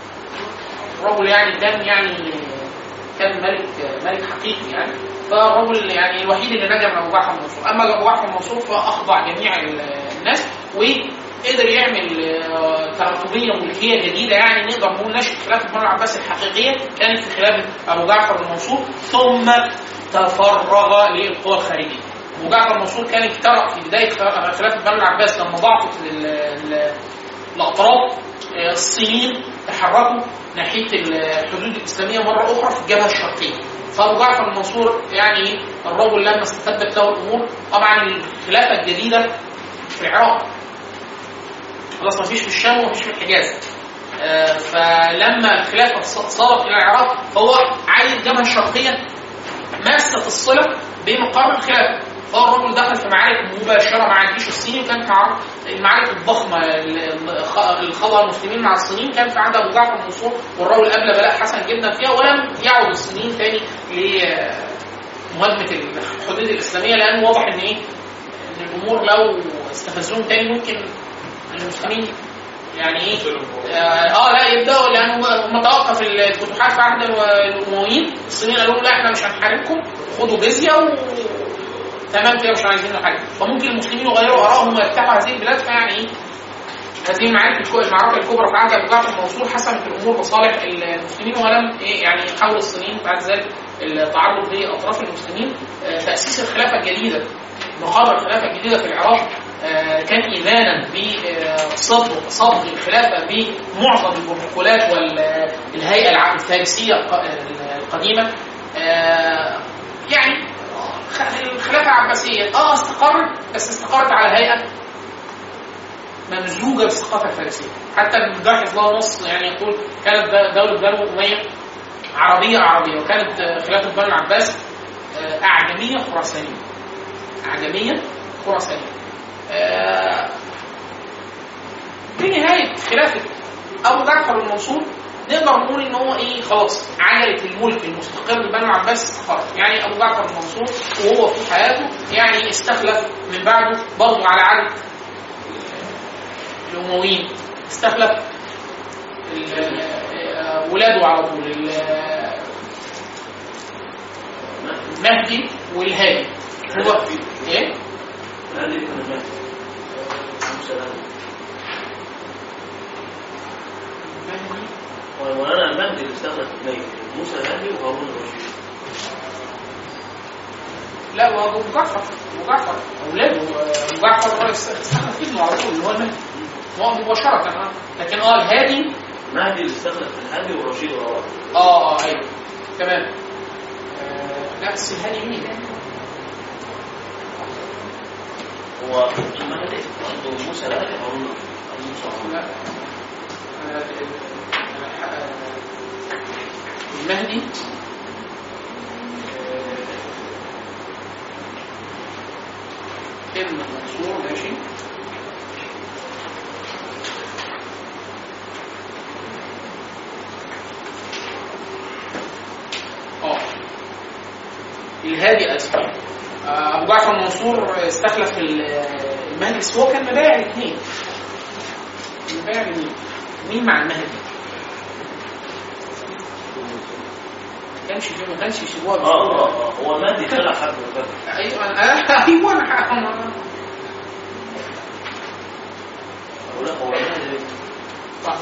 [SPEAKER 2] رجل يعني كان يعني كان ملك ملك حقيقي يعني فالرجل يعني الوحيد اللي نجا من ابو جعفر المنصور اما ابو جعفر المنصور فاخضع جميع الناس وقدر يعمل آه، تراتبيه ملكيه جديده يعني نقدر نقول نشأة خلافه بنو العباس الحقيقيه كانت في خلافه ابو جعفر المنصور ثم تفرغ للقوى الخارجيه. ابو جعفر المنصور كان اجترأ في بدايه خلافه بنو العباس لما ضعفت لل- ال- الاطراف آه، الصينيين تحركوا ناحيه الحدود الاسلاميه مره اخرى في الجبهه الشرقيه. فابو جعفر المنصور يعني الرجل لما استتبت له الامور طبعا الخلافه الجديده في العراق خلاص ما فيش في الشام وما فيش في الحجاز آه، فلما الخلافه ص- صارت الى العراق فهو عايز الجبهه الشرقيه ماسه الصله بمقر الخلافه فهو الرجل دخل في معارك مباشره مع الجيش الصيني وكانت مع المعارك الضخمه اللي خ- اللي خاضها المسلمين مع الصينيين كان في عهد ابو جعفر المنصور والرجل قبل بلاء حسن جدا فيها ولم يعد الصينيين تاني لمهاجمه الحدود الاسلاميه لان واضح ان ايه ان الامور لو استفزوهم تاني ممكن المسلمين يعني ايه اه آه، لا يبداوا لانه هم توقف الفتوحات في عهد الامويين الصينيين قالوا لهم لا احنا مش هنحاربكم خدوا جزيه و تمام كده مش عايزين حاجه فممكن المسلمين يغيروا ارائهم ويفتحوا هذه البلاد فيعني ايه هذه المعارك الكو- المعركه الكبرى في عهد ابو جعفر المنصور حسمت الامور لصالح المسلمين ولم إيه يعني يحاول الصينيين بعد ذلك التعرض لاطراف المسلمين آه، تاسيس الخلافه الجديده مقر الخلافه الجديده في العراق آه، كان ايذانا بصدر صدر الخلافه بمعظم البروتوكولات والهيئه الع- الفارسيه الق- القديمه آه، يعني خ- الخلافه العباسيه اه استقرت بس استقرت على هيئه ممزوجه بالثقافه الفارسيه حتى ابن جاحظ له نص يعني يقول كانت د- دوله بنو اميه عربيه عربيه وكانت آه، خلافه بنو العباس آه، اعجميه خراسانيه اعجميه خراسانيه آه، بنهايه خلافه ابو جعفر المنصور نقدر نقول ان هو ايه خلاص عجله الملك المستقر لبنو العباس استقرت يعني ابو جعفر المنصور وهو في حياته يعني استخلف من بعده برضه على عدد الامويين استخلف ال- آه، ولاده على طول ال- المهدي والهادي هو ايه؟
[SPEAKER 4] هذه كان المهدي موسى الهادي
[SPEAKER 2] المهدي
[SPEAKER 4] ومولانا المهدي اللي استخلف اثنين موسى الهادي وهارون الرشيد
[SPEAKER 2] لا هو ابو جعفر ابو جعفر اولاده ابو جعفر هو استخلف ابنه على طول اللي هو المهدي هو مباشرة آه. لكن اه الهادي
[SPEAKER 4] المهدي اللي استخلف الهادي والرشيد وهارون
[SPEAKER 2] اه اه ايوه تمام آه، لا بس الهادي مين؟
[SPEAKER 4] هو المهدي عنده موسى الهادي وهارون الرشيد موسى وهارون
[SPEAKER 2] لا آه، آه، آه، المهدي آه، ابن منصور ماشي اه الهادي اسف آه، ابو جعفر منصور استخلف ال- المهدي بس هو كان مبايع الاثنين مبايع مين؟ مين مع المهدي؟ ما كانش في ما كانش يسيبوها
[SPEAKER 4] اه اه اه هو المهدي خلع حد من بدر
[SPEAKER 2] ايوه أنا- ايوه انا
[SPEAKER 4] أو لا هو المهدي
[SPEAKER 2] صح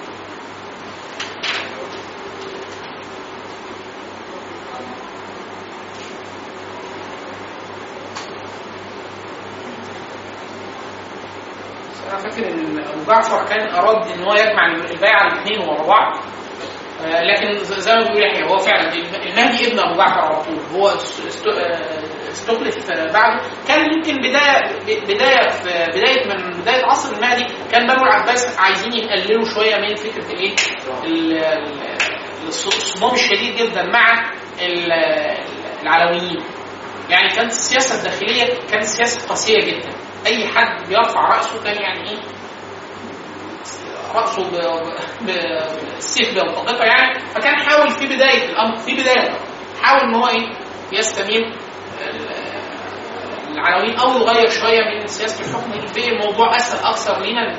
[SPEAKER 2] انا فاكر ان ابو جعفر كان اراد ان هو يجمع البيعه الاثنين ورا بعض آه، لكن ز- زي ما بيقول يحيى هو فعلا المهدي ابن ابو جعفر على طول هو است- است- آه، استخلف بعده كان يمكن بدايه ب- بدايه في بدايه من بدايه عصر المهدي كان بنو العباس عايزين يقللوا شويه من فكره الايه ال- ال- الص- الصدام الشديد جدا مع ال- العلويين يعني كانت السياسه الداخليه كانت سياسه قاسيه جدا اي حد بيرفع راسه كان يعني ايه راسه ب- ب- بالسيف بيلتقطه يعني فكان حاول في بدايه الامر في بدايه حاول ان هو ايه يستميل ال- العناوين او يغير شويه من سياسه الحكم في الموضوع اسهل اكثر لينا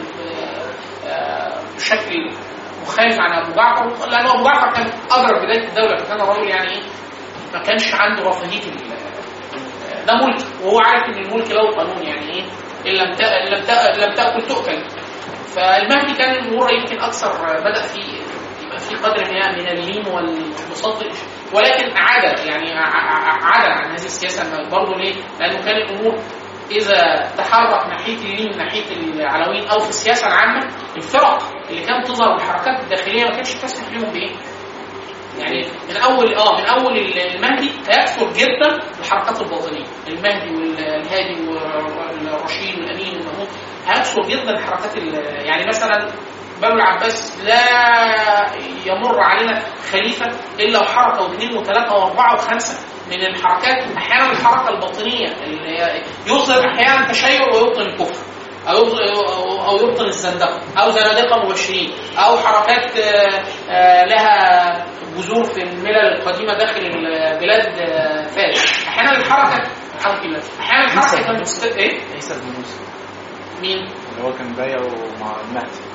[SPEAKER 2] آه، بشكل مخالف عن ابو جعفر لان ابو جعفر كان ادرك بدايه الدوله فكان الراجل يعني ايه ما كانش عنده رفاهيه ال- ده ملك وهو عارف ان الملك له قانون يعني ايه ان لم تأ- لم تأ- لم تاكل تؤكل فالمهدي كان الامور يمكن اكثر بدا في يبقى في قدر من من اللين والمصدق ولكن عاد يعني ع- ع- عاد عن هذه السياسه برضه ليه؟ لانه كان الامور اذا تحرك ناحيه اليمين ناحيه العلويين او في السياسه العامه الفرق اللي كانت تظهر الحركات الداخليه ما كانتش تسمح لهم بايه؟ يعني من اول اه من اول المهدي هيكثر جدا الحركات الباطنيه المهدي والهادي والرشيد والامين والمامون هيكثر جدا الحركات ال- يعني مثلا بنو العباس لا يمر علينا خليفه الا وحركه واثنين وثلاثه واربعه وخمسه من الحركات احيانا الحركه الباطنيه اللي يظهر احيانا تشيع ويبطن الكفر او يبطن- او يبطن الزندقه او زنادقه مبشرين او حركات آه، آه، لها جذور في الملل القديمه داخل البلاد آه، فارس احيانا الحركه الحمد لله احيانا الحركه كانت مست... ايه
[SPEAKER 7] عيسى بن موسى
[SPEAKER 2] مين
[SPEAKER 7] اللي هو كان بايعه مع المهدي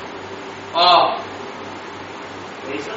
[SPEAKER 2] اه
[SPEAKER 4] عيسى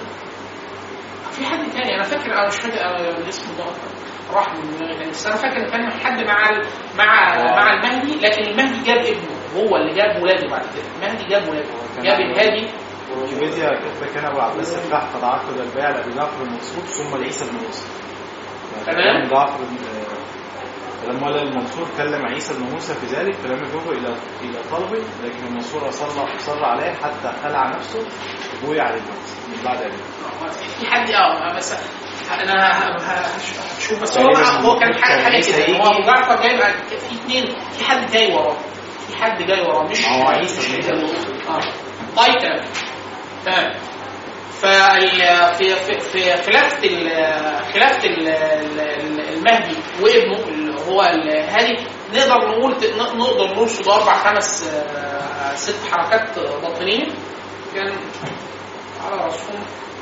[SPEAKER 2] في حد تاني انا فاكر انا مش فاكر أنا الاسم ده راح من دماغي تاني بس انا فاكر ان كان حد مع ال- مع مع المهدي لكن المهدي جاب ابنه هو اللي جاب ولاده بعد كده المهدي جاب ولاده جاب الهادي
[SPEAKER 7] ويكيبيديا كتب كان ابو عباس الفتاح قد عقد البيع لابي جعفر المنصور ثم لعيسى بن موسى
[SPEAKER 2] تمام.
[SPEAKER 7] فكان جعفر بن- فلما ولى المنصور كلم عيسى بن موسى في ذلك فلم يجوبه الى الى طلبه لكن المنصور اصر اصر عليه حتى خلع نفسه وبويع للموت من بعد ذلك
[SPEAKER 2] في حد اه بس انا ه- ه- هشوف بس هو هو كان حاجه حاجه كده هو ابو جعفر جايب في اثنين في حد جاي وراه في في حد جاي وراه مش
[SPEAKER 7] ما هو عيسى
[SPEAKER 2] مش اه طيب تمام تمام فال في في في خلافه ال خلافه ال- ال- المهدي وابنه اللي هو الهادي نقدر نقول ن- نقدر نرصد اربع خمس آه، ست حركات باطنيه كان على راسهم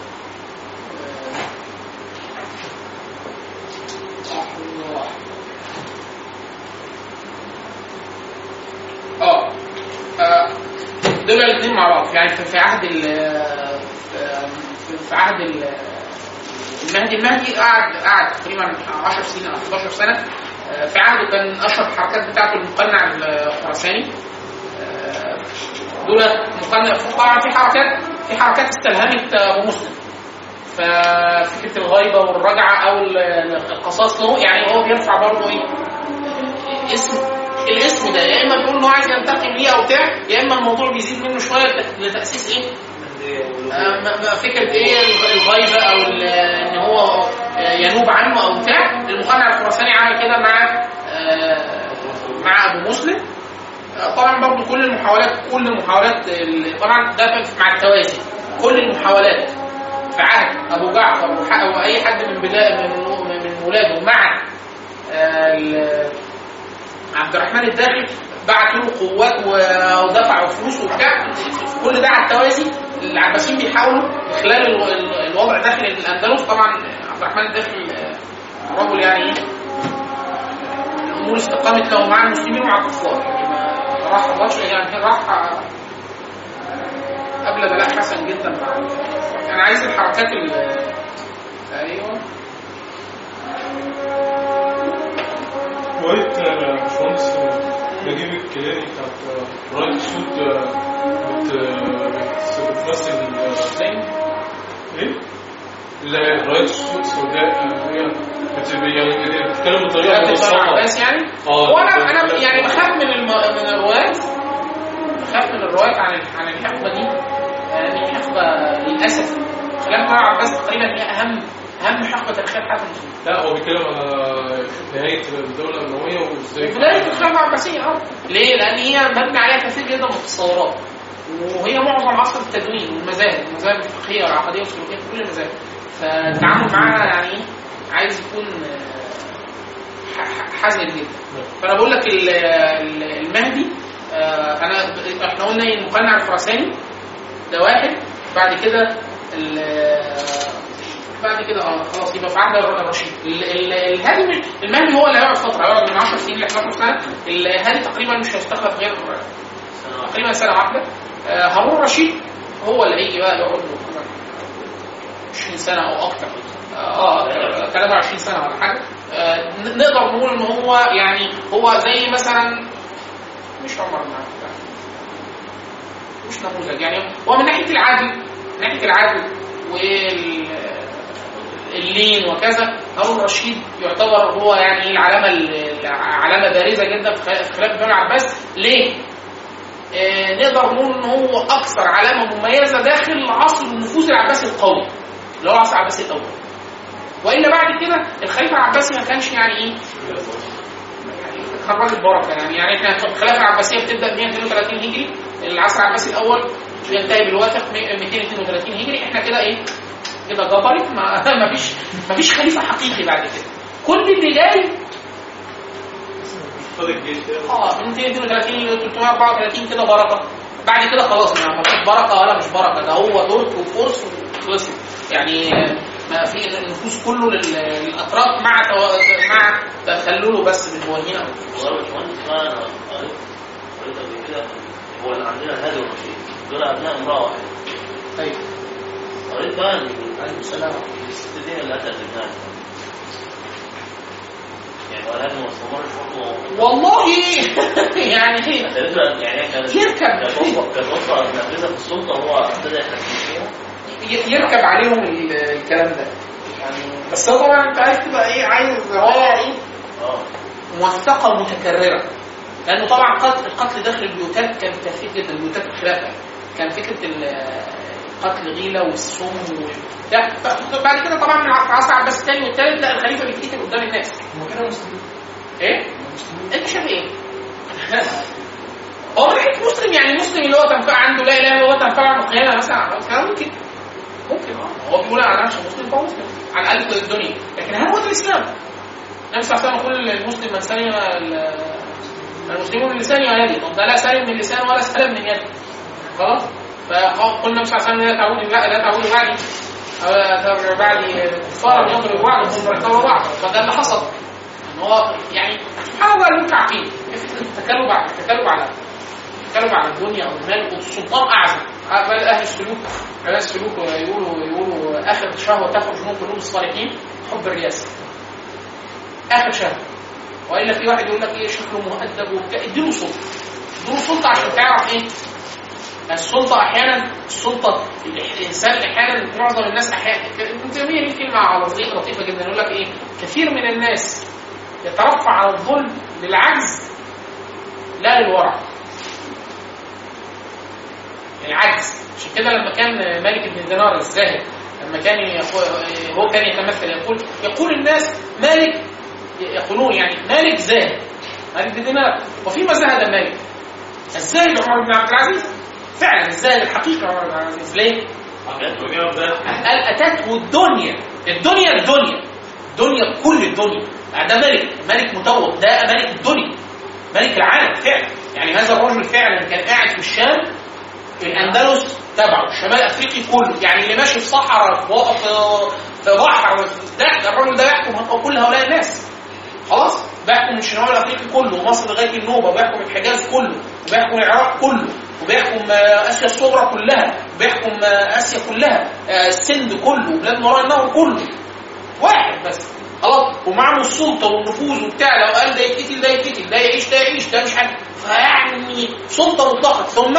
[SPEAKER 2] آه، واحد واحد. اه آه، دول الاثنين مع بعض يعني في في عهد ال في- في عهد ال- المهدي المهدي قعد قعد تقريبا 10 سنين او 11 سنه آه، في عهده كان اشهر الحركات بتاعته المقنع الخراساني آه، دول مقنع طبعا في حركات في حركات استلهمت ابو مسلم ففكره الغيبه والرجعه او ال- القصاص له يعني هو بيرفع برضه ايه اسم الاسم ده يا اما بيقول ان هو عايز ينتقم ليه او بتاع يا اما الموضوع بيزيد منه شويه لت- لتاسيس ايه آه، م- م- فكره ايه الغ- الغيبه او ال- ان هو آه، ينوب عنه او بتاع المقنع الخراساني عمل كده مع آه، مع ابو مسلم آه، طبعا برضو كل المحاولات كل المحاولات ال- طبعا ده مع التوازي كل المحاولات في عهد ابو جعفر وح- واي حد من بدايه من من ولاده مع آه، ال- عبد الرحمن الداخل بعت له قوات و- ودفعوا فلوس وبتاع كل ده على التوازي العباسيين بيحاولوا من خلال ال- ال- الوضع داخل الاندلس طبعا عبد الرحمن الداخل آه، رجل يعني ايه الامور استقامت له مع المسلمين ومع الكفار يعني ما راح الله يعني راح آه، قبل بلاء حسن جدا مع الكفار. انا عايز الحركات ال ايوه
[SPEAKER 6] رواية آه، باشمهندس آه، نجيب الكيلاني بتاعت آه، راية السود آه، بت- بت- بتمثل آه،
[SPEAKER 2] زين
[SPEAKER 6] ايه؟ لا راية السود السوداء آه، هي بت- يعني بتتكلم بطريقة
[SPEAKER 2] ابن
[SPEAKER 6] مبسطة
[SPEAKER 2] عباس يعني
[SPEAKER 6] اه
[SPEAKER 2] وانا انا يعني بخاف من الم... من الروايات بخاف من الروايات عن ال- عن الحقبه دي يعني الحقبه للاسف خلاف ابن عباس تقريبا هي اهم اهم حقبه تاريخيه في حياه المسلمين
[SPEAKER 6] لا هو بيتكلم على نهاية الدولة الأموية وازاي
[SPEAKER 2] بدايه الخلافه العباسيه اه ليه؟ لان هي مبني عليها كثير جدا من التصورات وهي معظم عصر التدوين والمذاهب المذاهب الفقهيه والعقديه والسلوكيه في كل المذاهب فالتعامل معاها يعني إيه؟ عايز يكون آه، ح- ح- حذر جدا فانا بقول لك ال- ال- المهدي آه، انا احنا قلنا إيه؟ المقنع الخراساني ده واحد بعد كده ال- بعد كده اه خلاص يبقى في عهد الرشيد ال- ال- الهادي مش- المهدي هو اللي هيقعد فتره هيقعد من 10 سنين ل 11 سنه الهادي تقريبا مش هيستخلف غير تقريبا سنه واحده آه، هارون الرشيد هو اللي هيجي بقى يقعد له كمان 20 سنه او اكتر اه آه، 23 سنه ولا حاجه آه، ن- نقدر نقول ان هو يعني هو زي مثلا مش عمر بن عبد العزيز. مش نموذج يعني هو من ناحيه العدل من ناحيه العدل وال اللين وكذا هارون الرشيد يعتبر هو يعني العلامه العلامه بارزه جدا في خ- في خلافه ابن عباس ليه؟ آه، نقدر نقول ان هو اكثر علامه مميزه داخل عصر النفوذ العباسي القوي اللي هو العصر العباسي الاول والا بعد كده الخليفه العباسي ما كانش يعني ايه يعني كان راجل بركه يعني يعني احنا الخلافه العباسيه بتبدا 132 هجري العصر العباسي الاول بينتهي بالوثق 232 هجري احنا كده ايه كده جبرت ما ما فيش ما فيش خليفه حقيقي بعد كده كل اللي جاي
[SPEAKER 7] خد الجيش ده
[SPEAKER 2] اه من 232 ل 334 كده بركه بعد كده خلاص ما ما فيش بركه ولا مش بركه ده هو ترك وفرس وخلصت يعني ما في النفوذ كله لل- للاتراك مع تو- مع تخلله بس بالمواهين او
[SPEAKER 4] والله يا باشمهندس بقى انا قريت قريت قبل كده هو اللي عندنا الهادي والرشيد دول ابناء امراه واحده
[SPEAKER 2] طيب
[SPEAKER 4] قريت بقى ان عليه السلام الست دي اللي قتلت ابنها يعني هو الهادي ما استمرش حكمه
[SPEAKER 2] والله يعني هي
[SPEAKER 4] تقريبا يعني هي كانت
[SPEAKER 2] يركب.
[SPEAKER 4] كانت وصفه كانت وصفه نافذه في السلطه هو ابتدى يحكم فيها
[SPEAKER 2] ي- يركب عليهم ال- الكلام ده يعني بس هو طبعا انت عايز تبقى ايه عايز روايه ايه
[SPEAKER 4] اه
[SPEAKER 2] موثقه متكرره لانه طبعا قتل القتل داخل البيوتات كان كثير جدا بيوتات الخلافه كان فكره ال- القتل غيله والسم وبتاع ف- بعد كده طبعا من العصر العباسي الثاني والثالث لا الخليفه بيتقتل قدام الناس
[SPEAKER 8] هو كده مسلمين
[SPEAKER 2] ايه؟ انت شايف ايه؟ هو من ناحيه مسلم يعني مسلم اللي هو تنفع عنده لا اله الا الله تنفع عنه قيامه مثلا كلام ممكن ممكن اه هو بيقول على نفسه مسلم فهو مسلم على الاقل في الدنيا لكن هل هو ده الاسلام؟ النبي صلى الله عليه وسلم يقول المسلم من سلم ال- المسلمون من لسانه ويده طب ده لا سلم من لسانه ولا سلم من يده خلاص فقلنا النبي صلى الله عليه وسلم لا تعودوا لا تعودوا بعدي أو لا ترجعوا بعدي كفارا يضرب بعضكم ويعتبر بعض فده اللي حصل ان هو يعني سبحان الله المنكر عقيم التكلب على التكلب على التكلب على الدنيا او المال والسلطان اعظم بل اهل السلوك اهل السلوك يقولوا يقولوا اخر شهوه تخرج من قلوب الصالحين حب الرياسه اخر شهوه والا في واحد يقول لك ايه شكله مؤدب وبتاع اديله سلطه اديله سلطه عشان تعرف ايه السلطه احيانا السلطه الانسان احيانا معظم الناس احيانا ابن تيميه ليه كلمه لطيفه لطيفه جدا يقول لك ايه كثير من الناس يترفع على الظلم للعجز لا للورع العجز عشان كده لما كان مالك بن دينار الزاهد لما كان يقول هو كان يتمثل يقول يقول الناس مالك يقولون يعني مالك زاهد مالك بن دينار وفيما زهد مالك الزاهد عمر بن عبد العزيز فعلا الزاهد الحقيقي عمر بن عبد العزيز ليه؟ قال اتته الدنيا الدنيا الدنيا الدنيا كل الدنيا ده ملك ملك متوج ده ملك الدنيا ملك العالم فعلا يعني هذا الرجل فعلا كان قاعد في الشام الاندلس تبعه شمال افريقيا كله يعني اللي ماشي في صحراء في وقف في بحر ده ده الراجل ده بيحكم كل هؤلاء الناس خلاص بيحكم من شمال افريقيا كله ومصر لغايه النوبه وبيحكم الحجاز كله وبيحكم العراق كله وبيحكم آه، اسيا الصغرى كلها وبيحكم آه، اسيا كلها آه، السند كله وبلاد ما وراء النهر كله واحد بس خلاص ومعه السلطه والنفوذ وبتاع لو قال ده يتقتل ده يتقتل ده يعيش ده يعيش ده مش عارف فيعني سلطه مطلقه ثم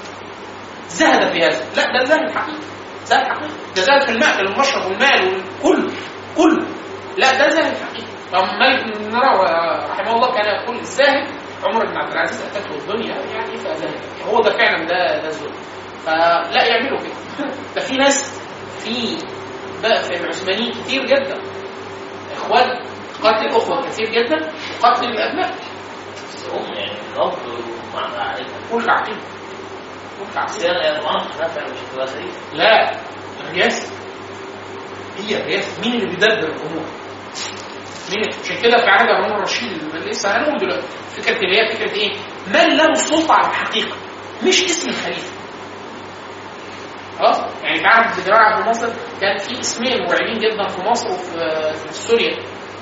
[SPEAKER 2] زهد في هذا لا ده زهد حقيقي زهد حقيقي ده زهد في المأكل والمشرب والمال وكله كله لا ده زهد حقيقي فمالك بن دينار رحمه الله كان يقول الزاهد عمر بن عبد العزيز اتته الدنيا يعني فزهد هو ده فعلا ده ده الزهد فلا يعملوا كده ده في ناس في بقى في العثمانيين كتير جدا اخوات قتل الاخوه كتير جدا وقتل الابناء
[SPEAKER 4] بس هم يعني الأب ومعنى عائلة
[SPEAKER 2] كل عقيم كل عقيم
[SPEAKER 4] بس هي طبعا حاجات يعني مش هتبقى سليمة
[SPEAKER 2] لا الرئاسة هي الرئاسة مين اللي بيدبر الأمور؟ مين عشان كده في عهد هارون الرشيد اللي لسه هنقول دلوقتي فكرة اللي هي فكرة إيه؟ من له السلطة على الحقيقة مش اسم الخليفة خلاص؟ يعني في عهد الجماعة عبد الناصر كان في اسمين مرعبين جدا في مصر وفي في سوريا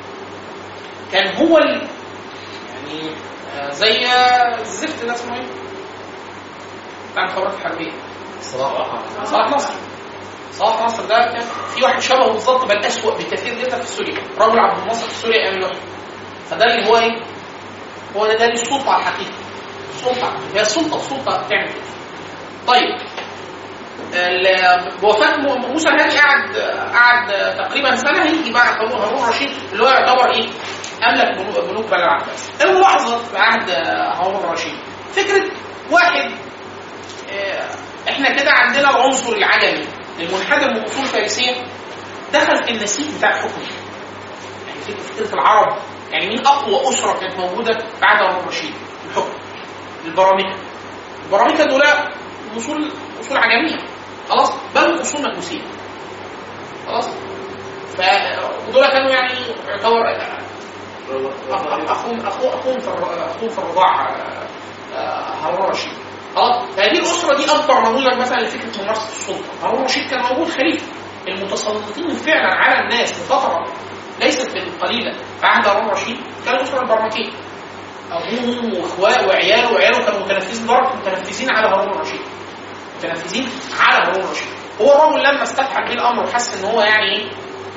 [SPEAKER 2] كان هو ال... يعني آه، زي الزفت ده اسمه ايه؟ بتاع المخابرات الحربية صلاح نصر صلاح نصر ده كان في واحد شبهه بالظبط بل اسوء بكثير جدا في سوريا رجل عبد الناصر في سوريا ايام الوحده فده اللي هو ايه؟ هو ده, ده اللي السلطه على الحقيقه السلطه هي السلطه السلطه بتعمل كده. طيب ال- بوفاه م- موسى الهادي قعد قعد تقريبا سنه هيجي بقى هارون هارون الرشيد اللي هو يعتبر ايه؟ املك بنو- بنوك بني العباس. الملاحظه في عهد هارون الرشيد فكره واحد آه، احنا كده عندنا العنصر العجمي المنحدر من اصول فارسيه دخل في النسيج بتاع الحكم يعني فكره فكره العرب يعني مين اقوى اسره كانت موجوده في عهد هارون الرشيد الحكم البراميكا البراميكا دول اصول اصول عجميه خلاص بل اصول مجوسيه خلاص ف ودول كانوا يعني يعتبر اخوهم اخوهم اخوهم في الر- اخوهم في الرضاعه آه، آه، هارون الرشيد خلاص فهذه الاسره دي اكبر نموذج مثلا لفكره ممارسه السلطه هارون الرشيد كان موجود خليفه المتسلطين فعلا على الناس بفتره ليست بالقليله في عهد هارون الرشيد كان الاسره البرمكيه ابوه واخواه وعياله وعياله كانوا متنفذين درجه متنفذين على هارون الرشيد متنفذين على هارون الرشيد هو الرجل لما استفحل به الامر وحس ان هو يعني ايه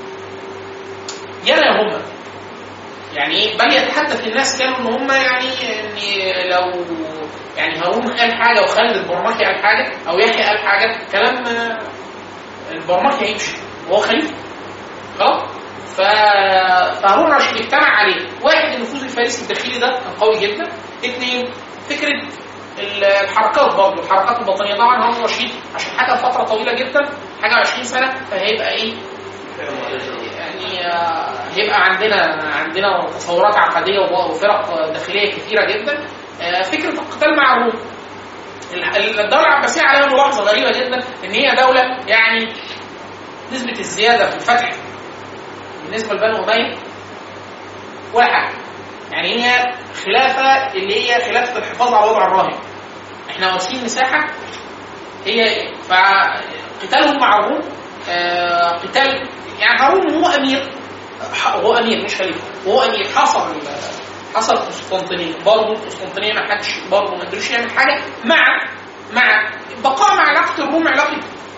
[SPEAKER 2] يرى هم يعني ايه بل يتحدث الناس كانوا ان هم يعني ان لو يعني هارون قال حاجه وخالد البرمكي قال حاجه او يحيى قال حاجه كلام آه، البرمكي هيمشي وهو خليفه خلاص ف... فهارون الرشيد اجتمع عليه واحد النفوذ الفارسي الداخلي ده كان قوي جدا اثنين فكره ال- الحركات برضه الحركات البطنيه طبعا هارون الرشيد عشان حاجه فتره طويله جدا حاجه 20 سنه فهيبقى ايه يعني آه، هيبقى عندنا عندنا تصورات عقديه وب- وفرق داخليه كثيره جدا آه، فكره القتال مع الروم ال- الدوله العباسيه عليها ملاحظه غريبه جدا ان هي دوله يعني نسبه الزياده في الفتح بالنسبه لبني اميه ولا حاجه يعني هي خلافه اللي هي خلافه الحفاظ على وضع الراهن احنا واخدين مساحه هي فقتالهم مع الروم آه، قتال يعني هارون هو امير ح- هو امير مش خليفه هو امير حصر ال- حصر قسطنطينيه برضه القسطنطينيه ما حدش برضه ما قدرش يعمل حاجه مع مع بقاء مع علاقه الروم علاقه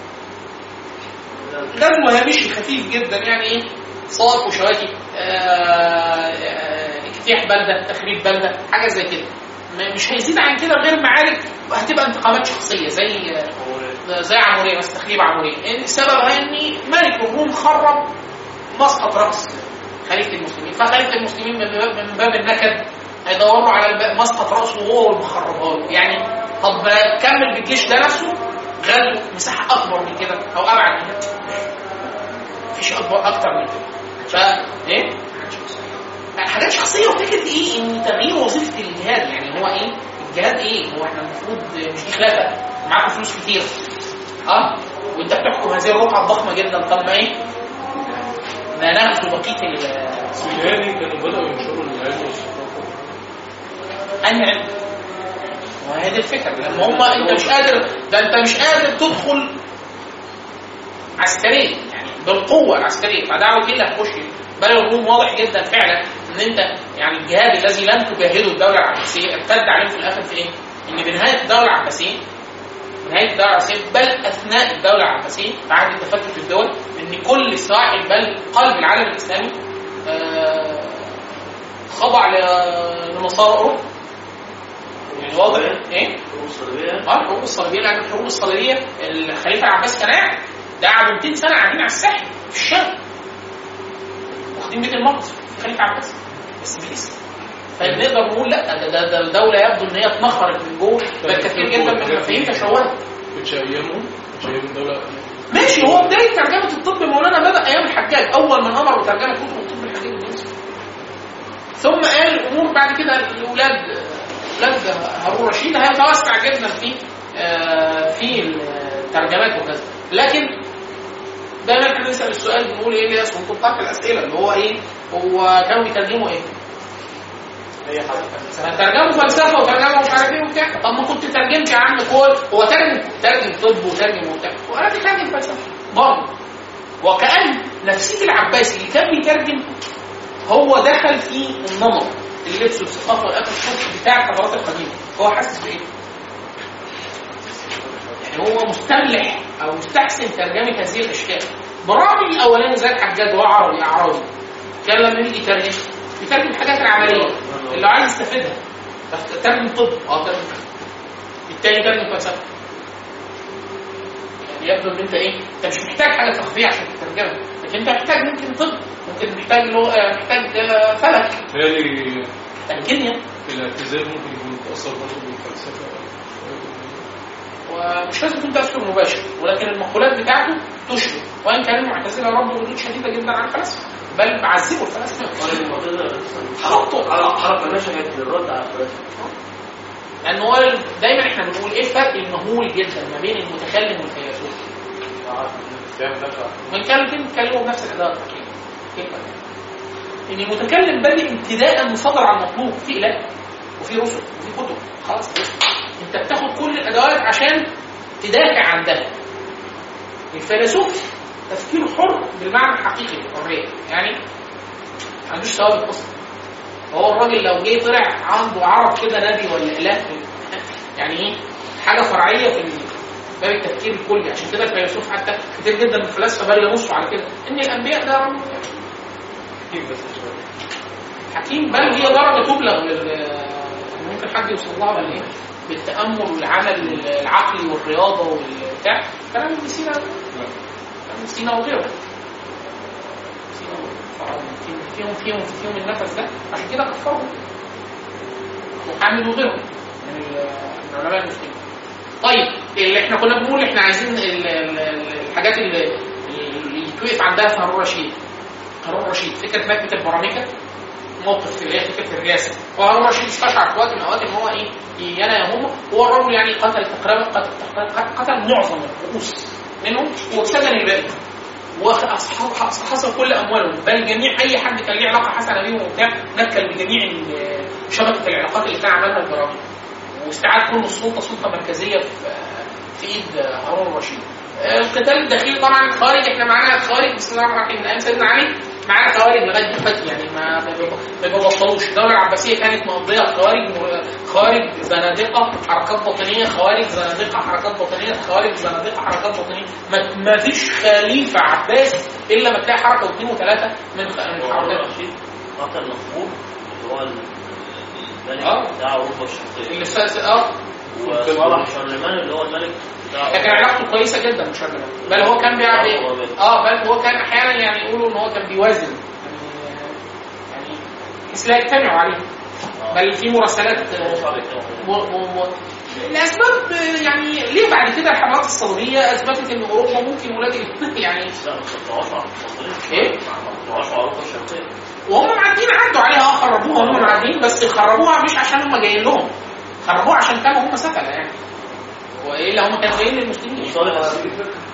[SPEAKER 2] غزو هامشي خفيف جدا يعني ايه صائب وشواكي آه، آه، اجتياح بلده تخريب بلده حاجه زي كده م- مش هيزيد عن كده غير معارك هتبقى انتقامات شخصيه زي آه، زي عموريه بس تخريب عموريه يعني سببها ان ملك الروم خرب مسقط راس خليفه المسلمين فخليفه المسلمين من باب, من باب النكد هيدوروا على الب- مسقط راسه وهو اللي مخربها له يعني طب كمل بالجيش ده نفسه غزو مساحه اكبر من كده او ابعد من كده مفيش اكبر اكتر من كده ف ايه حاجات شخصيه وفكره ايه ان تغيير وظيفه الجهاد يعني هو ايه الجهاد ايه هو احنا المفروض مش دي خلافه معاكم فلوس كتير اه وانت بتحكم هذه الرقعه الضخمه جدا طب ما ايه ده ناخد بقيه ال-
[SPEAKER 6] سوداني كانوا بدأوا ينشروا العلم والثقافة
[SPEAKER 2] انهي علم وهي دي الفكره لما هم انت مش قادر ده انت مش قادر تدخل عسكريا يعني بالقوه العسكريه فدعوه ايه اللي هتخش بل الروم واضح جدا فعلا ان انت يعني الجهاد الذي لم تجاهده الدوله العباسيه ارتد عليهم في الاخر في ايه؟ ان بنهايه الدوله العباسيه نهايه الدوله العباسيه بل اثناء الدوله العباسيه بعد تفكك الدول ان كل ساحل بل قلب العالم الاسلامي آه، خضع ل- لنصارى اوروبا يعني واضح ايه؟ اه الحروب الصليبيه لان الحروب الصليبيه الخليفه العباس كان قاعد ده قعدوا 200 سنه قاعدين على الساحل في الشام واخدين بيت المقدس في خليفه عباس بس بالاسم فنقدر نقول لا ده, ده, ده الدوله يبدو ان هي اتنخرت من جوه بل كثير جدا من المفاهيم تشوهت
[SPEAKER 6] مش أيامه مش أيام الدولة
[SPEAKER 2] ماشي هو بدايه ترجمه الطب مولانا بدا ايام الحجاج اول من امر بترجمه كتب الطب الحديث الانجليزي ثم قال الامور بعد كده الاولاد اولاد هارون الرشيد هيتوسع جدا في آه، في الترجمات وكذا لكن دايما احنا بنسال السؤال بنقول ايه اللي اسمه تطاق الاسئله اللي هو ايه هو كانوا بيترجموا ايه؟
[SPEAKER 7] اي حاجه
[SPEAKER 2] ترجموا فلسفه وترجموا مش عارف ايه وبتاع طب ما كنت ترجمت يا عم كل هو ترجم ترجم طب وترجم وبتاع وانا بترجم فلسفه برضه وكأن نفسيه العباسي اللي كان بيترجم هو دخل في النمط اللبس والثقافه والاكل والشرب بتاع الحضارات القديمه هو حاسس بايه؟ يعني هو مستملح او مستحسن ترجمه هذه الاشكال برامج الاولاني زي الحجاج هو عربي اعرابي كان لما يجي يترجم بيترجم الحاجات العمليه اللي عايز يستفيدها ترجم طب اه ترجم التاني ترجم فلسفه يعني يبدو ان انت ايه انت مش محتاج حاجه ثقافيه عشان تترجمها لكن انت محتاج ممكن طب ممكن محتاج لغه محتاج آه، فلك
[SPEAKER 6] بالتالي
[SPEAKER 2] محتاج كيمياء
[SPEAKER 6] الاعتزال ممكن يكون متأثر برضه بالفلسفة
[SPEAKER 2] ومش لازم يكون تاثر مباشر ولكن المقولات بتاعته تشبه وان كان المعتزله ردوا ردود شديده جدا على الفلاسفه بل بعذبوا الفلاسفه حطوا
[SPEAKER 4] على حركه نشأت للرد على الفلاسفه
[SPEAKER 2] لان هو دايما احنا بنقول ايه الفرق المهول جدا ما بين المتكلم والفيلسوف وان كانوا الاثنين بيتكلموا بنفس الاداء الحقيقي كيف ان المتكلم بادئ ابتداء مصدر على المطلوب في اله وفي رسل وفي كتب خلاص انت بتاخد كل الادوات عشان تدافع عن ده الفيلسوف تفكيره حر بالمعنى الحقيقي للحريه يعني ما عندوش ثوابت اصلا هو الراجل لو جه طلع عنده عرب كده نبي ولا اله يعني ايه حاجه فرعيه في باب التفكير الكلي عشان كده الفيلسوف حتى كتير جدا من الفلاسفه بل ينصوا على كده ان الانبياء ده رمز حكيم بل هي درجه تبلغ لل ممكن حد يوصل لها بالايه؟ بالتامل والعمل العقلي والرياضه والبتاع كلام ابن سينا كلام ابن سينا وغيره سينا وغيره. فيهم فيهم فيهم النفس ده عشان كده كفرهم وحامد وغيرهم من ال- من علماء المسلمين طيب اللي احنا كنا بنقول احنا عايزين ال- ال- ال- الحاجات اللي اللي يتوقف عندها في هارون رشيد هارون رشيد فكره نكبه البراميكا موقف اللي هي فكره الرئاسه وهارون الرشيد استشعر في وقت من الاوقات ان هو ايه يانا يهمه هو الرجل يعني قتل تقريبا قتل, قتل, قتل معظم الرؤوس منهم وسجن الباقي وحصل كل اموالهم بل جميع اي حد كان ليه علاقه حسنه بيهم وبتاع نكل بجميع ال- شبكه العلاقات اللي كان عملها البراغيث واستعاد كل السلطه سلطه مركزيه في في ايد هارون الرشيد القتال الداخلي طبعا خارج احنا معانا خوارج بسم الله الرحمن الرحيم من ايام سيدنا علي معانا خوارج لغايه دلوقتي يعني ما ما بيبطلوش الدوله العباسيه كانت مقضيه خوارج خوارج زنادقه حركات باطنيه خوارج زنادقه حركات باطنيه خوارج زنادقه حركات باطنيه ما, ما فيش خليفه عباسي الا ما تلاقي حركه واثنين وثلاثه من خ- من
[SPEAKER 4] هارون
[SPEAKER 2] حركات
[SPEAKER 4] الرشيد قتل مخبول اللي هو الملك
[SPEAKER 2] آه.
[SPEAKER 4] بتاع اوروبا الشرقيه
[SPEAKER 2] اللي س- اه
[SPEAKER 4] وصالح شارلمان اللي هو الملك بتاع
[SPEAKER 2] لكن علاقته كويسه جدا بشارلمان بل هو كان بيعمل
[SPEAKER 4] آه، هو بي-
[SPEAKER 2] اه بل هو كان احيانا يعني يقولوا ان هو كان بيوازن يعني يعني بس لا يجتمعوا عليه بل في مراسلات آه، م- م- م- الاسباب آه، يعني ليه بعد كده الحملات الصليبيه اثبتت ان اوروبا ممكن ولاد ال- يعني
[SPEAKER 4] لا ما قطعوش على الفضلين
[SPEAKER 2] إيه؟
[SPEAKER 4] ما قطعوش على اوروبا الشرقيه
[SPEAKER 2] وهم معديين عدوا عليها اه خربوها هم معديين بس خربوها مش عشان هم جايين لهم خربوها عشان كانوا هم سفله يعني والا هم كانوا جايين للمسلمين
[SPEAKER 4] وصالح الصين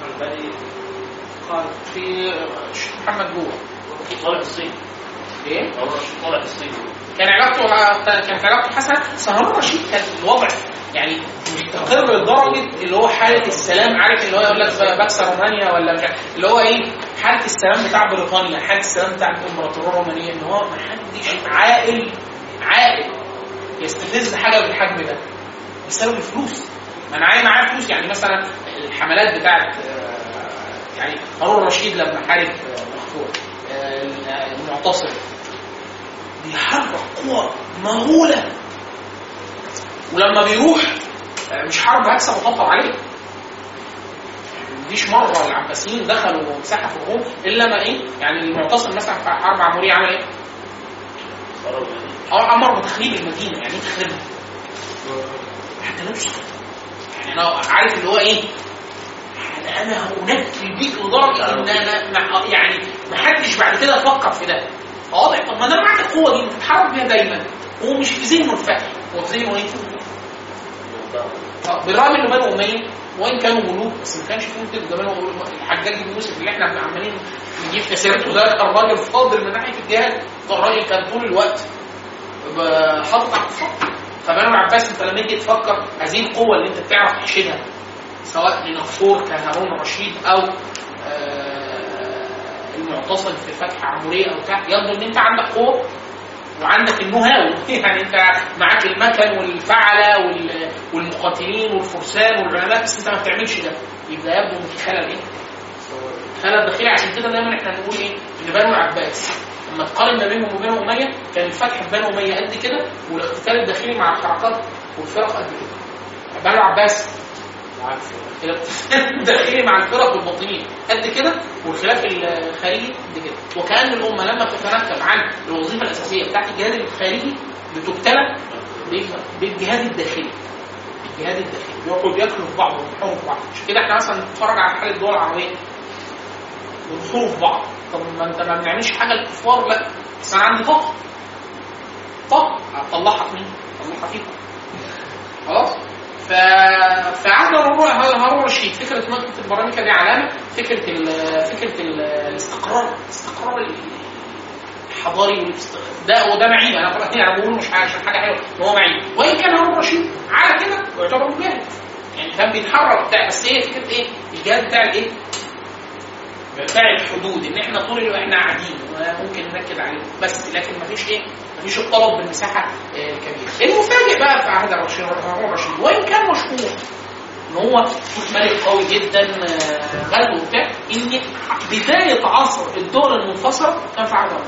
[SPEAKER 2] في الشيخ محمد جوه
[SPEAKER 4] صالح الصين
[SPEAKER 2] ايه
[SPEAKER 4] هارون الرشيد صالح الصين
[SPEAKER 2] كان علاقته كانت علاقته حسنه بس هارون الرشيد كان الوضع يعني مستقر لدرجه اللي هو حاله السلام عارف اللي هو يقول لك بكسر رومانيا ولا مش عارف اللي هو ايه حاله السلام بتاع بريطانيا حاله السلام بتاع الامبراطوريه الرومانيه ان هو ما حدش عاقل عاقل يستفز حاجه بالحجم ده بسبب الفلوس ما انا عايز معاه فلوس يعني مثلا الحملات بتاعت آه، يعني هارون الرشيد لما حارب آه، مخفور آه، المعتصم بيحرك قوى مهولة ولما بيروح آه، مش حرب هكسب وطبطب عليه مفيش مرة العباسيين دخلوا مساحة في الروم إلا ما إيه يعني المعتصم مثلا في حرب عمورية عمل إيه؟
[SPEAKER 4] قرب يعني
[SPEAKER 2] أو أمر بتخريب المدينة يعني إيه تخربها؟ حتى نفسه يعني أنا عارف اللي هو إيه؟ يعني أنا هنكل بيك لدرجة إن أنا ما- يعني ما حدش بعد كده يفكر في ده واضح طب ما انا معاك القوه دي بتتحرك بيها دايما هو مش في ذهنه الفتح هو في ذهنه ايه؟ آه، بالرغم ان بنو اميه وان كانوا ملوك بس ما كانش فيهم كده ده بنو الحجاج بن يوسف اللي احنا عمالين نجيب في سيرته ده الراجل فاضل من ناحيه الجهاد ده الراجل كان طول الوقت ب- حاطط على الخط فبنو العباس انت لما تيجي تفكر هذه القوه اللي انت بتعرف تحشدها سواء لنفور كهارون الرشيد او آه، المعتصم في فتح عموريه او بتاع يبدو ان انت عندك قوه وعندك النهاوي يعني انت معاك المكن والفعله وال- والمقاتلين والفرسان والعلماء بس انت ما بتعملش ده يبقى يبدو ان في خلل ايه؟ خلل داخلي عشان كده دايما احنا نقول ايه؟ ان بنو العباس لما تقارن ما بينهم وبين اميه كان الفتح في بنو اميه قد كده والاقتتال الداخلي مع الحركات والفرق قد كده بنو العباس الاقتتال الداخلي مع الفرق والباطنين قد كده والخلاف الخارجي قد كده وكان الامه لما تتنكب عن الوظيفه الاساسيه بتاعت الجهاد الخارجي بتبتلى بالجهاد الداخلي الجهاد الداخلي بيقعدوا ياكلوا في بعض ويحوروا في بعض عشان كده احنا مثلا نتفرج على حاله الدول العربيه بنحوروا في بعض طب ما انت ما بنعملش حاجه للكفار لا بس انا عندي طاقه طاقه هتطلعها في مين؟ هتطلعها فيكم خلاص ف... فعهد هارون هارون الرشيد فكره نقطه البراميكا دي علامه فكره ال... فكره ال... الاستقرار الاستقرار الحضاري والاستقرار ده وده معيب انا طبعا يعني بقول مش عشان حاجه حلوه ان هو معيب وان كان هارون الرشيد على كده يعتبر مجاهد يعني كان بيتحرك بتاع بس هي فكره ايه؟ الجهاد بتاع الايه؟ بتاع الحدود ان احنا طول الوقت احنا قاعدين وممكن ننكد عليه بس لكن مفيش ايه؟ مفيش الطلب بالمساحه آه، الكبيره. المفاجئ بقى في عهد الرشيد هارون الرشيد وان كان مشهور ان هو ملك قوي جدا آه، غزو وبتاع ان بدايه عصر الدول المنفصله كان في عهد هارون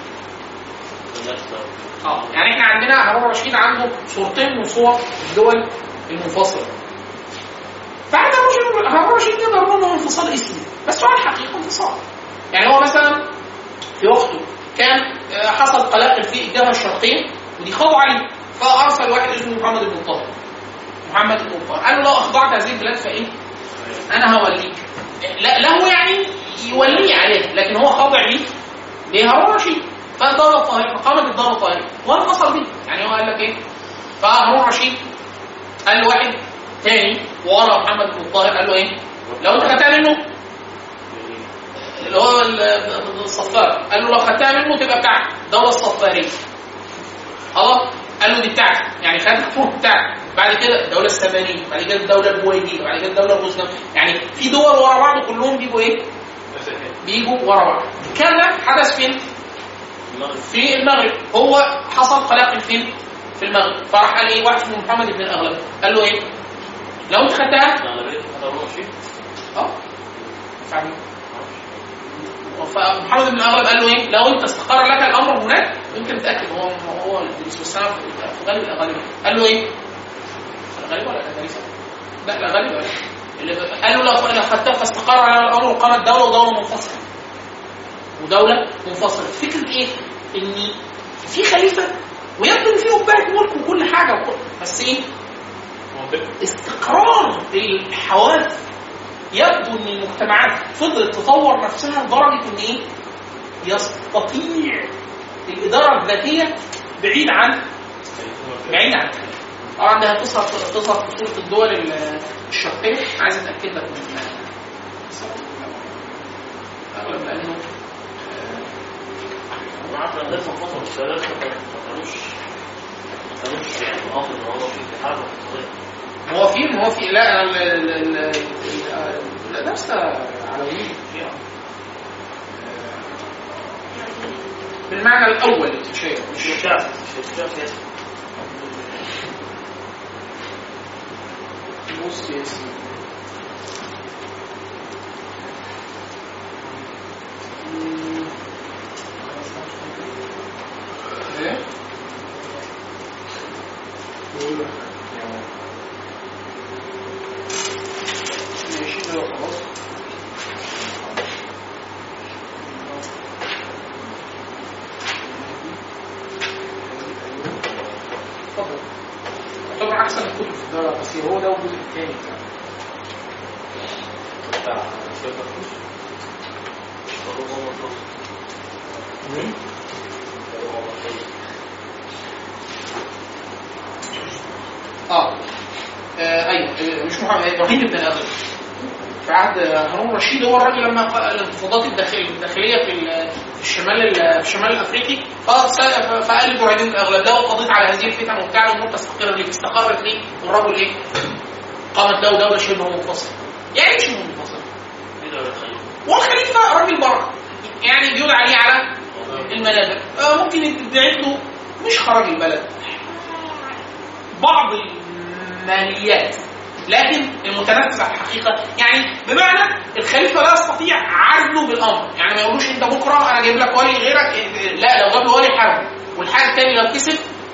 [SPEAKER 2] اه يعني احنا عندنا هارون الرشيد عنده صورتين من صور الدول المنفصله بعد هارون هارون الرشيد نقدر نقول انه انفصال اسمي بس هو الحقيقه انفصال يعني هو مثلا في وقته كان آه، حصل قلاقل في الجبهه الشرقيه ودي خاضوا عليه فارسل واحد اسمه محمد بن طاهر محمد بن طاهر قال له لو اخضعت هذه البلاد فايه؟ انا هوليك لا له يعني يولي عليه لكن هو خاضع ليه؟ لهارون الرشيد فالدوله الطاهره فقامت الدوله الطاهره وانفصل بيه يعني هو قال لك ايه فهارون رشيد قال له واحد تاني ورا محمد بن الطاهر قال له ايه لو انت خدتها منه اللي هو ال- الصفار قال له لو خدتها منه تبقى بتاعتك الدوله الصفاريه خلاص قال له دي بتاعتي يعني خد الحكم بتاعتي بعد كده الدوله السامانيه بعد كده الدوله البويهيه بعد كده الدوله الغزنويه يعني في دول ورا بعض كلهم بيجوا ايه؟ بيجوا ورا بعض كذا حدث فين؟ في المغرب هو حصل خلاف فين؟ في المغرب فراح قال ايه واحد اسمه محمد بن الاغلب قال له ايه؟ لو انت خدتها اه فاهم فمحمد بن الاغلب قال له ايه؟ لو انت استقر لك الامر هناك يمكن تتاكد هو هو السويسرا في غالب الاغالبه قال له ايه؟ الغالبه ولا الأغالبة؟ لا الغالبه ولا اللي قال له لو لو خدتها فاستقر على الامر وقامت دوله ودوله منفصله ودوله منفصله فكره ايه؟ ان في خليفه ويبدو ان في أبهة ملك وكل حاجه وكل بس ايه؟ استقرار الحوادث يبدو ان المجتمعات فضلت تطور نفسها لدرجه ان ايه؟ يستطيع الاداره الذاتيه بعيد عن بعيد عن طبعا ده هتظهر تظهر في صوره الدول ال- الشرقيه عايز اتاكد لك من اغلب لانه
[SPEAKER 4] عارف ان ده فتره السلام ما كانوش ما كانوش يعني افضل ان هو في حرب اقتصاديه
[SPEAKER 2] هو في ما هو في لا ال- ال- ال- ال- لا ده بس علويين فيها بالمعنى الاول للشيء
[SPEAKER 4] مش
[SPEAKER 2] مش
[SPEAKER 4] شعب مش شعب سياسي
[SPEAKER 2] بص يا سيدي مم. ايه؟ ماشي ده خلاص اتفضل يعتبر احسن الكتب في الدورة القصيرة هو ده الجزء الثاني
[SPEAKER 7] بتاع سيد مفروش
[SPEAKER 2] اه آه، ايوه آه، مش محمد ابراهيم بن الاغلب في عهد هارون الرشيد هو الراجل لما قال الانتفاضات الداخليه الداخليه في ال- في الشمال ال- في الشمال الافريقي فس- فقال ابراهيم بن الاغلب ده وقضيت على هذه الفتن وبتاع الامور تستقر ليه استقرت ليه والرجل ايه؟ قامت له دوله شبه منفصله يعني إيه شبه منفصله
[SPEAKER 4] ايه ده الخليفه
[SPEAKER 2] والخليفه راجل بركه يعني بيقول عليه على المنابر آه، ممكن يدعي له مش خراج البلد بعض الماليات لكن المتنفذ على الحقيقه يعني بمعنى الخليفه لا يستطيع عزله بالامر يعني ما يقولوش انت بكره انا جايب لك ولي غيرك لا لو جاب له ولي حرب والحاجه الثاني لو كسب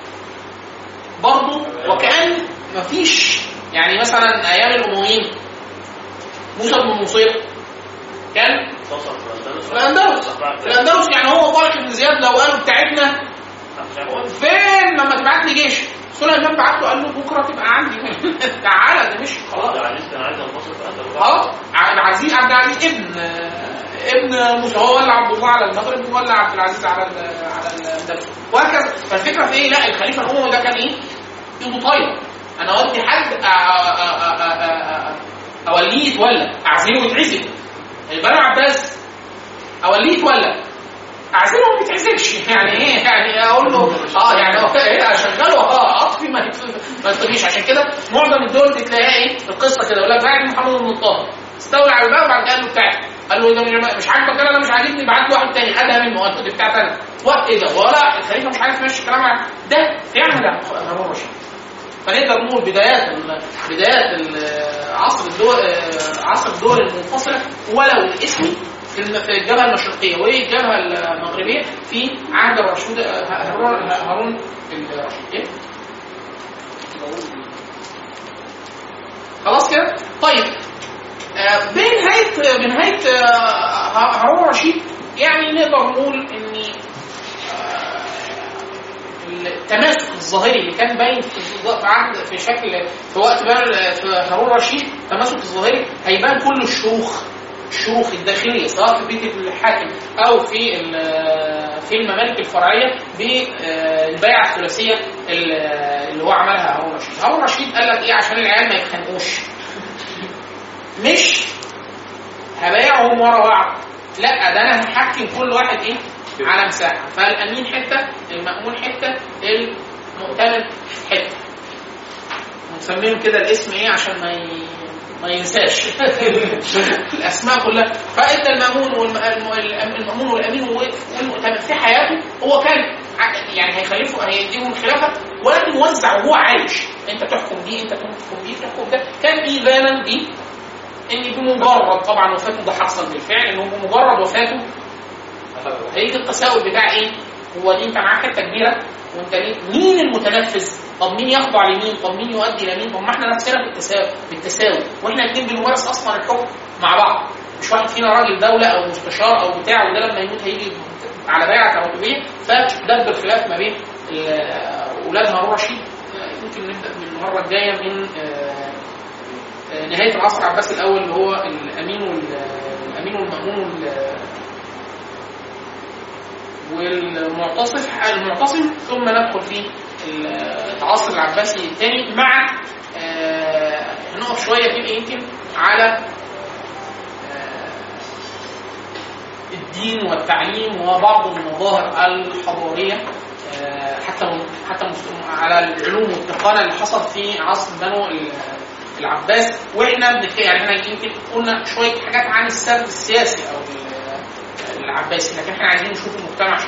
[SPEAKER 2] برضه وكان مفيش يعني مثلا ايام الامويين موسى بن نصير كان
[SPEAKER 4] انتصر في الاندلس
[SPEAKER 2] في الاندلس في الاندلس يعني هو طارق بن زياد لو قالوا بتاعتنا فين لما تبعت لي جيش سليمان بعت له قال له بكره تبقى عندي تعالى ده مش خلاص
[SPEAKER 4] عبد العزيز كان عايز ينتصر في الاندلس
[SPEAKER 2] خلاص عبد العزيز عبد العزيز ابن ابن موسى هو ولا عبد الله على المغرب ولا عبد العزيز على ال- على الاندلس وهكذا فالفكره في ايه لا الخليفه الاموي ده كان ايه؟ ايده طايله انا اودي حد أ- أ- أ- أ- أ- أ- اوليه يتولى اعزله ويتعزل البنو عباس اوليه يتولى اعزله وما بيتعزلش يعني ايه يعني اقول له اه يعني هو ايه اشغله اه اطفي ما يت- ما يطفيش عشان كده معظم الدول دي تلاقيها ايه القصه كده يقول لك بعد محمد بن الطاهر استولى على الباب وبعد كده قال له بتاعتي قال له إيه ده مش- مش عاجبك انا لا مش عاجبني بعت له واحد تاني خدها منه قال له دي بتاعتي انا وقت ايه ده ولا الخليفه مش عارف ماشي الكلام على- ده فعلا هارون الرشيد فنقدر نقول بدايات ال- بدايات ال- عصر الدول عصر الدول المنفصله ولو الاسمي في الم- في الجبهه المشرقيه والجبهه المغربيه في عهد الرشيد هارون هارون الرشيد إيه؟ خلاص كده طيب آه، بنهايه بنهايه آه، هارون الرشيد يعني نقدر نقول ان آه، التماسك الظاهري اللي كان باين في في عهد في شكل في وقت بقى في هارون الرشيد التماسك الظاهري هيبان كل الشروخ الشروخ الداخليه سواء في بيت الحاكم او في ال- في في الممالك الفرعيه بالبيعه الثلاثيه ال- اللي هو عملها هارون الرشيد هارون الرشيد قال لك ايه عشان العيال ما يتخانقوش مش هبايعهم ورا بعض لا ده انا هحكم كل واحد ايه على مساحه فالامين حته المامون حته المؤتمن حته ونسميهم كده الاسم ايه عشان ما ي... ما ينساش الاسماء كلها فانت المامون والم... الم- المامون والامين والمؤتمن في حياته هو كان ع- يعني هيخلفه هيديهم الخلافه ولكن موزع وهو عايش انت تحكم دي انت تحكم دي تحكم ده كان ايذانا بيه ان بمجرد طبعا وفاته ده حصل بالفعل انه بمجرد وفاته هيجي التساؤل بتاع ايه؟ هو دي انت معاك حته كبيره وانت مين؟ مين المتنفذ؟ طب مين يخضع لمين؟ طب مين يؤدي لمين؟ طب ما احنا نفسنا بالتساوي بالتساوي واحنا الاثنين بنمارس اصلا الحكم مع بعض مش واحد فينا راجل دوله او مستشار او بتاع وده لما يموت هيجي على بيعه تراتبيه فدب الخلاف ما بين ال- اولاد هارون رشيد يمكن نبدا من المره الجايه من آه، آه، نهايه العصر العباسي الاول اللي هو الامين وال- الامين والمامون وال- والمعتصم المعتصم ثم ندخل في العصر العباسي الثاني مع آه، هنقف شويه كده يمكن على آه، الدين والتعليم وبعض المظاهر الحضاريه آه، حتى حتى مس- على العلوم والتقنيه اللي حصلت في عصر بنو ال- العباس واحنا بنتكلم يعني احنا يمكن قلنا شويه حاجات عن السرد السياسي او ال- العباسي لكن احنا عايزين نشوف المجتمع